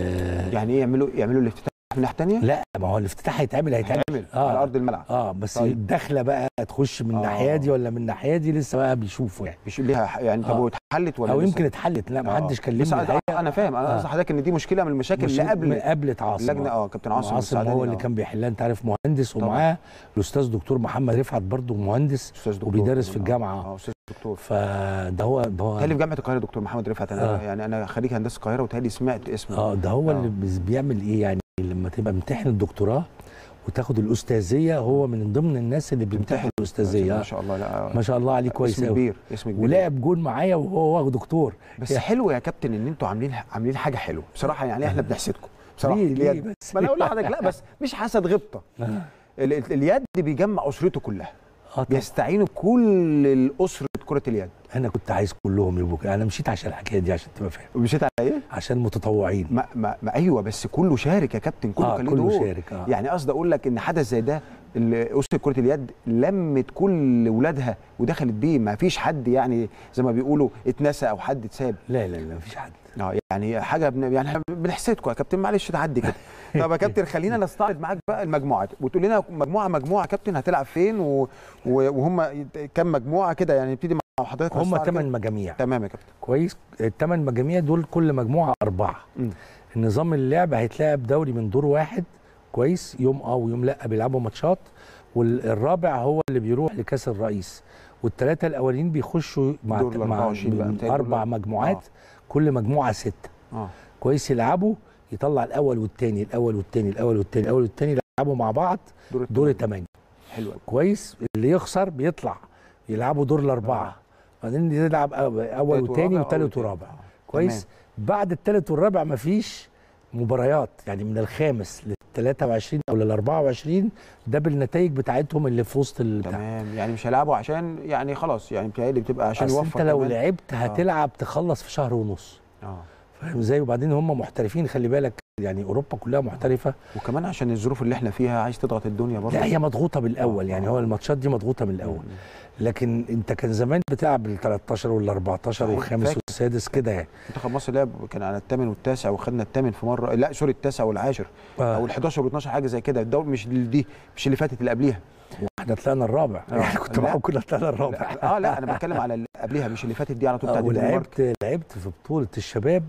Speaker 5: ال
Speaker 1: يعني ايه يعملوا يعملوا الافتتاح من الناحيه الثانيه؟
Speaker 5: لا ما هو الافتتاح هيتعمل هيتعمل
Speaker 1: هيتعمل
Speaker 5: آه.
Speaker 1: على ارض الملعب
Speaker 5: اه بس
Speaker 1: طيب.
Speaker 5: الدخله بقى تخش من
Speaker 1: آه.
Speaker 5: الناحيه دي ولا من الناحيه دي لسه بقى بيشوفوا يعني
Speaker 1: مش ليها ح- يعني طب
Speaker 5: آه.
Speaker 1: واتحلت ولا
Speaker 5: او
Speaker 1: لسه؟
Speaker 5: يمكن اتحلت لا ما
Speaker 1: آه.
Speaker 5: حدش
Speaker 1: بس
Speaker 5: كلمني
Speaker 1: أنا-
Speaker 5: الحقيقة.
Speaker 1: انا فاهم انا
Speaker 5: آه.
Speaker 1: قصدي حضرتك ان دي مشكله من المشاكل
Speaker 5: مش
Speaker 1: اللي قبل
Speaker 5: قبل عاصم
Speaker 1: اللجنه اه كابتن عاصم
Speaker 5: عاصم
Speaker 1: السعداني،
Speaker 5: هو اللي
Speaker 1: آه.
Speaker 5: كان بيحلها انت عارف مهندس
Speaker 1: طبعاً.
Speaker 5: ومعاه الاستاذ دكتور محمد رفعت برضه مهندس
Speaker 1: استاذ دكتور
Speaker 5: وبيدرس في
Speaker 1: كمان.
Speaker 5: الجامعة.
Speaker 1: اه استاذ دكتور
Speaker 5: فده هو ده هو
Speaker 1: تهيألي في جامعه القاهره دكتور محمد رفعت انا
Speaker 5: آه.
Speaker 1: يعني انا خريج هندسه القاهره وتهيألي سمعت اسمه
Speaker 5: اه ده هو
Speaker 1: آه.
Speaker 5: اللي بيز- بيعمل ايه يعني لما تبقى امتحن الدكتوراه وتاخد الاستاذيه هو من ضمن الناس اللي بيمتحن الاستاذيه
Speaker 1: ما
Speaker 5: آه.
Speaker 1: شاء الله لا
Speaker 5: ما شاء الله عليه كويس
Speaker 1: اسم
Speaker 5: قوي
Speaker 1: كبير اسم كبير
Speaker 5: ولعب جول معايا وهو واخد دكتور
Speaker 1: بس
Speaker 5: يا-
Speaker 1: حلو يا كابتن ان انتوا عاملين عاملين حاجه حلوه بصراحه يعني احنا بنحسدكم بصراحه
Speaker 5: ليه- ليه
Speaker 1: اليد.
Speaker 5: بس؟
Speaker 1: ما انا اقول لحضرتك لا بس مش حسد غبطه
Speaker 5: آه.
Speaker 1: ال- ال- اليد بيجمع اسرته كلها
Speaker 5: اه طبعا.
Speaker 1: بيستعينوا بكل الاسره كره اليد
Speaker 5: انا كنت عايز كلهم يبقوا كده. انا مشيت عشان الحكايه دي عشان تبقى فاهم
Speaker 1: مشيت على ايه؟
Speaker 5: عشان متطوعين
Speaker 1: ما, ما, ما ايوه بس كله شارك يا كابتن كله
Speaker 5: آه،
Speaker 1: كان ليه
Speaker 5: كله
Speaker 1: دور.
Speaker 5: شارك، آه.
Speaker 1: يعني قصدي اقول لك ان حدث زي ده ال- اسره كره اليد لمت كل ولادها ودخلت بيه ما فيش حد يعني زي ما بيقولوا اتنسى او حد اتساب
Speaker 5: لا لا لا مفيش حد
Speaker 1: اه يعني حاجه بن... يعني احنا بنحسدكم يا كابتن معلش تعدي كده طب يا كابتن خلينا نستعرض معاك بقى المجموعات وتقول لنا مجموعه مجموعه يا كابتن هتلعب فين و... و... وهم كام مجموعه كده يعني نبتدي مع حضرتك
Speaker 5: هم
Speaker 1: نستعرض
Speaker 5: ثمان
Speaker 1: كده.
Speaker 5: مجاميع
Speaker 1: تمام يا كابتن
Speaker 5: كويس الثمان مجاميع دول كل مجموعه اربعه
Speaker 1: مم.
Speaker 5: النظام اللعب هيتلعب دوري من دور واحد كويس يوم اه ويوم لا بيلعبوا ماتشات والرابع هو اللي بيروح لكاس الرئيس والثلاثه الاولين بيخشوا مع,
Speaker 1: دور ال
Speaker 5: مع
Speaker 1: 24 بقى، بتهيألي
Speaker 5: اربع
Speaker 1: دور-
Speaker 5: مجموعات
Speaker 1: آه.
Speaker 5: كل مجموعه سته
Speaker 1: اه
Speaker 5: كويس يلعبوا يطلع الاول والثاني الاول والثاني الاول والثاني الاول والثاني يلعبوا مع بعض
Speaker 1: دور
Speaker 5: دور
Speaker 1: التمانية.
Speaker 5: الثمانيه
Speaker 1: حلو أوي.
Speaker 5: كويس اللي يخسر بيطلع يلعبوا دور الاربعه بعدين يلعب أو- اول
Speaker 1: تالت
Speaker 5: وثاني
Speaker 1: ورابع،
Speaker 5: وثالث
Speaker 1: أول
Speaker 5: ورابع
Speaker 1: وتاني.
Speaker 5: كويس بعد الثالث والرابع مفيش مباريات يعني من الخامس لل 23 او لل 24 ده بالنتائج بتاعتهم اللي في وسط البتاع
Speaker 1: تمام يعني مش هيلعبوا عشان يعني خلاص يعني بتهيألي بتبقى عشان
Speaker 5: بس
Speaker 1: يوفر
Speaker 5: انت لو
Speaker 1: كمان.
Speaker 5: لعبت هتلعب تخلص في شهر ونص
Speaker 1: اه
Speaker 5: فاهم ازاي وبعدين هم محترفين خلي بالك يعني اوروبا كلها محترفه
Speaker 1: وكمان عشان الظروف اللي احنا فيها عايز تضغط الدنيا برضه
Speaker 5: لا هي مضغوطه بالاول
Speaker 1: آه،
Speaker 5: يعني
Speaker 1: آه.
Speaker 5: هو الماتشات دي مضغوطه من الاول لكن انت كان زمان بتلعب بال 13 وال 14
Speaker 1: صحيح،
Speaker 5: والخامس
Speaker 1: فاكر.
Speaker 5: والسادس كده يعني
Speaker 1: منتخب مصر لعب كان على الثامن والتاسع وخدنا الثامن في مره لا سوري التاسع والعاشر
Speaker 5: آه.
Speaker 1: او ال 11 وال 12 حاجه زي كده الدوري مش دي مش اللي فاتت اللي قبليها
Speaker 5: احنا طلعنا الرابع
Speaker 1: آه.
Speaker 5: يعني كنت
Speaker 1: لا.
Speaker 5: معاهم كنا طلعنا الرابع
Speaker 1: لا اه لا انا بتكلم على اللي قبليها مش اللي فاتت دي على طول
Speaker 5: آه،
Speaker 1: بتاعت الدنمارك
Speaker 5: ولعبت لعبت في بطوله الشباب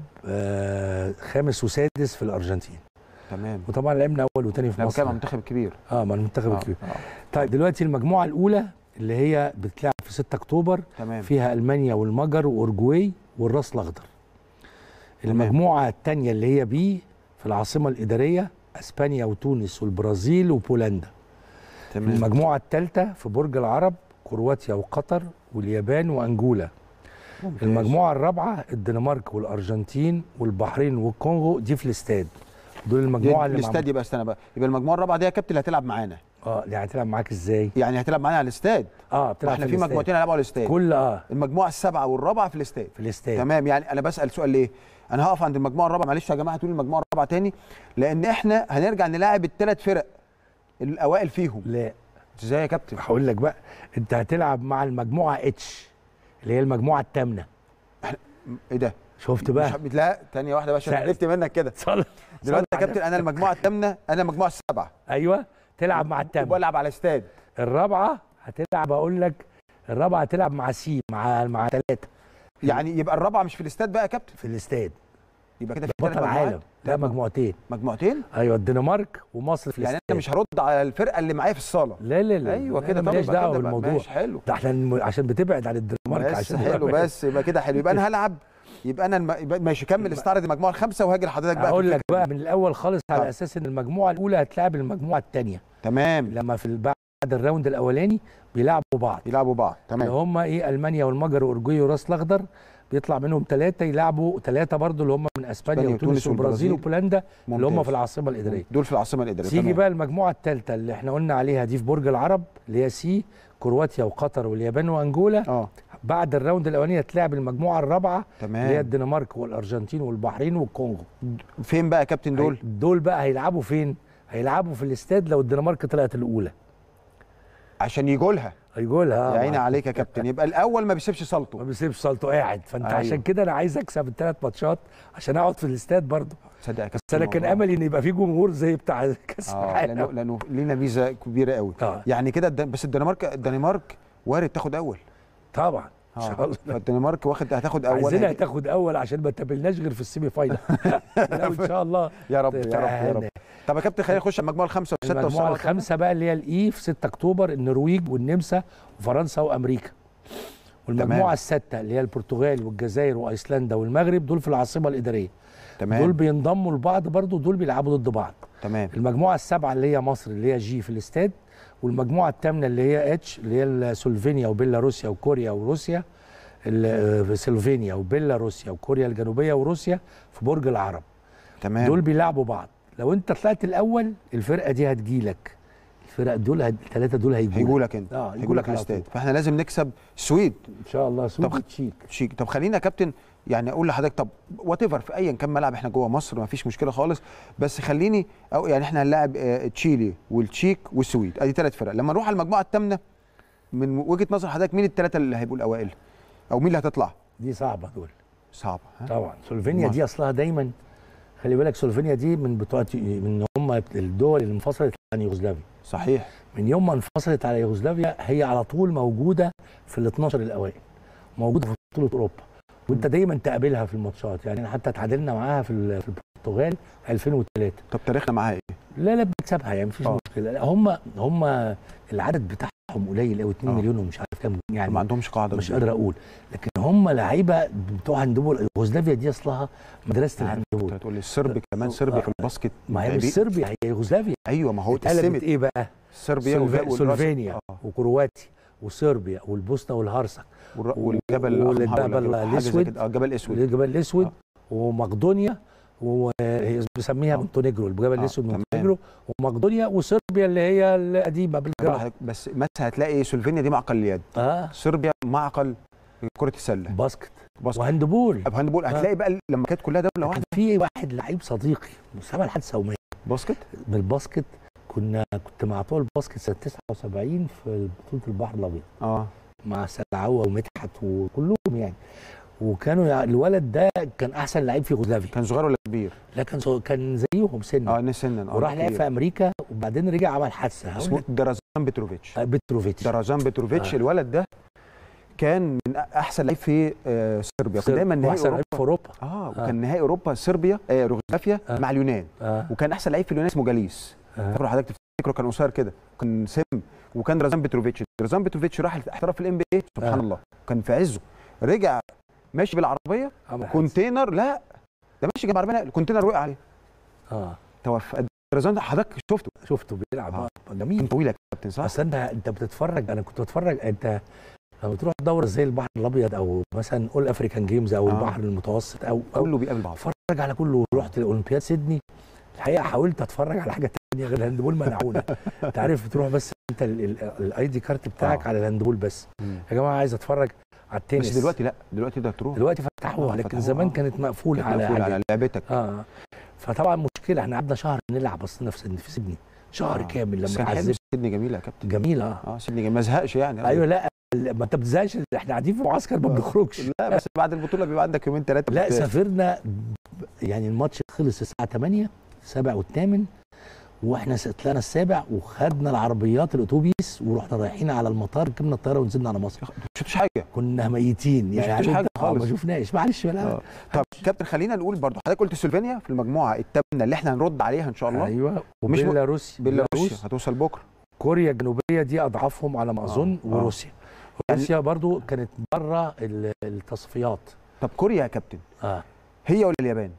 Speaker 5: آه خامس وسادس في الارجنتين
Speaker 1: تمام
Speaker 5: وطبعا لعبنا اول وثاني في
Speaker 1: انا بتكلم
Speaker 5: مصر
Speaker 1: عن المنتخب الكبير
Speaker 5: اه ما المنتخب
Speaker 1: آه،
Speaker 5: الكبير
Speaker 1: آه.
Speaker 5: طيب دلوقتي المجموعه الاولى اللي هي بتلعب في 6 اكتوبر
Speaker 1: تمام
Speaker 5: فيها المانيا والمجر واورجواي والراس الاخضر
Speaker 1: تمام.
Speaker 5: المجموعه الثانيه اللي هي بي في العاصمه الاداريه اسبانيا وتونس والبرازيل وبولندا
Speaker 1: تمام
Speaker 5: المجموعه الثالثه في برج العرب كرواتيا وقطر واليابان وانجولا
Speaker 1: ممتاز.
Speaker 5: المجموعه الرابعه الدنمارك والارجنتين والبحرين والكونغو دي في الاستاد دول
Speaker 1: دي
Speaker 5: المجموعه اللي
Speaker 1: الاستاد يبقى استنى بقى يبقى المجموعه الرابعه دي يا كابتن اللي هتلعب معانا
Speaker 5: اه يعني هتلعب معاك ازاي
Speaker 1: يعني هتلعب معانا على الاستاد
Speaker 5: اه بتلعب
Speaker 1: احنا في
Speaker 5: الاستاد.
Speaker 1: مجموعتين هيلعبوا على الاستاد
Speaker 5: كل اه
Speaker 1: المجموعه السابعه والرابعه في الاستاد
Speaker 5: في الاستاد
Speaker 1: تمام يعني انا بسال سؤال ليه انا هقف عند المجموعه الرابعه معلش يا جماعه تقول المجموعه الرابعه تاني لان احنا هنرجع نلاعب الثلاث فرق الاوائل فيهم
Speaker 5: لا
Speaker 1: ازاي يا كابتن
Speaker 5: هقول لك بقى انت هتلعب مع المجموعه اتش اللي هي المجموعه الثامنه
Speaker 1: ايه ده
Speaker 5: شفت بقى
Speaker 1: مش- لا ثانيه واحده بقى عشان
Speaker 5: سأل.
Speaker 1: عرفت منك كده
Speaker 5: صل
Speaker 1: دلوقتي
Speaker 5: صل
Speaker 1: يا كابتن
Speaker 5: على-
Speaker 1: انا المجموعه الثامنه انا المجموعه السابعه
Speaker 5: ايوه تلعب مع الثامنه
Speaker 1: وبلعب على استاد
Speaker 5: الرابعه هتلعب اقول لك الرابعه هتلعب مع سي مع مع ثلاثه
Speaker 1: يعني يبقى الرابعه مش في الاستاد بقى يا كابتن
Speaker 5: في الاستاد
Speaker 1: يبقى كده في
Speaker 5: بطل
Speaker 1: ثلاث
Speaker 5: عالم
Speaker 1: مجموعات
Speaker 5: لا مجموعتين
Speaker 1: مجموعتين
Speaker 5: ايوه الدنمارك ومصر في
Speaker 1: يعني
Speaker 5: الاستاد
Speaker 1: انا مش هرد على الفرقه اللي معايا في الصاله
Speaker 5: لا لا لا
Speaker 1: ايوه
Speaker 5: لا،
Speaker 1: كده
Speaker 5: أنا
Speaker 1: طب
Speaker 5: ماليش
Speaker 1: يبقى
Speaker 5: دعوه
Speaker 1: كده بقى
Speaker 5: بالموضوع
Speaker 1: ماشي حلو
Speaker 5: ده احنا الم- عشان بتبعد عن الدنمارك
Speaker 1: بس
Speaker 5: عشان
Speaker 1: حلو بس يبقى كده حلو يبقى انا هلعب يبقى انا الم... يبقى ماشي كمل استعرض المجموعه الخامسه وهاجي لحضرتك بقى في
Speaker 5: اقول لك
Speaker 1: الفكرة
Speaker 5: بقى
Speaker 1: دي.
Speaker 5: من الاول خالص
Speaker 1: طب.
Speaker 5: على اساس ان المجموعه الاولى هتلاعب المجموعه الثانيه
Speaker 1: تمام
Speaker 5: لما في ال- بعد الراوند الاولاني بيلعبوا بعض
Speaker 1: يلعبوا بعض
Speaker 5: اللي
Speaker 1: تمام
Speaker 5: هم ايه المانيا والمجر واورجواي وراس الاخضر بيطلع منهم ثلاثه يلعبوا ثلاثه برضو اللي هم من اسبانيا
Speaker 1: إسبانيا
Speaker 5: وتونس
Speaker 1: وتونس
Speaker 5: والبرازيل
Speaker 1: والبرازيل.
Speaker 5: وبولندا اللي هم
Speaker 1: ممتاز.
Speaker 5: في العاصمه الاداريه
Speaker 1: دول في العاصمه الاداريه
Speaker 5: تيجي
Speaker 1: تمام.
Speaker 5: بقى المجموعه الثالثه اللي احنا قلنا عليها دي في برج العرب اللي هي سي كرواتيا وقطر واليابان وانجولا
Speaker 1: اه
Speaker 5: بعد الراوند الاولاني هتلاعب المجموعه الرابعه اللي هي
Speaker 1: تمام
Speaker 5: الدنمارك والارجنتين والبحرين والكونغو
Speaker 1: فين بقى يا كابتن دول
Speaker 5: دول بقى هيلعبوا فين هيلعبوا في الاستاد لو الدنمارك طلعت الاولى
Speaker 1: عشان يجوا لها
Speaker 5: هيقولها
Speaker 1: يا عيني عليك يا كابتن يبقى الاول ما بيسيبش
Speaker 5: ما
Speaker 1: صالته
Speaker 5: بيسيبش صالته قاعد فانت
Speaker 1: أيوه.
Speaker 5: عشان كده انا عايز اكسب الثلاث ماتشات عشان اقعد في الاستاد برضه
Speaker 1: تصدق يا كابتن
Speaker 5: بس انا كان
Speaker 1: الموضوع.
Speaker 5: املي ان يبقى في جمهور زي بتاع كاس
Speaker 1: اه لانه
Speaker 5: العالم
Speaker 1: لانه لينا ميزه كبيره قوي
Speaker 5: اه
Speaker 1: يعني كده الد- بس الدنمارك الدنمارك وارد تاخد اول
Speaker 5: طبعا ان شاء
Speaker 1: اه
Speaker 5: الله
Speaker 1: فالدنمارك واخد هتاخد اول
Speaker 5: عايزينها
Speaker 1: هي-
Speaker 5: تاخد اول عشان ما تقابلناش غير في السيمي فاينل لو ان شاء الله
Speaker 1: يا رب يا رب يا رب
Speaker 5: تتهنى.
Speaker 1: طب يا كابتن خلينا نخش على المجموعه الخامسه والسته
Speaker 5: المجموعه
Speaker 1: والسبعه
Speaker 5: الخامسه بقى اللي هي الاي في 6 اكتوبر النرويج والنمسا وفرنسا وامريكا والمجموعه
Speaker 1: تمام.
Speaker 5: السادسه اللي هي البرتغال والجزائر وايسلندا والمغرب دول في العاصمه الاداريه
Speaker 1: تمام
Speaker 5: دول بينضموا لبعض برضو دول بيلعبوا ضد بعض
Speaker 1: تمام
Speaker 5: المجموعه السابعه اللي هي مصر اللي هي جي في الاستاد والمجموعه الثامنه اللي هي اتش اللي هي سلوفينيا وبيلاروسيا وكوريا وروسيا ال- سلوفينيا وبيلاروسيا وكوريا الجنوبيه وروسيا في برج العرب
Speaker 1: تمام
Speaker 5: دول بيلعبوا بعض لو انت طلعت الاول الفرقه دي هتجيلك الفرق دول الثلاثه دول هيجوا
Speaker 1: هيجوا لك انت
Speaker 5: اه
Speaker 1: هيجوا لك
Speaker 5: على
Speaker 1: الاستاد
Speaker 5: طول.
Speaker 1: فاحنا لازم نكسب السويد
Speaker 5: ان شاء الله
Speaker 1: طب
Speaker 5: سوق تشيك
Speaker 1: شيك طب خلينا يا كابتن يعني اقول لحضرتك طب وات ايفر في ايا كان ملعب احنا جوه مصر ما فيش مشكله خالص بس خليني أو يعني احنا هنلاعب آه، تشيلي والتشيك والسويد ادي ثلاث فرق لما نروح على المجموعه الثامنه من وجهه نظر حضرتك مين الثلاثه اللي هيبقوا الاوائل او مين اللي هتطلع
Speaker 5: دي صعبه دول
Speaker 1: صعبه ها
Speaker 5: طبعا سلوفينيا
Speaker 1: مصر.
Speaker 5: دي اصلها دايما خلي بالك سلوفينيا دي من بتوع من هم الدول اللي انفصلت عن يوغوسلافيا
Speaker 1: صحيح
Speaker 5: من يوم ما انفصلت على يوغوسلافيا هي على طول موجوده في ال 12 الاوائل موجوده في بطوله اوروبا وانت دايما تقابلها في الماتشات يعني حتى تعادلنا معاها في ال- في البرتغال 2003
Speaker 1: طب تاريخنا معاها ايه
Speaker 5: لا لا بنكسبها يعني مفيش
Speaker 1: آه.
Speaker 5: مشكله لا هم هم العدد بتاعهم قليل قوي 2
Speaker 1: آه.
Speaker 5: مليون ومش عارف كام يعني
Speaker 1: ما عندهمش قاعده
Speaker 5: مش
Speaker 1: كبيرة.
Speaker 5: قادر اقول لكن هم لعيبه بتوع هاندبول يوغوسلافيا دي اصلها مدرسه
Speaker 1: عارف،
Speaker 5: الهاندبول
Speaker 1: كنت هتقول لي الصرب كمان صربيا في الباسكت
Speaker 5: ما هي مش
Speaker 1: متعبين.
Speaker 5: صربيا هي يوغوسلافيا
Speaker 1: ايوه ما هو
Speaker 5: اتقلبت
Speaker 1: اتقسمت
Speaker 5: ايه بقى؟
Speaker 1: صربيا
Speaker 5: سلوفي-
Speaker 1: والج- والراس-
Speaker 5: سلوفينيا
Speaker 1: آه.
Speaker 5: وكرواتيا وصربيا والبوسنه والهرسك
Speaker 1: والر-
Speaker 5: و-
Speaker 1: والجبل الأحمر ولا
Speaker 5: والجبل
Speaker 1: جبل- حاجة زي
Speaker 5: الأسود.
Speaker 1: كده. اه الجبل الاسود
Speaker 5: الجبل الاسود
Speaker 1: آه.
Speaker 5: ومقدونيا وهي بيسميها
Speaker 1: آه.
Speaker 5: مونتونيجرو الجبل
Speaker 1: آه،
Speaker 5: الاسود
Speaker 1: تمام.
Speaker 5: مونتونيجرو ومقدونيا وصربيا اللي هي القديمه بالجراحه
Speaker 1: بس مثلا هتلاقي سلوفينيا دي معقل اليد
Speaker 5: اه
Speaker 1: صربيا معقل كره السله
Speaker 5: باسكت
Speaker 1: باسكت
Speaker 5: وهاندبول
Speaker 1: طب هاندبول هتلاقي بقى لما كانت كلها دوله
Speaker 5: كان
Speaker 1: واحده
Speaker 5: في واحد لعيب صديقي مسامح الحادثه يوميا
Speaker 1: باسكت
Speaker 5: بالباسكت كنا كنت مع بتوع الباسكت سنه 79 في بطوله البحر الابيض
Speaker 1: اه
Speaker 5: مع سلعوه ومدحت وكلهم يعني وكانوا يعني الولد ده كان احسن لعيب في يوغوسلافيا
Speaker 1: كان صغير ولا كبير
Speaker 5: لكن صو- كان زيهم سنا
Speaker 1: اه سنا اه
Speaker 5: وراح لعب
Speaker 1: كبير.
Speaker 5: في امريكا وبعدين رجع عمل حادثه هقول
Speaker 1: اسمه
Speaker 5: لك
Speaker 1: درازان بتروفيتش
Speaker 5: آه، بتروفيتش
Speaker 1: درازان بتروفيتش
Speaker 5: آه.
Speaker 1: الولد ده كان من احسن لعيب في آه، صربيا كان
Speaker 5: صرب-
Speaker 1: دايما نهائي
Speaker 5: واحسن لعيب
Speaker 1: اوروبا
Speaker 5: في اوروبا
Speaker 1: اه وكان نهائي اوروبا صربيا آه يوغوسلافيا
Speaker 5: آه.
Speaker 1: مع اليونان
Speaker 5: آه.
Speaker 1: وكان احسن لعيب في اليونان اسمه جاليس
Speaker 5: آه.
Speaker 1: فاكر حضرتك تفتكره كان قصير كده كان سم وكان درازان بتروفيتش درازان بتروفيتش راح احترف في الام بي اي سبحان
Speaker 5: آه.
Speaker 1: الله كان في عزه رجع ماشي بالعربيه
Speaker 5: عمل حادثة.
Speaker 1: كونتينر لا ده ماشي جنب عربيه الكونتينر وقع عليه
Speaker 5: اه
Speaker 1: توفى درازان ده حضرتك شفته
Speaker 5: شفته بيلعب
Speaker 1: آه.
Speaker 5: آه. جميل
Speaker 1: كان طويل يا كابتن صح؟
Speaker 5: اصل انت انت بتتفرج انا كنت بتفرج انت لما تروح دوره زي البحر الابيض او مثلا اول افريكان جيمز او
Speaker 1: آه.
Speaker 5: البحر المتوسط او او
Speaker 1: كله بيقابل بعض
Speaker 5: اتفرج على كله رحت الاولمبياد سيدني الحقيقه حاولت اتفرج على حاجه تانية غير الهاندبول منعونا انت عارف بتروح بس انت الاي دي كارت بتاعك
Speaker 1: آه.
Speaker 5: على الهاندبول بس
Speaker 1: مم.
Speaker 5: يا جماعه عايز اتفرج على التنس
Speaker 1: بس دلوقتي لا دلوقتي ده تروح
Speaker 5: دلوقتي فتحوها
Speaker 1: آه،
Speaker 5: لكن
Speaker 1: فتحوها،
Speaker 5: زمان
Speaker 1: آه.
Speaker 5: كانت مقفوله
Speaker 1: كانت
Speaker 5: على
Speaker 1: مقفولة
Speaker 5: حاجة.
Speaker 1: على لعبتك
Speaker 5: اه فطبعا مشكله احنا قعدنا شهر نلعب اصلنا في سيدني في سيدني شهر
Speaker 1: آه.
Speaker 5: كامل
Speaker 1: بس
Speaker 5: لما
Speaker 1: كان حلو
Speaker 5: اتعذبت
Speaker 1: سيدني جميله يا كابتن
Speaker 5: جميله اه
Speaker 1: اه سيدني جميلة. ما زهقش يعني
Speaker 5: ايوه لا ما انت بتزهقش احنا قاعدين في معسكر ما بنخرجش
Speaker 1: لا بس بعد البطوله بيبقى عندك يومين ثلاثه
Speaker 5: لا سافرنا يعني الماتش خلص الساعه 8 7 والثامن واحنا س- طلعنا السابع وخدنا العربيات الاتوبيس ورحنا رايحين على المطار ركبنا الطياره ونزلنا على مصر
Speaker 1: ما شفتش حاجه
Speaker 5: كنا ميتين يعني
Speaker 1: شفتش
Speaker 5: عارف
Speaker 1: حاجة
Speaker 5: أنت؟ آه،
Speaker 1: خالص.
Speaker 5: ما شفناش معلش بقى
Speaker 1: آه. طب كابتن خلينا نقول برضو حضرتك قلت سلوفينيا في المجموعه الثامنه اللي احنا هنرد عليها ان شاء الله
Speaker 5: ايوه
Speaker 1: ومش م-
Speaker 5: وبيلاروس
Speaker 1: بيلاروسيا هتوصل بكره
Speaker 5: كوريا الجنوبيه دي اضعافهم على ما اظن
Speaker 1: آه.
Speaker 5: وروسيا روسيا برضو كانت بره ال- التصفيات
Speaker 1: طب كوريا يا كابتن
Speaker 5: اه
Speaker 1: هي ولا اليابان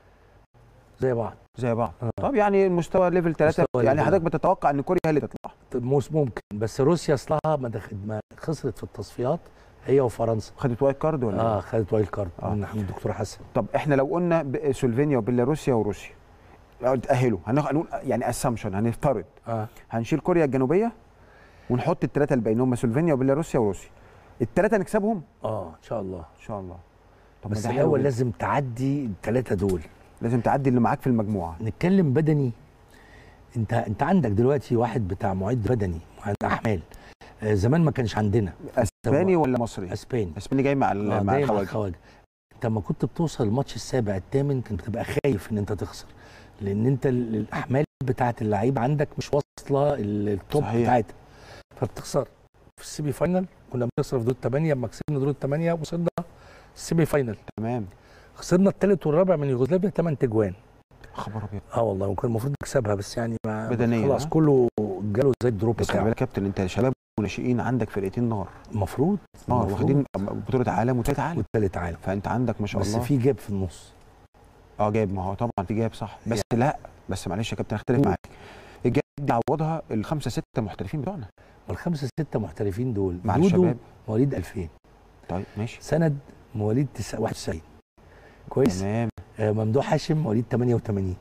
Speaker 5: زي بعض
Speaker 1: زي بعض
Speaker 5: آه.
Speaker 1: طب يعني المستوى ليفل 3
Speaker 5: مستوى
Speaker 1: يعني
Speaker 5: ليفل.
Speaker 1: حضرتك بتتوقع ان كوريا هي اللي تطلع
Speaker 5: طب موس ممكن بس روسيا اصلها ما, دخل ما خسرت في التصفيات هي وفرنسا
Speaker 1: خدت وايت كارد ولا
Speaker 5: اه
Speaker 1: إيه؟
Speaker 5: خدت وايلد كارد
Speaker 1: آه.
Speaker 5: من الدكتور حسن
Speaker 1: طب احنا لو قلنا ب- سلوفينيا وبيلاروسيا وروسيا أو تاهلوا هنخ- هنقول يعني اسامبشن هنفترض
Speaker 5: اه
Speaker 1: هنشيل كوريا الجنوبيه ونحط الثلاثه الباقيين هم سلوفينيا وبيلاروسيا وروسيا الثلاثه نكسبهم
Speaker 5: اه ان شاء الله
Speaker 1: ان شاء الله طب ما
Speaker 5: بس
Speaker 1: ده حلو
Speaker 5: الاول
Speaker 1: جدا.
Speaker 5: لازم تعدي الثلاثه دول
Speaker 1: لازم تعدي اللي معاك في المجموعه
Speaker 5: نتكلم بدني انت انت عندك دلوقتي واحد بتاع معد بدني معد احمال آه زمان ما كانش عندنا
Speaker 1: اسباني ولا مصري
Speaker 5: اسباني
Speaker 1: اسباني جاي مع ال-
Speaker 5: آه،
Speaker 1: مع
Speaker 5: دايما
Speaker 1: الخواجه
Speaker 5: الخواجه انت لما كنت بتوصل الماتش السابع الثامن كنت بتبقى خايف ان انت تخسر لان انت ال- الاحمال بتاعت اللعيب عندك مش واصله ال- التوب
Speaker 1: صحيح.
Speaker 5: بتاعتها فبتخسر في السيمي فاينل كنا بنخسر في دور الثمانيه لما كسبنا دور الثمانيه وصلنا السيمي فاينل
Speaker 1: تمام
Speaker 5: خسرنا الثالث والرابع من يوغوسلافيا 8 تجوان
Speaker 1: خبر ابيض
Speaker 5: اه والله وكان المفروض نكسبها بس يعني ما
Speaker 1: بدنيا،
Speaker 5: خلاص
Speaker 1: ها؟
Speaker 5: كله جاله زي الدروب
Speaker 1: بس خلي
Speaker 5: بتاعه
Speaker 1: بالك يا كابتن انت شباب وناشئين عندك فرقتين نار
Speaker 5: المفروض
Speaker 1: نار
Speaker 5: المفروض.
Speaker 1: واخدين بطوله عالم وثالث عالم
Speaker 5: والثالث عالم
Speaker 1: فانت عندك ما شاء
Speaker 5: بس
Speaker 1: الله
Speaker 5: في جاب في النص
Speaker 1: اه جايب ما هو طبعا في جايب صح بس لا بس معلش يا كابتن اختلف معاك الجايب دي عوضها الخمسه سته محترفين بتوعنا
Speaker 5: والخمسه سته محترفين دول
Speaker 1: مع
Speaker 5: دودو
Speaker 1: الشباب.
Speaker 5: مواليد 2000
Speaker 1: طيب ماشي
Speaker 5: سند مواليد 9 91 كويس
Speaker 1: تمام
Speaker 5: آه ممدوح هاشم مواليد 88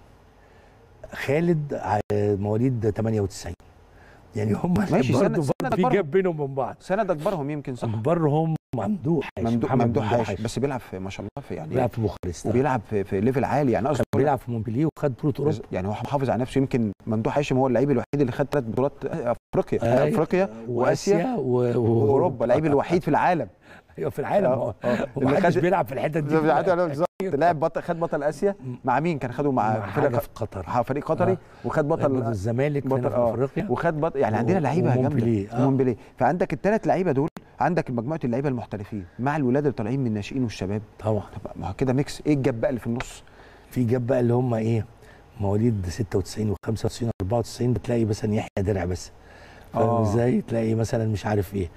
Speaker 5: خالد آه، مواليد 98 يعني هم
Speaker 1: ماشي، سند-
Speaker 5: برضه
Speaker 1: سند
Speaker 5: في
Speaker 1: برضه.
Speaker 5: جاب بينهم وبين بعض
Speaker 1: سند اكبرهم يمكن صح
Speaker 5: اكبرهم ممدوح هاشم
Speaker 1: ممدوح
Speaker 5: محمد
Speaker 1: ممدوح هاشم بس بيلعب في ما شاء الله في يعني
Speaker 5: بيلعب في بوخارست
Speaker 1: وبيلعب في, في ليفل عالي يعني
Speaker 5: كان
Speaker 1: قصدي
Speaker 5: بيلعب في مونبليه وخد بطوله اوروبا
Speaker 1: يعني هو محافظ على نفسه يمكن ممدوح هاشم هو اللعيب الوحيد اللي خد ثلاث بطولات افريقيا
Speaker 5: أيوة.
Speaker 1: افريقيا واسيا
Speaker 5: و... و...
Speaker 1: واوروبا اللعيب الوحيد في العالم
Speaker 5: ايوه في العالم
Speaker 1: آه،
Speaker 5: آه.
Speaker 1: آه. اللي
Speaker 5: ومحدش
Speaker 1: خد-
Speaker 5: بيلعب في الحتت دي
Speaker 1: بالظبط لاعب بطل خد بطل اسيا مع مين كان خده مع,
Speaker 5: مع حاجه
Speaker 1: فرقه
Speaker 5: في قطر
Speaker 1: مع فريق قطري
Speaker 5: آه.
Speaker 1: وخد
Speaker 5: بطل
Speaker 1: بطل
Speaker 5: الزمالك
Speaker 1: بطل
Speaker 5: هنا في
Speaker 1: اه
Speaker 5: افريقيا
Speaker 1: وخد بطل يعني عندنا
Speaker 5: و-
Speaker 1: لعيبه
Speaker 5: ومونبليه،
Speaker 1: جامده
Speaker 5: آه.
Speaker 1: ومونبليه فعندك الثلاث لعيبه دول عندك مجموعه اللعيبه المحترفين مع الولاد اللي طالعين من الناشئين والشباب
Speaker 5: طبعا
Speaker 1: طب ما هو كده ميكس ايه الجاب بقى اللي في النص
Speaker 5: في جاب بقى اللي هم ايه مواليد 96 و95 و94 بتلاقي مثلا يحيى درع بس فاهم
Speaker 1: آه.
Speaker 5: ازاي تلاقي مثلا مش عارف ايه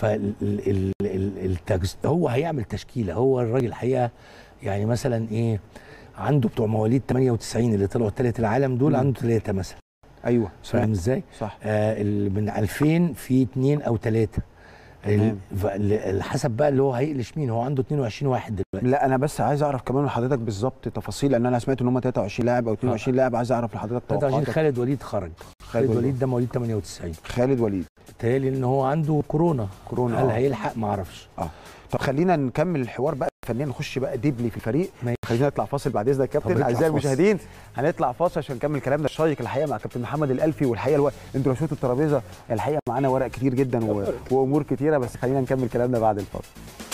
Speaker 5: فالتجس... هو هيعمل تشكيله هو الراجل الحقيقه يعني مثلا ايه عنده بتوع مواليد 98 اللي طلعوا ثالث العالم دول
Speaker 1: مم.
Speaker 5: عنده ثلاثه مثلا
Speaker 1: ايوه
Speaker 5: فاهم
Speaker 1: صح
Speaker 5: ازاي؟
Speaker 1: صح
Speaker 5: آه ال- من 2000 في اثنين او ثلاثه
Speaker 1: تمام.
Speaker 5: حسب بقى اللي هو هيقلش مين هو عنده 22 واحد دلوقتي
Speaker 1: لا انا بس عايز اعرف كمان من حضرتك بالظبط تفاصيل لان انا سمعت ان هم 23 لاعب او 22 لاعب عايز اعرف لحضرتك
Speaker 5: 23
Speaker 1: توقعاتك
Speaker 5: خالد وليد خرج خالد
Speaker 1: وليد.
Speaker 5: وليد ده مواليد 98
Speaker 1: خالد وليد
Speaker 5: بيتهيألي ان هو عنده كورونا
Speaker 1: كورونا
Speaker 5: هل
Speaker 1: آه.
Speaker 5: هيلحق ما اعرفش
Speaker 1: اه طب خلينا نكمل الحوار بقى فنيا نخش بقى ديبلي في الفريق
Speaker 5: ماشي.
Speaker 1: خلينا نطلع فاصل بعد اذنك يا
Speaker 5: طب
Speaker 1: كابتن
Speaker 5: اطلع
Speaker 1: اعزائي
Speaker 5: فاصل.
Speaker 1: المشاهدين هنطلع فاصل عشان نكمل كلامنا الشيق الحقيقه مع كابتن محمد الالفي والحقيقه الو... انتوا لو شفتوا الترابيزه الحقيقه معانا ورق كتير جدا و... وامور كتيره بس خلينا نكمل كلامنا بعد الفاصل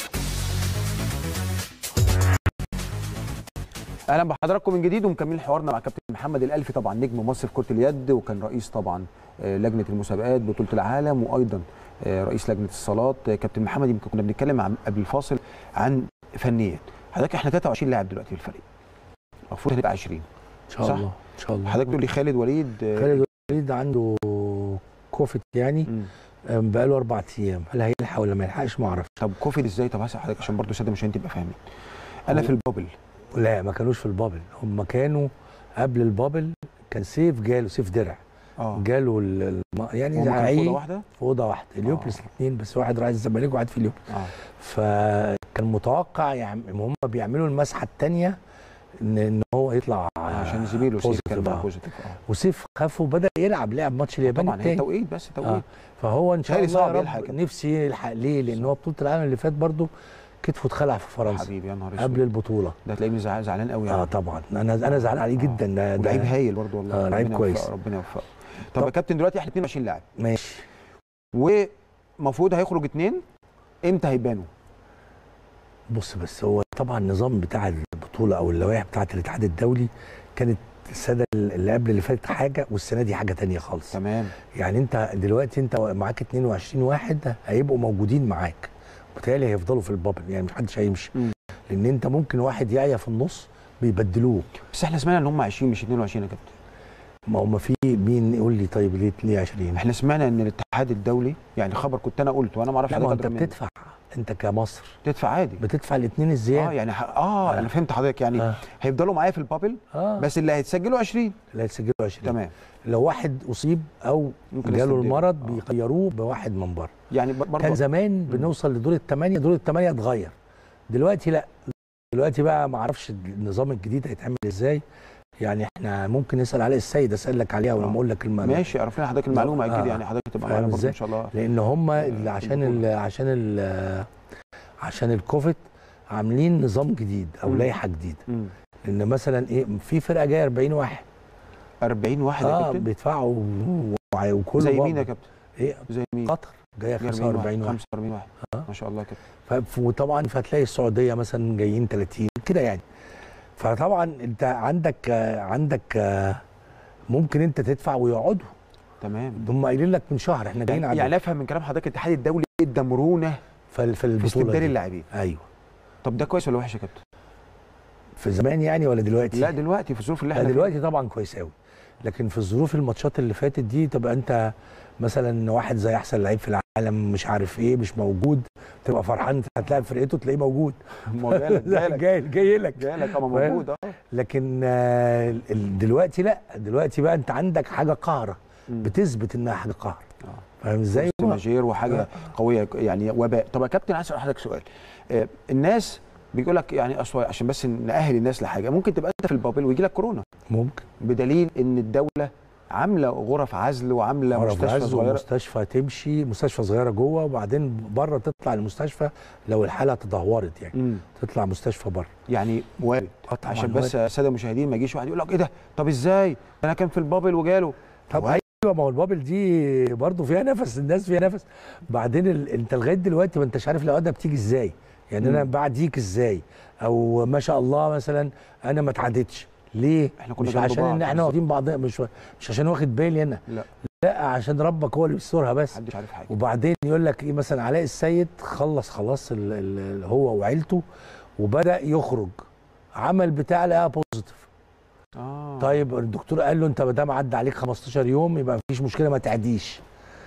Speaker 1: اهلا بحضراتكم من جديد ومكملين حوارنا مع كابتن محمد الالفي طبعا نجم مصر في كره اليد وكان رئيس طبعا آه، لجنه المسابقات بطوله العالم وايضا آه، رئيس لجنه الصالات آه، كابتن محمد يمكن كنا بنتكلم عن قبل الفاصل عن فنيا حضرتك احنا 23 لاعب دلوقتي في الفريق المفروض هنبقى 20
Speaker 5: ان شاء
Speaker 1: صح.
Speaker 5: الله ان شاء الله
Speaker 1: حضرتك تقول لي خالد وليد آه،
Speaker 5: خالد وليد عنده كوفيد يعني
Speaker 1: مم.
Speaker 5: آم، بقاله اربع ايام هل هيلحق ولا ما يلحقش ما اعرفش
Speaker 1: طب كوفيد ازاي طب هسأل حضرتك عشان برضه ساده مش تبقى فاهمين انا
Speaker 5: هو-
Speaker 1: في البابل
Speaker 5: لا ما كانوش في البابل هم كانوا قبل البابل كان سيف جاله سيف درع
Speaker 1: اه
Speaker 5: جاله ال- الم... يعني
Speaker 1: هما كانوا في
Speaker 5: زعيق
Speaker 1: اوضه واحده
Speaker 5: في اوضه واحده اليوبلس الاثنين بس واحد راعي الزمالك وواحد في اليوم
Speaker 1: اه
Speaker 5: فكان متوقع يعني هم بيعملوا المسحه الثانيه ان ان هو يطلع
Speaker 1: عشان زميله سيف كان
Speaker 5: positive،
Speaker 1: بقى
Speaker 5: آه.
Speaker 1: بوزيتيف اه
Speaker 5: وسيف خاف وبدا يلعب لعب ماتش اليابان
Speaker 1: طبعا هي
Speaker 5: الثاني
Speaker 1: توقيت بس توقيت
Speaker 5: آه. فهو ان شاء
Speaker 1: تهيألي
Speaker 5: الله
Speaker 1: صعب
Speaker 5: يا
Speaker 1: يلحق
Speaker 5: رب
Speaker 1: كده.
Speaker 5: نفسي يلحق ليه لان هو بطوله العالم اللي فات برضه كتفه اتخلع في فرنسا
Speaker 1: حبيبي يا نهار اسود
Speaker 5: قبل البطوله
Speaker 1: ده تلاقيني زعلان زعلان قوي
Speaker 5: اه
Speaker 1: يعني
Speaker 5: طبعا انا انا زعلان عليه جدا ده ده-
Speaker 1: ولعيب هايل برضه والله
Speaker 5: آه، لعيب
Speaker 1: ربنا
Speaker 5: كويس.
Speaker 1: يوفقه، ربنا يوفقه طب
Speaker 5: طب-
Speaker 1: يا كابتن دلوقتي احنا 22 لاعب
Speaker 5: ماشي
Speaker 1: ومفروض هيخرج اثنين امتى هيبانوا؟
Speaker 5: بص بس هو طبعا النظام بتاع البطوله او اللوائح بتاعه الاتحاد الدولي كانت السنه اللي قبل اللي فاتت حاجه والسنه دي حاجه تانية خالص
Speaker 1: تمام
Speaker 5: يعني انت دلوقتي انت معاك 22 واحد هيبقوا موجودين معاك بالتالي هيفضلوا في البابل يعني مش حدش هيمشي
Speaker 1: مم.
Speaker 5: لان انت ممكن واحد يعيا في النص بيبدلوه
Speaker 1: بس احنا سمعنا ان هم 20 مش 22 يا كابتن
Speaker 5: ما هم في مين يقول لي طيب ليه ليه 20
Speaker 1: احنا سمعنا ان الاتحاد الدولي يعني خبر كنت انا قلته وانا ما اعرفش
Speaker 5: لا ما
Speaker 1: حضرتك
Speaker 5: انت
Speaker 1: أدرى مني.
Speaker 5: بتدفع انت كمصر
Speaker 1: تدفع عادي
Speaker 5: بتدفع الاثنين
Speaker 1: اه
Speaker 5: الزياده
Speaker 1: يعني ح... اه,
Speaker 5: آه.
Speaker 1: انا فهمت حضرتك يعني
Speaker 5: آه.
Speaker 1: هيفضلوا معايا في البابل
Speaker 5: اه
Speaker 1: بس اللي هيتسجلوا 20
Speaker 5: لا يسجلوا 20
Speaker 1: تمام
Speaker 5: لو واحد اصيب او
Speaker 1: ممكن
Speaker 5: جاله
Speaker 1: يستبدلوا.
Speaker 5: المرض
Speaker 1: آه.
Speaker 5: بيغيروه بواحد من بره
Speaker 1: يعني ب- برضه
Speaker 5: كان زمان بنوصل لدور الثمانيه دور الثمانيه اتغير دلوقتي لا دلوقتي بقى ما اعرفش النظام الجديد هيتعمل ازاي يعني احنا ممكن نسال علي السيد اسال لك عليها ولما
Speaker 1: آه.
Speaker 5: اقول لك المعلومه
Speaker 1: ماشي عرف لنا حضرتك المعلومه اكيد
Speaker 5: آه.
Speaker 1: يعني حضرتك تبقى
Speaker 5: فاهم
Speaker 1: معانا برضه
Speaker 5: إزاي؟
Speaker 1: ان شاء الله
Speaker 5: لان هم اللي عشان ال عشان ال عشان الكوفيد عاملين نظام جديد او
Speaker 1: مم.
Speaker 5: لائحه جديده
Speaker 1: مم.
Speaker 5: ان مثلا ايه في فرقه جايه 40 واحد
Speaker 1: 40 واحد يا
Speaker 5: اه
Speaker 1: كابتن
Speaker 5: بيدفعوا وع- وكله
Speaker 1: زي
Speaker 5: بقى-
Speaker 1: مين يا كابتن
Speaker 5: ايه
Speaker 1: زي مين
Speaker 5: قطر جايه 45 واحد
Speaker 1: 45 واحد
Speaker 5: آه.
Speaker 1: ما شاء الله كده
Speaker 5: ف- وطبعا فتلاقي السعوديه مثلا جايين 30 كده يعني فطبعا انت عندك آه، عندك آه، ممكن انت تدفع ويقعدوا
Speaker 1: تمام
Speaker 5: هم قايلين لك من شهر احنا جايين
Speaker 1: يعني,
Speaker 5: على
Speaker 1: يعني افهم من كلام حضرتك الاتحاد الدولي ادى مرونه
Speaker 5: في في
Speaker 1: في
Speaker 5: البطوله
Speaker 1: استبدال
Speaker 5: دي.
Speaker 1: اللاعبين
Speaker 5: ايوه
Speaker 1: طب ده كويس ولا وحش يا كابتن؟
Speaker 5: في زمان يعني ولا دلوقتي
Speaker 1: لا دلوقتي في الظروف اللي
Speaker 5: لا
Speaker 1: احنا
Speaker 5: دلوقتي طبعا كويس قوي لكن في الظروف الماتشات اللي فاتت دي تبقى انت مثلا واحد زي احسن لعيب في العالم مش عارف ايه مش موجود تبقى فرحان انت هتلاعب فرقته تلاقيه موجود
Speaker 1: فيها ما هو جالك
Speaker 5: لا،
Speaker 1: جالك
Speaker 5: جاي جاي لك
Speaker 1: جالك اما
Speaker 5: فاهم؟
Speaker 1: موجود اه
Speaker 5: لكن آه، ال- دلوقتي لا دلوقتي بقى انت عندك حاجه قهره
Speaker 1: مم.
Speaker 5: بتثبت انها حاجه قهر
Speaker 1: آه.
Speaker 5: فاهم ازاي؟
Speaker 1: وسط ماجير وحاجه قويه يعني وباء طب يا كابتن عايز اسال حضرتك سؤال آه الناس بيقول لك يعني اصل عشان بس نأهل الناس لحاجه ممكن تبقى انت في البابل ويجي لك كورونا
Speaker 5: ممكن
Speaker 1: بدليل ان الدوله عامله غرف عزل وعامله
Speaker 5: غرف
Speaker 1: مستشفى
Speaker 5: عز
Speaker 1: صغيره
Speaker 5: ومستشفى تمشي مستشفى صغيره جوه وبعدين بره تطلع المستشفى لو الحاله تدهورت يعني
Speaker 1: مم.
Speaker 5: تطلع مستشفى بره
Speaker 1: يعني وارد
Speaker 5: آه طبعاً
Speaker 1: عشان بس
Speaker 5: وارد.
Speaker 1: الساده المشاهدين ما يجيش واحد يقول لك ايه ده طب ازاي انا كان في البابل وجاله
Speaker 5: طب
Speaker 1: وارد.
Speaker 5: ايوه ما هو البابل دي برضه فيها نفس الناس فيها نفس بعدين ال... انت لغايه دلوقتي ما انتش عارف العقده بتيجي ازاي يعني انا
Speaker 1: مم.
Speaker 5: بعديك ازاي او ما شاء الله مثلا انا ما اتعدتش ليه
Speaker 1: إحنا كنا
Speaker 5: مش
Speaker 1: جنب
Speaker 5: عشان
Speaker 1: بعض
Speaker 5: ان احنا
Speaker 1: بالظبط.
Speaker 5: واخدين بعض مش مش عشان واخد بالي انا
Speaker 1: لا
Speaker 5: لا عشان ربك هو اللي بيسترها بس
Speaker 1: محدش عارف حاجه
Speaker 5: وبعدين يقول لك ايه مثلا علاء السيد خلص خلاص ال ال هو وعيلته وبدا يخرج عمل بتاع لقاها بوزيتيف
Speaker 1: اه
Speaker 5: طيب الدكتور قال له انت ما دام عدى عليك 15 يوم يبقى مفيش مشكله ما تعديش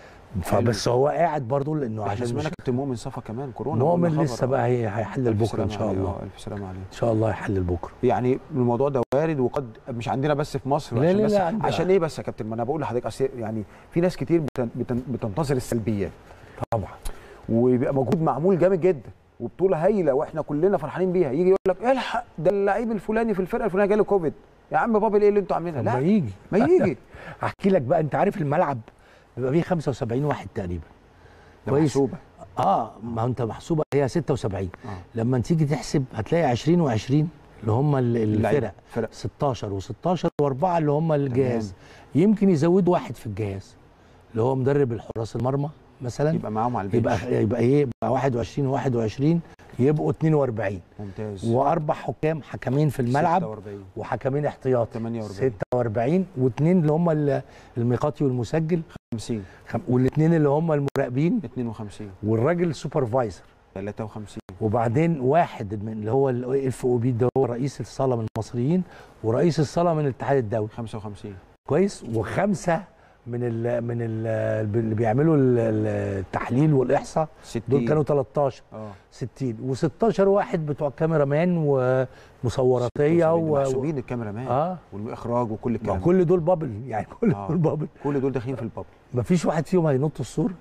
Speaker 5: فبس هو قاعد برضه لانه
Speaker 1: احنا
Speaker 5: عشان
Speaker 1: سمعنا
Speaker 5: مش
Speaker 1: كابتن مؤمن صفا كمان كورونا
Speaker 5: مؤمن
Speaker 1: قلنا
Speaker 5: لسه
Speaker 1: خبر.
Speaker 5: بقى هي هيحلل
Speaker 1: ألف
Speaker 5: بكره ان
Speaker 1: سلامة
Speaker 5: شاء
Speaker 1: عليه.
Speaker 5: الله
Speaker 1: آه، الف سلامه عليه
Speaker 5: ان شاء الله هيحلل بكره
Speaker 1: يعني الموضوع ده وارد وقد مش عندنا بس في مصر
Speaker 5: لا،
Speaker 1: عشان
Speaker 5: لا،
Speaker 1: بس
Speaker 5: لا، عندنا.
Speaker 1: عشان ايه بس يا كابتن ما انا بقول لحضرتك اصل يعني في ناس كتير بتن- بتن- بتنتظر السلبيات
Speaker 5: طبعا
Speaker 1: وبيبقى مجهود معمول جامد جدا وبطوله هايله واحنا كلنا فرحانين بيها يجي يقول لك الحق ده اللعيب الفلاني في الفرقه الفلانيه جاله كوفيد يا عم بابل ايه اللي انتوا عاملينها
Speaker 5: طب ما
Speaker 1: لا
Speaker 5: يجي
Speaker 1: ما يجي
Speaker 5: احكي لك بقى انت عارف الملعب بيبقى فيه 75 واحد تقريبا
Speaker 1: ده
Speaker 5: كويس.
Speaker 1: محسوبه
Speaker 5: اه ما هو انت محسوبه هي 76
Speaker 1: آه.
Speaker 5: لما تيجي تحسب هتلاقي 20 و20 اللي هم ال-
Speaker 1: اللعيبة،
Speaker 5: الفرق
Speaker 1: فرق
Speaker 5: 16 و16 واربعه اللي هم الجهاز يمكن يزودوا واحد في الجهاز اللي هو مدرب الحراس المرمى مثلا
Speaker 1: يبقى معاهم على البنش
Speaker 5: يبقى يبقى ايه يبقى 21 و21 يبقوا 42
Speaker 1: ممتاز
Speaker 5: واربع حكام حكمين في الملعب
Speaker 1: 46
Speaker 5: وحكمين احتياطي
Speaker 1: 48
Speaker 5: 46 واثنين اللي هم ال- الميقاتي والمسجل
Speaker 1: 50
Speaker 5: خم- والاثنين اللي هم المراقبين
Speaker 1: 52
Speaker 5: والراجل سوبرفايزر
Speaker 1: 53
Speaker 5: وبعدين واحد من اللي هو الاف او بي ده هو رئيس الصاله من المصريين ورئيس الصاله من الاتحاد الدولي
Speaker 1: 55
Speaker 5: كويس وخمسه من ال من ال اللي بيعملوا ال- ال- التحليل والاحصاء
Speaker 1: 60
Speaker 5: دول كانوا 13
Speaker 1: اه
Speaker 5: 60 و16 واحد بتوع كاميرا مان ومصوراتيه و...
Speaker 1: محسوبين الكاميرا مان
Speaker 5: اه
Speaker 1: والاخراج وكل
Speaker 5: ما
Speaker 1: الكلام
Speaker 5: كل دول بابل يعني كل
Speaker 1: آه.
Speaker 5: دول بابل
Speaker 1: كل دول داخلين في البابل
Speaker 5: مفيش واحد فيهم هينط السور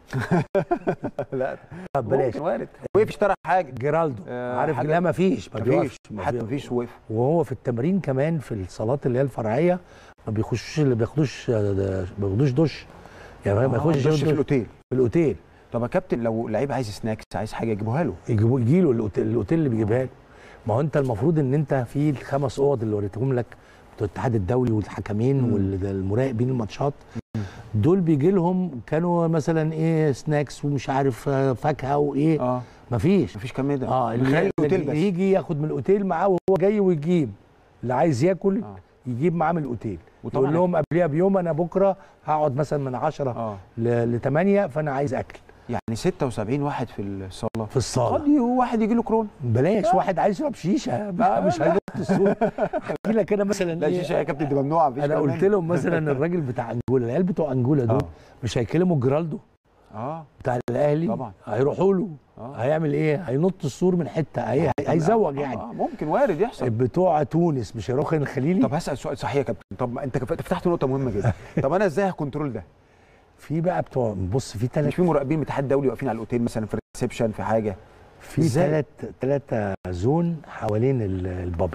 Speaker 1: لا
Speaker 5: طب بلاش
Speaker 1: ممكن وارد وقف اشترى حاجه
Speaker 5: جيرالدو
Speaker 1: آه،
Speaker 5: عارف
Speaker 1: حاجة-
Speaker 5: لا مفيش ما
Speaker 1: مفيش
Speaker 5: بيقفش ما
Speaker 1: حتى
Speaker 5: بي-
Speaker 1: مفيش وقف
Speaker 5: وهو في التمرين كمان في الصالات اللي هي الفرعيه ما بيخشوش اللي بياخدوش ما بياخدوش دش يعني ما يخشش
Speaker 1: دش
Speaker 5: ياخد
Speaker 1: في
Speaker 5: دش
Speaker 1: الاوتيل
Speaker 5: في الاوتيل
Speaker 1: طب يا كابتن لو لعيب عايز سناكس عايز حاجه يجيبوها له
Speaker 5: يجيبوا يجي له الاوتيل, الأوتيل اللي بيجيبها له ما هو انت المفروض ان انت في الخمس اوض اللي وريتهم لك بتوع الاتحاد الدولي والحكمين
Speaker 1: مم.
Speaker 5: والمراقبين الماتشات دول بيجي لهم كانوا مثلا ايه سناكس ومش عارف آه، فاكهه وايه
Speaker 1: اه
Speaker 5: مفيش
Speaker 1: مفيش كم ده
Speaker 5: اه
Speaker 1: من خلال
Speaker 5: اللي
Speaker 1: الاوتيل بس
Speaker 5: يجي ياخد من الاوتيل معاه وهو جاي ويجيب اللي عايز ياكل
Speaker 1: آه.
Speaker 5: يجيب معاه من الاوتيل
Speaker 1: وطبعاً
Speaker 5: يقول لهم قبلها بيوم انا بكره هقعد مثلا من 10
Speaker 1: اه
Speaker 5: ل 8 فانا عايز اكل
Speaker 1: يعني 76 واحد في الصاله
Speaker 5: في الصاله
Speaker 1: قد واحد يجي له كورونا
Speaker 5: بلاش واحد عايز يشرب شيشه
Speaker 1: لا،
Speaker 5: مش
Speaker 1: لا.
Speaker 5: هينط السور احكي لك انا مثلا
Speaker 1: لا
Speaker 5: إيه،
Speaker 1: شيشه يا كابتن دي ممنوعه مفيش
Speaker 5: انا
Speaker 1: كلام
Speaker 5: قلت
Speaker 1: منه.
Speaker 5: لهم مثلا الراجل بتاع انجولا العيال بتوع انجولا دول
Speaker 1: آه.
Speaker 5: مش هيكلموا جرالدو
Speaker 1: اه
Speaker 5: بتاع الاهلي
Speaker 1: طبعاً.
Speaker 5: هيروحوا له
Speaker 1: آه.
Speaker 5: هيعمل ايه هينط السور من حته هي... هيزوج
Speaker 1: آه،
Speaker 5: يعني
Speaker 1: آه ممكن وارد يحصل
Speaker 5: بتوع تونس مش هيروحوا الخليلي
Speaker 1: طب هسال سؤال صحيح يا كابتن طب ما انت كف- فتحت نقطه مهمه جدا طب انا ازاي هكنترول ده
Speaker 5: في بقى بتوع بص في
Speaker 1: مش
Speaker 5: ثلاث
Speaker 1: في مراقبين من الاتحاد الدولي واقفين على الاوتيل مثلا في الريسبشن في حاجه
Speaker 5: في
Speaker 1: إزاي؟
Speaker 5: ثلاث ثلاثة زون حوالين ال- البابل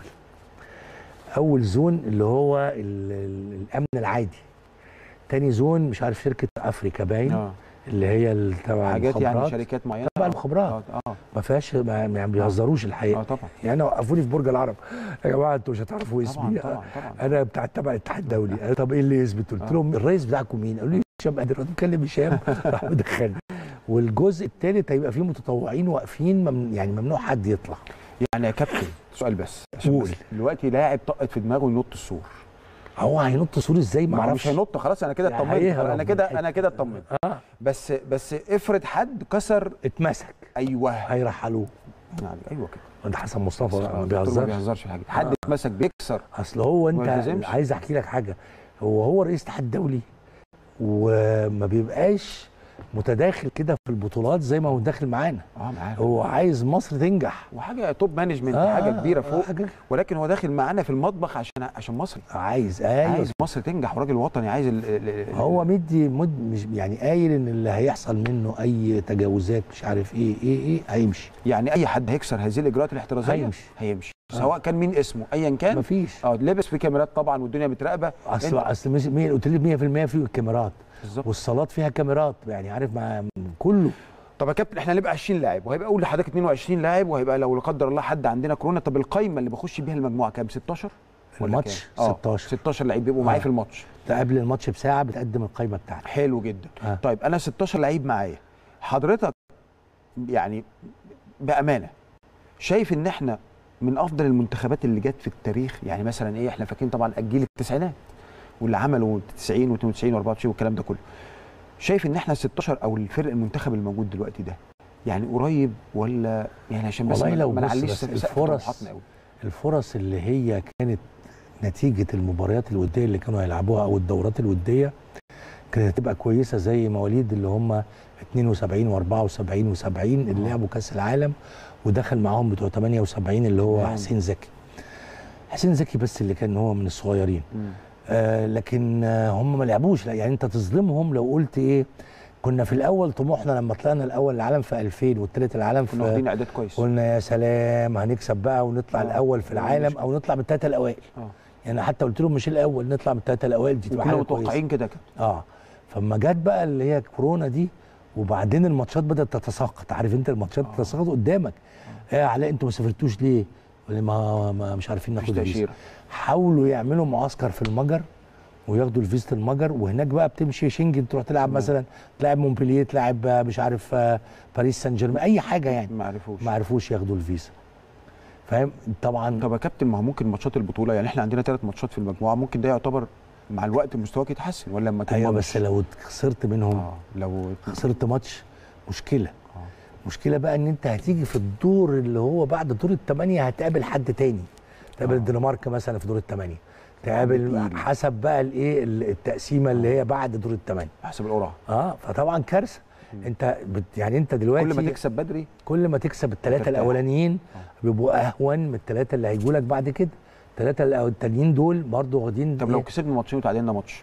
Speaker 5: اول زون اللي هو ال... ال... الامن العادي تاني زون مش عارف شركه افريكا باين
Speaker 1: اه
Speaker 5: اللي هي ال- تبع
Speaker 1: حاجات يعني
Speaker 5: المخابرات.
Speaker 1: شركات معينه
Speaker 5: تبع
Speaker 1: آه.
Speaker 5: المخابرات.
Speaker 1: اه اه
Speaker 5: ما فيهاش ما يعني بيهزروش الحقيقه
Speaker 1: اه طبعا
Speaker 5: يعني انا وقفوني في برج العرب يا جماعه انتوا مش هتعرفوا
Speaker 1: طبعا
Speaker 5: اسمي
Speaker 1: طبعا طبعا
Speaker 5: انا بتاع تبع الاتحاد الدولي أنا طب ايه اللي يثبت قلت لهم الرئيس بتاعكم مين قالوا لي هشام قادر قلت بكلم هشام راح مدخلني والجزء الثالث هيبقى فيه متطوعين واقفين ممن يعني ممنوع حد يطلع
Speaker 1: يعني يا كابتن سؤال بس عشان
Speaker 5: قول.
Speaker 1: بس دلوقتي لاعب طقت في دماغه ينط السور
Speaker 5: هو هينط سور ازاي ما
Speaker 1: ما هو
Speaker 5: اعرفش
Speaker 1: مش هينط خلاص انا كده
Speaker 5: يعني
Speaker 1: اطمنت
Speaker 5: هيهرب
Speaker 1: انا
Speaker 5: من
Speaker 1: كده
Speaker 5: الحتة.
Speaker 1: انا كده اطمنت
Speaker 5: اه
Speaker 1: بس بس افرض حد كسر
Speaker 5: اتمسك
Speaker 1: ايوه
Speaker 5: هيرحلوه
Speaker 1: يعني ايوه كده
Speaker 5: انت حسن مصطفى ما
Speaker 1: الدكتور ما
Speaker 5: بيهزرش
Speaker 1: بيهزرش في حاجه حد اتمسك بيكسر
Speaker 5: اصل هو
Speaker 1: ما
Speaker 5: انت
Speaker 1: يلتزمش.
Speaker 5: عايز احكي لك حاجه هو هو رئيس الاتحاد الدولي وما بيبقاش متداخل كده في البطولات زي ما هو داخل معانا
Speaker 1: اه معاك
Speaker 5: هو عايز مصر تنجح
Speaker 1: وحاجه توب مانجمنت
Speaker 5: آه،
Speaker 1: حاجه كبيره
Speaker 5: آه،
Speaker 1: فوق
Speaker 5: حاجة
Speaker 1: ولكن هو داخل معانا في المطبخ عشان عشان مصر
Speaker 5: عايز ايوه
Speaker 1: عايز مصر تنجح وراجل وطني عايز ال ال ال
Speaker 5: هو مدي مد مش يعني قايل ان اللي هيحصل منه اي تجاوزات مش عارف ايه ايه ايه هيمشي
Speaker 1: يعني اي حد هيكسر هذه الاجراءات الاحترازيه
Speaker 5: هيمشي.
Speaker 1: هيمشي
Speaker 5: آه.
Speaker 1: سواء كان مين اسمه ايا كان
Speaker 5: مفيش
Speaker 1: اه لبس في كاميرات طبعا والدنيا متراقبه
Speaker 5: اصل
Speaker 1: أنت-
Speaker 5: اصل مش- مية- قلت لي 100% فيه الكاميرات
Speaker 1: بالظبط
Speaker 5: والصالات فيها كاميرات يعني عارف مع كله
Speaker 1: طب يا كابتن احنا هنبقى 20 لاعب وهيبقى اقول لحضرتك 22 لاعب وهيبقى لو لا قدر الله حد عندنا كورونا طب القايمه اللي بخش بيها المجموعه كام 16 ولا
Speaker 5: الماتش
Speaker 1: كام؟ آه،
Speaker 5: 16.
Speaker 1: 16 لعيب بيبقوا معايا
Speaker 5: آه.
Speaker 1: في الماتش
Speaker 5: ده قبل الماتش بساعه بتقدم القائمه بتاعتك
Speaker 1: حلو جدا
Speaker 5: آه.
Speaker 1: طيب انا 16 لعيب معايا حضرتك يعني بامانه شايف ان احنا من افضل المنتخبات اللي جت في التاريخ يعني مثلا ايه احنا فاكرين طبعا الجيل التسعينات واللي عملوا 90 و92 و94 والكلام ده كله شايف ان احنا 16 او الفرق المنتخب الموجود دلوقتي ده يعني قريب ولا يعني عشان بس
Speaker 5: والله
Speaker 1: ما-
Speaker 5: لو
Speaker 1: ما
Speaker 5: بص
Speaker 1: نعليش
Speaker 5: بس
Speaker 1: سقف
Speaker 5: الفرص
Speaker 1: طموحاتنا قوي
Speaker 5: الفرص اللي هي كانت نتيجه المباريات الوديه اللي كانوا هيلعبوها او الدورات الوديه كانت هتبقى كويسه زي مواليد اللي هم 72 و74 و70 اللي لعبوا كاس العالم ودخل معاهم بتوع 78 اللي هو
Speaker 1: نعم.
Speaker 5: حسين زكي حسين زكي بس اللي كان هو من الصغيرين
Speaker 1: مم.
Speaker 5: آه لكن آه هم ما لعبوش لا يعني انت تظلمهم لو قلت ايه كنا في الاول طموحنا لما طلعنا الاول العالم في 2000 والثالث العالم
Speaker 1: كنا واخدين
Speaker 5: في
Speaker 1: اعداد كويس
Speaker 5: قلنا يا سلام هنكسب بقى ونطلع
Speaker 1: آه.
Speaker 5: الاول في العالم او نطلع من الثلاثه الاوائل
Speaker 1: اه
Speaker 5: يعني حتى قلت لهم مش الاول نطلع من الثلاثه الاوائل دي تبقى
Speaker 1: وكنا
Speaker 5: حاجه كويسه
Speaker 1: متوقعين كده كده
Speaker 5: اه فما جت بقى اللي هي كورونا دي وبعدين الماتشات بدات تتساقط عارف انت الماتشات
Speaker 1: آه.
Speaker 5: تتساقط قدامك ايه يا علاء انتوا ما سافرتوش ليه؟ يقول لي ما, ما مش عارفين
Speaker 1: مفيش
Speaker 5: ناخد الفيزا
Speaker 1: تاشيره
Speaker 5: حاولوا يعملوا معسكر في المجر وياخدوا الفيزا المجر وهناك بقى بتمشي شنجن تروح تلعب
Speaker 1: نعم.
Speaker 5: مثلا تلعب مونبلييه تلعب آه، مش عارف آه، باريس سان جيرمان اي حاجه يعني
Speaker 1: ما عرفوش
Speaker 5: ما عرفوش ياخدوا الفيزا فاهم طبعا
Speaker 1: طب يا كابتن ما هو ممكن ماتشات البطوله يعني احنا عندنا ثلاث ماتشات في المجموعه ممكن ده يعتبر مع الوقت مستواك يتحسن ولا لما
Speaker 5: ايوه
Speaker 1: تضمنش؟
Speaker 5: بس لو خسرت منهم
Speaker 1: اه لو
Speaker 5: خسرت ماتش مشكله
Speaker 1: آه.
Speaker 5: مشكله بقى ان انت هتيجي في الدور اللي هو بعد دور الثمانيه هتقابل حد تاني تقابل
Speaker 1: آه.
Speaker 5: الدنمارك مثلا في دور الثمانيه تقابل
Speaker 1: تقيل.
Speaker 5: حسب بقى الايه التقسيمه اللي هي بعد دور الثمانيه
Speaker 1: حسب القرعه
Speaker 5: اه فطبعا كارثه انت بت يعني انت دلوقتي
Speaker 1: كل ما تكسب بدري
Speaker 5: كل ما تكسب الثلاثه
Speaker 1: ترتاح.
Speaker 5: الاولانيين بيبقوا اهون من الثلاثه اللي هيجوا لك بعد كده الثلاثه التانيين دول برضه واخدين
Speaker 1: طب لو
Speaker 5: إيه؟
Speaker 1: كسبنا ماتشين وتعادلنا ماتش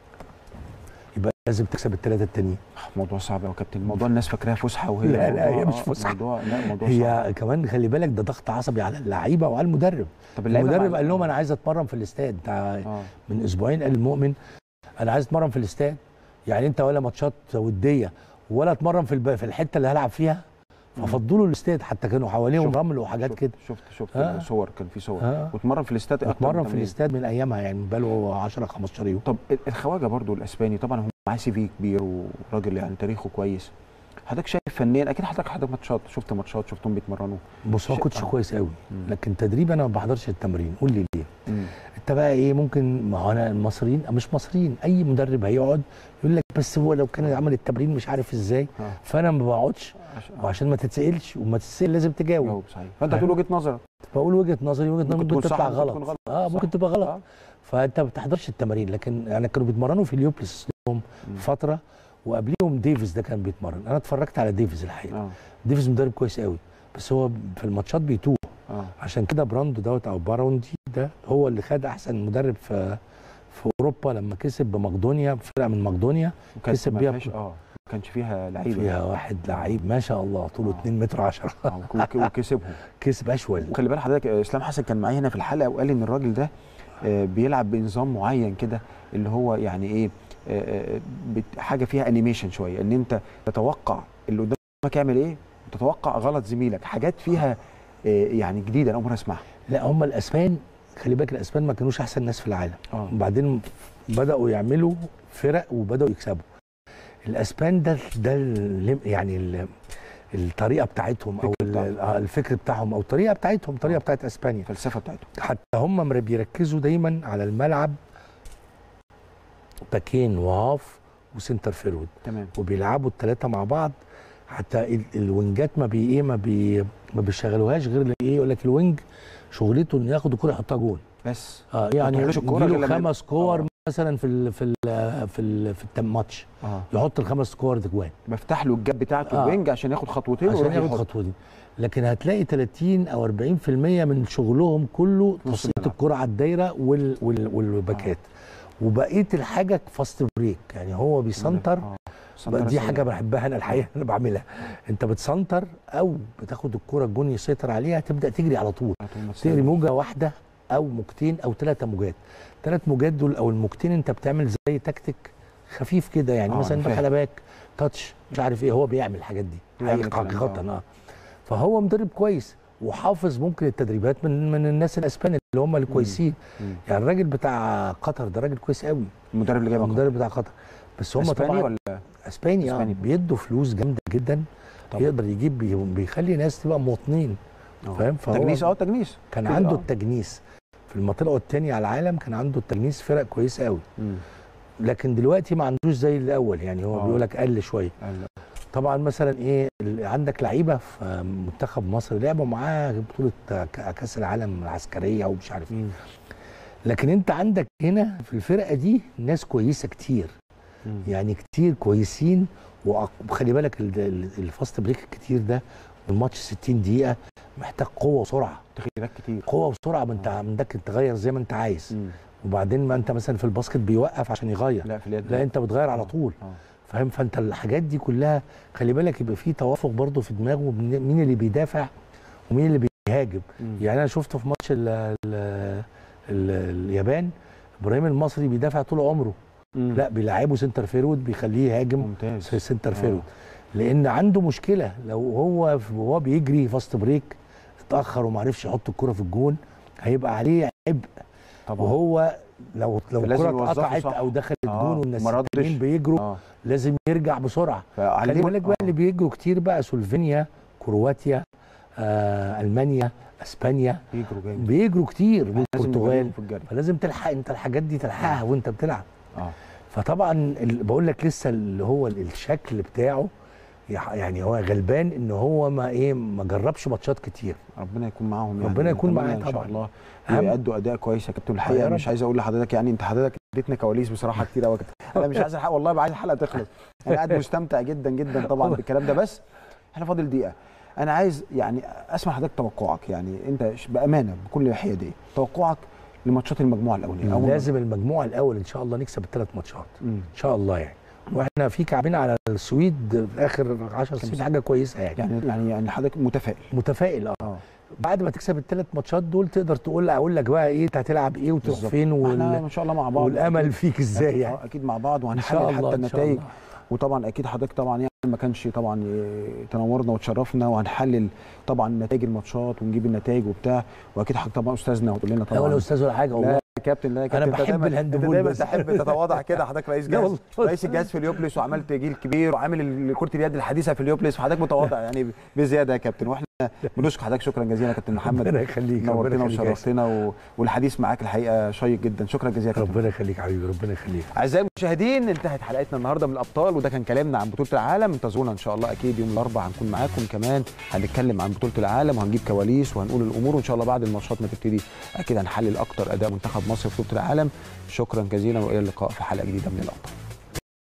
Speaker 5: يبقى لازم تكسب الثلاثه التانيين
Speaker 1: موضوع صعب قوي يا كابتن موضوع الناس فاكراها فسحه وهي
Speaker 5: لا، لا،
Speaker 1: موضوع-
Speaker 5: هي مش
Speaker 1: آه،
Speaker 5: فسحة.
Speaker 1: موضوع لا موضوع صعب
Speaker 5: هي كمان خلي بالك ده ضغط عصبي على اللعيبه وعلى المدرب
Speaker 1: طب اللعيبة
Speaker 5: المدرب
Speaker 1: مع-
Speaker 5: قال لهم انا عايز اتمرن في الاستاد بتاع
Speaker 1: اه
Speaker 5: من اسبوعين قال المؤمن انا عايز اتمرن في الاستاد يعني انت ولا ماتشات وديه ولا اتمرن في الب... في الحته اللي هلعب فيها ففضلوا الاستاد حتى كانوا حواليهم
Speaker 1: شفت-
Speaker 5: رمل وحاجات
Speaker 1: شفت-
Speaker 5: كده
Speaker 1: شفت شفت
Speaker 5: آه.
Speaker 1: صور كان في صور
Speaker 5: آه.
Speaker 1: واتمرن في الاستاد أكتر من
Speaker 5: اتمرن في
Speaker 1: تمرين.
Speaker 5: الاستاد من ايامها يعني بقاله 10 15 يوم
Speaker 1: طب الخواجه برضو الاسباني طبعا هو معاه سي في كبير وراجل يعني تاريخه كويس حضرتك شايف فنيا اكيد حضرتك حضرتك ماتشات شفت ماتشات شفتهم بيتمرنوا
Speaker 5: بص هو
Speaker 1: شيء-
Speaker 5: كوتش
Speaker 1: آه.
Speaker 5: كويس قوي
Speaker 1: مم.
Speaker 5: لكن تدريب انا ما بحضرش التمرين قول لي ليه
Speaker 1: مم.
Speaker 5: انت بقى ايه ممكن ما هو انا المصريين مش مصريين اي مدرب هيقعد يقول لك بس هو لو كان عمل التمرين مش عارف ازاي
Speaker 1: آه.
Speaker 5: فانا ما بقعدش وعشان ما تتسالش وما تتسال لازم تجاوب
Speaker 1: جاوب صحيح فانت هتقول وجهه نظرك
Speaker 5: بقول وجهه نظري وجهه نظري
Speaker 1: ممكن
Speaker 5: ممكن
Speaker 1: تكون صح،
Speaker 5: تطلع
Speaker 1: ممكن
Speaker 5: غلط.
Speaker 1: تكون غلط.
Speaker 5: اه
Speaker 1: صح.
Speaker 5: ممكن تبقى غلط
Speaker 1: آه.
Speaker 5: فانت ما بتحضرش التمارين لكن يعني كانوا بيتمرنوا في اليوبلس لهم فتره وقبليهم ديفيز ده كان بيتمرن انا اتفرجت على ديفيز الحقيقه
Speaker 1: اه
Speaker 5: ديفيز مدرب كويس قوي بس هو في الماتشات بيتوه
Speaker 1: اه
Speaker 5: عشان كده براندو دوت او باروندي ده هو اللي خد احسن مدرب في في اوروبا لما كسب بمقدونيا فرقه من مقدونيا
Speaker 1: وكانت
Speaker 5: كسب
Speaker 1: ما
Speaker 5: بيها
Speaker 1: فيهاش اه ما كانش فيها لعيبه
Speaker 5: فيها واحد لعيب ما شاء الله طوله
Speaker 1: آه.
Speaker 5: 2 متر 10
Speaker 1: آه، وك- وكسبهم
Speaker 5: كسب اشول
Speaker 1: وخلي بالك حضرتك آه، اسلام حسن كان معايا هنا في الحلقه وقال لي ان الراجل ده آه، بيلعب بنظام معين كده اللي هو يعني ايه آه، آه، بت- حاجه فيها انيميشن شويه ان انت تتوقع اللي قدامك يعمل ايه وتتوقع غلط زميلك حاجات فيها آه، يعني جديده انا اول مره اسمعها
Speaker 5: لا هم الاسبان خلي بالك الاسبان ما كانوش احسن ناس في العالم
Speaker 1: اه
Speaker 5: وبعدين بداوا يعملوا فرق وبداوا يكسبوا الاسبان ده ده ال- يعني ال- الطريقه بتاعتهم او
Speaker 1: الفكر
Speaker 5: ال-
Speaker 1: بتاعهم.
Speaker 5: آه، الفكر بتاعهم او الطريقه بتاعتهم الطريقه بتاعت اسبانيا
Speaker 1: الفلسفه بتاعته
Speaker 5: حتى هم مر- بيركزوا دايما على الملعب باكين وهاف وسنتر فيرود
Speaker 1: تمام
Speaker 5: وبيلعبوا الثلاثه مع بعض حتى ال- الوينجات ما بي ايه ما بي ما بيشغلوهاش غير اللي ايه يقول لك الوينج شغلته انه ياخد الكوره يحطها جون
Speaker 1: بس
Speaker 5: اه يعني
Speaker 1: تحلوش الكورة
Speaker 5: يجيله
Speaker 1: غير لما
Speaker 5: خمس
Speaker 1: يبقى-
Speaker 5: كور
Speaker 1: آه.
Speaker 5: مثلا في ال في ال في ال في الماتش
Speaker 1: اه
Speaker 5: يحط الخمس كور ده جوان
Speaker 1: بفتح له الجاب بتاعته
Speaker 5: آه.
Speaker 1: الوينج عشان ياخد خطوتين
Speaker 5: عشان
Speaker 1: ويروح
Speaker 5: ياخد
Speaker 1: يحط.
Speaker 5: الخطوه دي لكن هتلاقي 30 او 40% من شغلهم كله
Speaker 1: نص
Speaker 5: تصويت
Speaker 1: الملعب.
Speaker 5: الكره على الدايره وال وال والباكات وبقيه الحاجه فاست بريك يعني هو بيسنتر
Speaker 1: آه.
Speaker 5: بقى دي
Speaker 1: سنتر
Speaker 5: حاجه بحبها انا الحقيقه انا بعملها انت بتسنتر او بتاخد الكره الجون يسيطر عليها تبدا تجري على طول تجري موجه واحده او موجتين او ثلاثه موجات ثلاث موجات دول او الموجتين انت بتعمل زي تكتيك خفيف كده يعني
Speaker 1: آه،
Speaker 5: مثلا
Speaker 1: أنا فاهم.
Speaker 5: دخل باك تاتش مش عارف ايه هو بيعمل الحاجات دي
Speaker 1: بيعمل
Speaker 5: حقيقة-
Speaker 1: الكلام ده،
Speaker 5: حقيقه اه فهو مدرب كويس وحافظ ممكن التدريبات من من الناس الاسبان اللي هم الكويسين
Speaker 1: مم.
Speaker 5: يعني الراجل بتاع قطر ده راجل كويس قوي
Speaker 1: المدرب اللي جاي من
Speaker 5: المدرب بتاع قطر بس هم
Speaker 1: اسباني
Speaker 5: طبعا
Speaker 1: ولا
Speaker 5: اسباني اه
Speaker 1: إسباني.
Speaker 5: بيدوا فلوس جامده جدا
Speaker 1: طبعا.
Speaker 5: يقدر يجيب بي- بيخلي ناس تبقى مواطنين
Speaker 1: آه.
Speaker 5: فاهم؟ فهو-
Speaker 1: تجنيس اه تجنيس
Speaker 5: كان
Speaker 1: كده،
Speaker 5: عنده
Speaker 1: آه.
Speaker 5: التجنيس في المنطقه الثانيه على العالم كان عنده التجنيس فرق كويسه قوي
Speaker 1: مم.
Speaker 5: لكن دلوقتي ما عندوش زي الاول يعني هو
Speaker 1: آه.
Speaker 5: بيقول لك قل شويه
Speaker 1: قال
Speaker 5: طبعا مثلا ايه ال- عندك لعيبه في منتخب مصر لعبوا معاه بطوله ك- كاس العالم العسكريه ومش عارف ايه
Speaker 1: مم.
Speaker 5: لكن انت عندك هنا في الفرقه دي ناس كويسه كتير
Speaker 1: مم.
Speaker 5: يعني كتير كويسين وأق- وخلي بالك ال- ال- الفاست بريك الكتير ده والماتش 60 دقيقه محتاج قوه وسرعه
Speaker 1: تغييرات كتير
Speaker 5: قوه وسرعه ما انت عندك تغير زي ما انت عايز
Speaker 1: مم.
Speaker 5: وبعدين ما انت مثلا في الباسكت بيوقف عشان يغير
Speaker 1: لا في اليد
Speaker 5: لا انت بتغير على
Speaker 1: آه.
Speaker 5: طول
Speaker 1: آه.
Speaker 5: فاهم فانت الحاجات دي كلها خلي بالك يبقى في توافق برضه في دماغه بين- مين اللي بيدافع ومين اللي بيهاجم
Speaker 1: مم.
Speaker 5: يعني انا شفته في ماتش ال ال ال اليابان ابراهيم المصري بيدافع طول عمره
Speaker 1: مم.
Speaker 5: لا بيلعبه سنتر فيرود بيخليه يهاجم
Speaker 1: ممتاز
Speaker 5: في سنتر
Speaker 1: آه.
Speaker 5: فيرود لان عنده مشكله لو هو وهو بيجري فاست بريك اتاخر وما عرفش يحط الكره في الجون هيبقى عليه عبء
Speaker 1: طبعا
Speaker 5: وهو لو لو
Speaker 1: فلازم
Speaker 5: الكره
Speaker 1: يوظفه
Speaker 5: اتقطعت
Speaker 1: صح.
Speaker 5: او دخلت
Speaker 1: آه،
Speaker 5: جون والناس
Speaker 1: ما ردش.
Speaker 5: التانيين بيجروا
Speaker 1: اه
Speaker 5: لازم يرجع بسرعه خلي
Speaker 1: فعلمه-
Speaker 5: بالك بقى
Speaker 1: آه.
Speaker 5: اللي بيجروا كتير بقى سلوفينيا كرواتيا آه المانيا اسبانيا
Speaker 1: بيجروا جامد
Speaker 5: بيجروا كتير
Speaker 1: لازم
Speaker 5: والبرتغال
Speaker 1: نوريهم في الجري
Speaker 5: فلازم تلحق انت الحاجات دي تلحقها وانت بتلعب
Speaker 1: اه
Speaker 5: فطبعا ال- بقول لك لسه اللي هو ال- الشكل بتاعه يح- يعني هو غلبان ان هو ما ايه ما جربش ماتشات كتير
Speaker 1: ربنا يكون معاهم يعني
Speaker 5: ربنا يكون
Speaker 1: نتمنى
Speaker 5: معاه
Speaker 1: ان شاء
Speaker 5: طبعا.
Speaker 1: الله
Speaker 5: أهم-
Speaker 1: ويأدوا اداء كويس يا كابتن
Speaker 5: يا
Speaker 1: الحقيقه
Speaker 5: رب.
Speaker 1: مش عايز اقول لحضرتك يعني انت حضرتك اديتنا كواليس بصراحه كتير قوي انا مش عايز الحلقه والله عايز الحلقه تخلص انا قاعد مستمتع جدا جدا طبعا بالكلام ده بس احنا فاضل دقيقه انا عايز يعني اسمع حضرتك توقعك يعني انت ش- بامانه بكل حياديه توقعك لماتشات المجموعه الاولانيه أول
Speaker 5: لازم المجموع الاول ان شاء الله نكسب الثلاث ماتشات
Speaker 1: مم.
Speaker 5: ان شاء الله يعني واحنا في كعبين على السويد في اخر 10 سنين حاجه كويسه يعني,
Speaker 1: يعني يعني يعني حضرتك متفائل
Speaker 5: متفائل اه
Speaker 1: اه
Speaker 5: بعد ما تكسب الثلاث ماتشات دول تقدر تقول اقول لك بقى ايه انت هتلعب ايه وتروح
Speaker 1: بالظبط.
Speaker 5: فين
Speaker 1: احنا
Speaker 5: وال...
Speaker 1: ان شاء الله مع بعض
Speaker 5: والامل فيك ازاي
Speaker 1: أكيد-
Speaker 5: يعني
Speaker 1: آه، اكيد مع بعض
Speaker 5: ان شاء
Speaker 1: وهنحلل
Speaker 5: الله
Speaker 1: حتى
Speaker 5: ان شاء
Speaker 1: النتائج
Speaker 5: الله
Speaker 1: وطبعا اكيد حضرتك طبعا يعني ما كانش طبعا ي- تنورنا وتشرفنا وهنحلل طبعا نتائج الماتشات ونجيب النتائج وبتاع واكيد حضرتك طبعا استاذنا وتقول لنا
Speaker 5: لا
Speaker 1: طبعا
Speaker 5: ولا استاذ ولا حاجه
Speaker 1: لا
Speaker 5: والله
Speaker 1: يا كابتن لا يا كابتن
Speaker 5: أنا
Speaker 1: أنت
Speaker 5: بحب
Speaker 1: دايماً-
Speaker 5: الهاندبول
Speaker 1: انت دايما
Speaker 5: بس.
Speaker 1: تحب تتواضع كده حضرتك رئيس
Speaker 5: لا
Speaker 1: جهاز
Speaker 5: والله.
Speaker 1: رئيس الجهاز في اليوبلس وعملت جيل كبير وعامل ال- كره اليد الحديثه في اليوبلس فحضرتك متواضع يعني بزياده يا كابتن واحنا بنشكر حضرتك شكرا جزيلا يا كابتن محمد
Speaker 5: ربنا يخليك، ربنا
Speaker 1: نورتنا
Speaker 5: يخليك يا
Speaker 1: وشرفتنا و... والحديث معاك الحقيقه شيق جدا شكرا جزيلا يا كابتن
Speaker 5: ربنا يخليك يا حبيبي ربنا يخليك
Speaker 1: اعزائي المشاهدين انتهت حلقتنا النهارده من الابطال وده كان كلامنا عن بطوله العالم انتظرونا ان شاء الله اكيد يوم الاربعاء هنكون معاكم كمان هنتكلم عن بطوله العالم وهنجيب كواليس وهنقول الامور وان شاء الله بعد الماتشات ما تبتدي اكيد هنحلل اكتر اداء منتخب مصر في بطوله العالم شكرا جزيلا والى اللقاء في حلقه جديده من الابطال